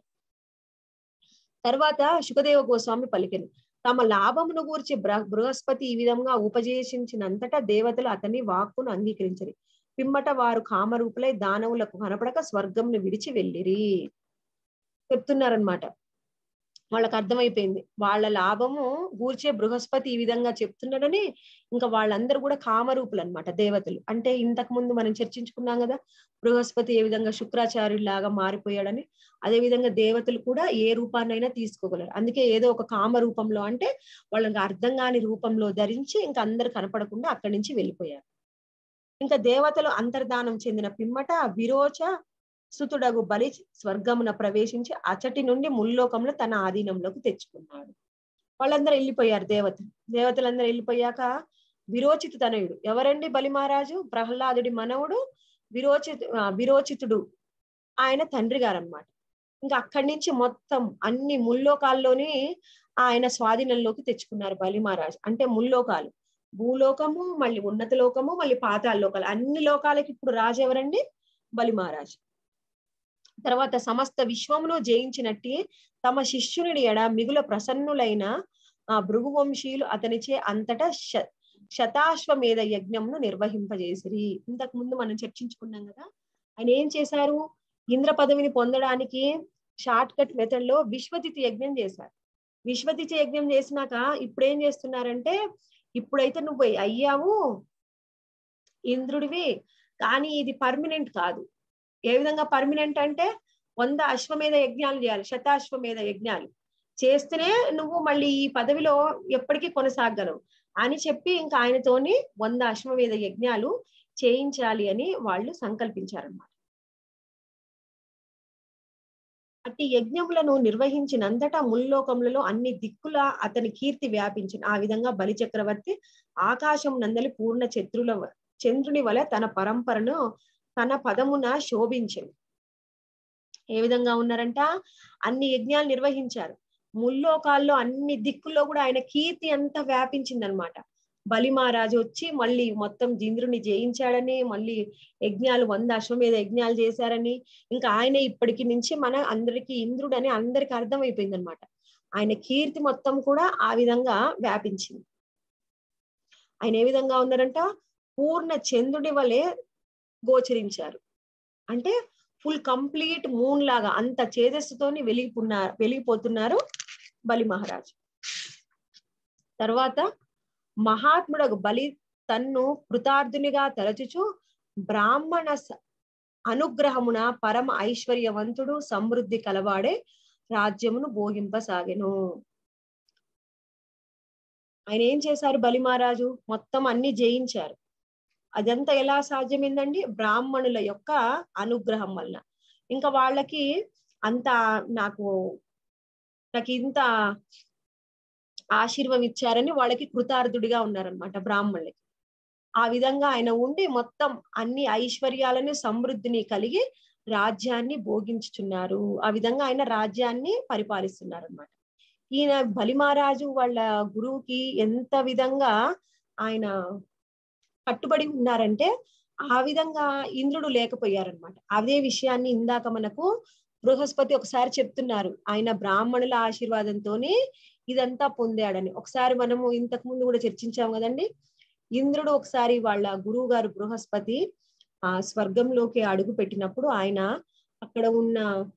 తర్వాత శుకదేవ గోస్వామి పలికెను తమ లాభమును గూర్చి బృహస్పతి ఈ విధంగా ఉపదేశించినంతటా దేవతలు అతని వాక్కును అంగీకరించరు పిమ్మట వారు కామరూపులై దానవులకు కనపడక స్వర్గంను విడిచి వెళ్ళిరి చెప్తున్నారనమాట వాళ్ళకి అర్థమైపోయింది వాళ్ళ లాభము గూర్చే బృహస్పతి ఈ విధంగా చెప్తున్నాడని ఇంకా వాళ్ళందరూ కూడా కామరూపులు అనమాట దేవతలు అంటే ఇంతకు ముందు మనం చర్చించుకున్నాం కదా బృహస్పతి ఏ విధంగా శుక్రాచార్యులాగా మారిపోయాడని అదే విధంగా దేవతలు కూడా ఏ రూపాన్నైనా తీసుకోగలరు అందుకే ఏదో ఒక కామ రూపంలో అంటే వాళ్ళకి అర్థం కాని రూపంలో ధరించి ఇంకా అందరు కనపడకుండా అక్కడి నుంచి వెళ్ళిపోయారు ఇంకా దేవతలు అంతర్ధానం చెందిన పిమ్మట విరోచ సుతుడగు బలి స్వర్గమున ప్రవేశించి అచటి నుండి ముల్లోకంలో తన ఆధీనంలోకి తెచ్చుకున్నాడు వాళ్ళందరూ వెళ్ళిపోయారు దేవతలు దేవతలందరూ వెళ్ళిపోయాక విరోచితు తనయుడు ఎవరండి బలి మహారాజు ప్రహ్లాదుడి మనవుడు విరోచితు విరోచితుడు ఆయన తండ్రి గారు అనమాట ఇంకా అక్కడి నుంచి మొత్తం అన్ని ముల్లోకాల్లోని ఆయన స్వాధీనంలోకి తెచ్చుకున్నారు బలి మహారాజు అంటే ముల్లోకాలు భూలోకము మళ్ళీ ఉన్నత లోకము మళ్ళీ పాతాల లోకాలు అన్ని లోకాలకి ఇప్పుడు రాజు ఎవరండి బలి మహారాజు తర్వాత సమస్త విశ్వమును జయించినట్టి తమ శిష్యుని ఎడ మిగుల ప్రసన్నులైన ఆ భృగువంశీయులు అతనిచే అంతటా శతాశ్వమేధ యజ్ఞంను నిర్వహింపజేసిరి ఇంతకు ముందు మనం చర్చించుకున్నాం కదా ఆయన ఏం చేశారు ఇంద్ర పదవిని పొందడానికి షార్ట్ కట్ మెథడ్ లో విశ్వతిథి యజ్ఞం చేశారు విశ్వతిథి యజ్ఞం చేసినాక ఇప్పుడు ఏం చేస్తున్నారంటే ఇప్పుడైతే నువ్వు అయ్యావు ఇంద్రుడివి కానీ ఇది పర్మనెంట్ కాదు ఏ విధంగా పర్మనెంట్ అంటే వంద అశ్వమేధ యజ్ఞాలు చేయాలి శతాశ్వమేధ యజ్ఞాలు చేస్తేనే నువ్వు మళ్ళీ ఈ పదవిలో ఎప్పటికీ కొనసాగలవు అని చెప్పి ఇంకా ఆయనతోని వంద అశ్వమేధ యజ్ఞాలు చేయించాలి అని వాళ్ళు సంకల్పించారన్నమాట అట్టి యజ్ఞములను నిర్వహించినంతటా ముల్లోకములలో అన్ని దిక్కుల అతని కీర్తి వ్యాపించిన ఆ విధంగా బలి చక్రవర్తి ఆకాశం నందలి పూర్ణ చంద్రుల చంద్రుని వలె తన పరంపరను తన పదమున శోభించింది ఏ విధంగా ఉన్నారంట అన్ని యజ్ఞాలు నిర్వహించారు ముల్లోకాల్లో అన్ని దిక్కుల్లో కూడా ఆయన కీర్తి అంతా వ్యాపించింది అనమాట బలి మహారాజు వచ్చి మళ్ళీ మొత్తం ఇంద్రుని జయించాడని మళ్ళీ యజ్ఞాలు వంద అశ్వమేధ యజ్ఞాలు చేశారని ఇంకా ఆయన ఇప్పటికి నుంచి మన అందరికి ఇంద్రుడు అని అందరికి అర్థమైపోయింది అనమాట ఆయన కీర్తి మొత్తం కూడా ఆ విధంగా వ్యాపించింది ఆయన ఏ విధంగా ఉన్నారంట పూర్ణ చంద్రుడి వలె గోచరించారు అంటే ఫుల్ కంప్లీట్ మూన్ లాగా అంత చేదస్సుతోని వెలిగిపున్నారు వెలిగిపోతున్నారు బలి మహారాజు తర్వాత మహాత్ముడకు బలి తన్ను కృతార్థునిగా తలచుచు బ్రాహ్మణ స- అనుగ్రహమున పరమ ఐశ్వర్యవంతుడు సమృద్ధి కలవాడే రాజ్యమును భోగింపసాగెను ఆయన ఏం చేశారు బలి మహారాజు మొత్తం అన్ని జయించారు అదంతా ఎలా సాధ్యమైందండి బ్రాహ్మణుల యొక్క అనుగ్రహం వలన ఇంకా వాళ్ళకి అంత నాకు నాకు ఇంత ఆశీర్వం ఇచ్చారని వాళ్ళకి కృతార్థుడిగా ఉన్నారనమాట బ్రాహ్మణులకి ఆ విధంగా ఆయన ఉండి మొత్తం అన్ని ఐశ్వర్యాలను సమృద్ధిని కలిగి రాజ్యాన్ని భోగించుచున్నారు ఆ విధంగా ఆయన రాజ్యాన్ని పరిపాలిస్తున్నారు అనమాట ఈయన బలిమారాజు వాళ్ళ గురువుకి ఎంత విధంగా ఆయన కట్టుబడి ఉన్నారంటే ఆ విధంగా ఇంద్రుడు లేకపోయారనమాట అదే విషయాన్ని ఇందాక మనకు బృహస్పతి ఒకసారి చెప్తున్నారు ఆయన బ్రాహ్మణుల ఆశీర్వాదంతోనే ఇదంతా పొందాడని ఒకసారి మనము ఇంతకు ముందు కూడా చర్చించాం కదండి ఇంద్రుడు ఒకసారి వాళ్ళ గురువు గారు బృహస్పతి ఆ స్వర్గంలోకి అడుగు పెట్టినప్పుడు ఆయన అక్కడ ఉన్న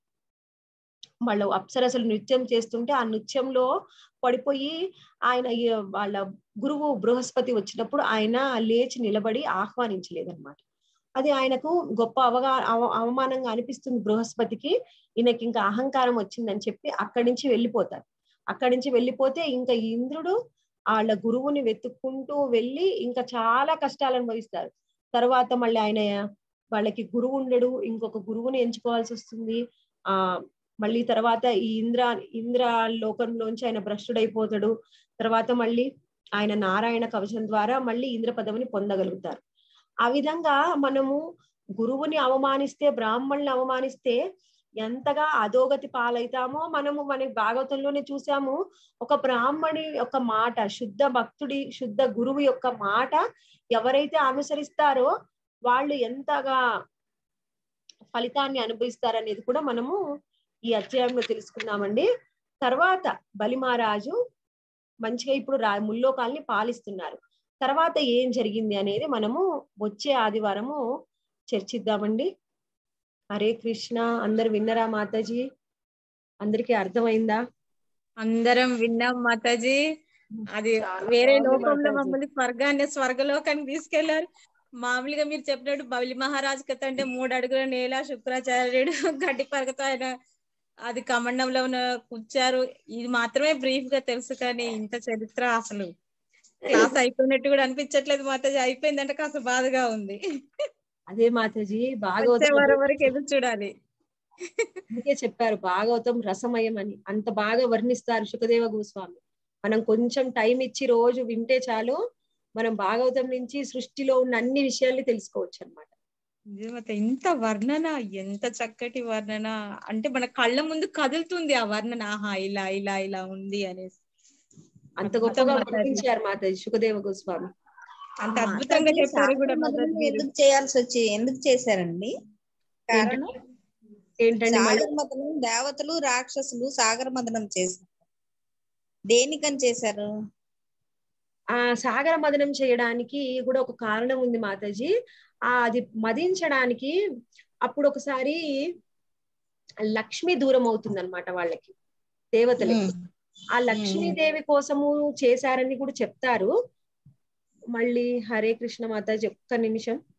వాళ్ళ అప్సరసలు నృత్యం చేస్తుంటే ఆ నృత్యంలో పడిపోయి ఆయన ఈ వాళ్ళ గురువు బృహస్పతి వచ్చినప్పుడు ఆయన లేచి నిలబడి ఆహ్వానించలేదన్నమాట అది ఆయనకు గొప్ప అవగా అవ- అవమానంగా అనిపిస్తుంది బృహస్పతికి ఈయనకి ఇంకా అహంకారం వచ్చిందని చెప్పి అక్కడి నుంచి వెళ్ళిపోతారు అక్కడి నుంచి వెళ్ళిపోతే ఇంకా ఈ ఇంద్రుడు వాళ్ళ గురువుని వెతుక్కుంటూ వెళ్ళి ఇంకా చాలా కష్టాలు అనుభవిస్తారు తర్వాత మళ్ళీ ఆయన వాళ్ళకి గురువు ఉండడు ఇంకొక గురువుని ఎంచుకోవాల్సి వస్తుంది ఆ మళ్ళీ తర్వాత ఈ ఇంద్ర ఇంద్ర లోకంలోంచి ఆయన భ్రష్టుడైపోతాడు తర్వాత మళ్ళీ ఆయన నారాయణ కవచం ద్వారా మళ్ళీ ఇంద్ర పదవిని పొందగలుగుతారు ఆ విధంగా మనము గురువుని అవమానిస్తే బ్రాహ్మణుని అవమానిస్తే ఎంతగా అధోగతి పాలైతామో మనము మన భాగవతంలోనే చూసాము ఒక బ్రాహ్మణి యొక్క మాట శుద్ధ భక్తుడి శుద్ధ గురువు యొక్క మాట ఎవరైతే అనుసరిస్తారో వాళ్ళు ఎంతగా ఫలితాన్ని అనుభవిస్తారనేది కూడా మనము ఈ అధ్యాయంలో తెలుసుకున్నామండి తర్వాత బలిమారాజు మంచిగా ఇప్పుడు రా ముల్లోకాల్ని పాలిస్తున్నారు తర్వాత ఏం జరిగింది అనేది మనము వచ్చే ఆదివారము చర్చిద్దామండి హరే కృష్ణ అందరు విన్నరా మాతాజీ అందరికి అర్థమైందా అందరం విన్నాం మాతాజీ అది చాలా వేరే బాగుంది లోకంలో మాతాజీ. మమ్మల్ని స్వర్గాన్ని స్వర్గలోకానికి తీసుకెళ్లారు మామూలుగా మీరు చెప్పినట్టు బలి మహారాజ్ కథ అంటే మూడు అడుగుల నేల శుక్రాచార్యుడు గడ్డి పరకతో ఆయన అది కమండంలో ఉన్న కూర్చారు ఇది మాత్రమే బ్రీఫ్ గా తెలుసు కానీ ఇంత చరిత్ర అసలు క్లాస్ అయిపోయినట్టు కూడా అనిపించట్లేదు మాతాజీ అయిపోయిందంటే కాస్త బాధగా ఉంది అదే మాతాజీ వచ్చే భాగవతం వారం వరకు ఎదురు చూడాలి అందుకే చెప్పారు భాగవతం రసమయం అని అంత బాగా వర్ణిస్తారు సుఖదేవ గోస్వామి మనం కొంచెం టైం ఇచ్చి రోజు వింటే చాలు మనం భాగవతం నుంచి సృష్టిలో ఉన్న అన్ని విషయాల్ని తెలుసుకోవచ్చు అనమాట నిజమత ఇంత వర్ణన ఎంత చక్కటి వర్ణన అంటే మన కళ్ళ ముందు కదులుతుంది ఆ వర్ణన ఆహా ఇలా ఇలా ఇలా ఉంది అనేసి అంత అద్భుతం గొప్పగా మాతాజీ. వర్ణించారు మాతాజీ సుఖదేవ గోస్వామి అంత అద్భుతంగా మాతాజీ చెప్పారు కూడా సాగర మాతాజీ మథనం మీరు. ఎందుకు చేయాల్సి వచ్చి ఎందుకు చేశారండి కారణం ఏంటండి మళ్ళీ సాగర మథనం దేవతలు రాక్షసులు సాగర మథనం చేశారు దేనికని చేశారు ఆ సాగర మదనం చేయడానికి కూడా ఒక కారణం ఉంది మాతాజీ ఆ అది మదించడానికి అప్పుడు ఒకసారి లక్ష్మి దూరం అవుతుంది అనమాట వాళ్ళకి దేవతలకి ఆ లక్ష్మీదేవి కోసము చేశారని కూడా చెప్తారు మళ్ళీ హరే కృష్ణ మాతాజీ ఒక్క నిమిషం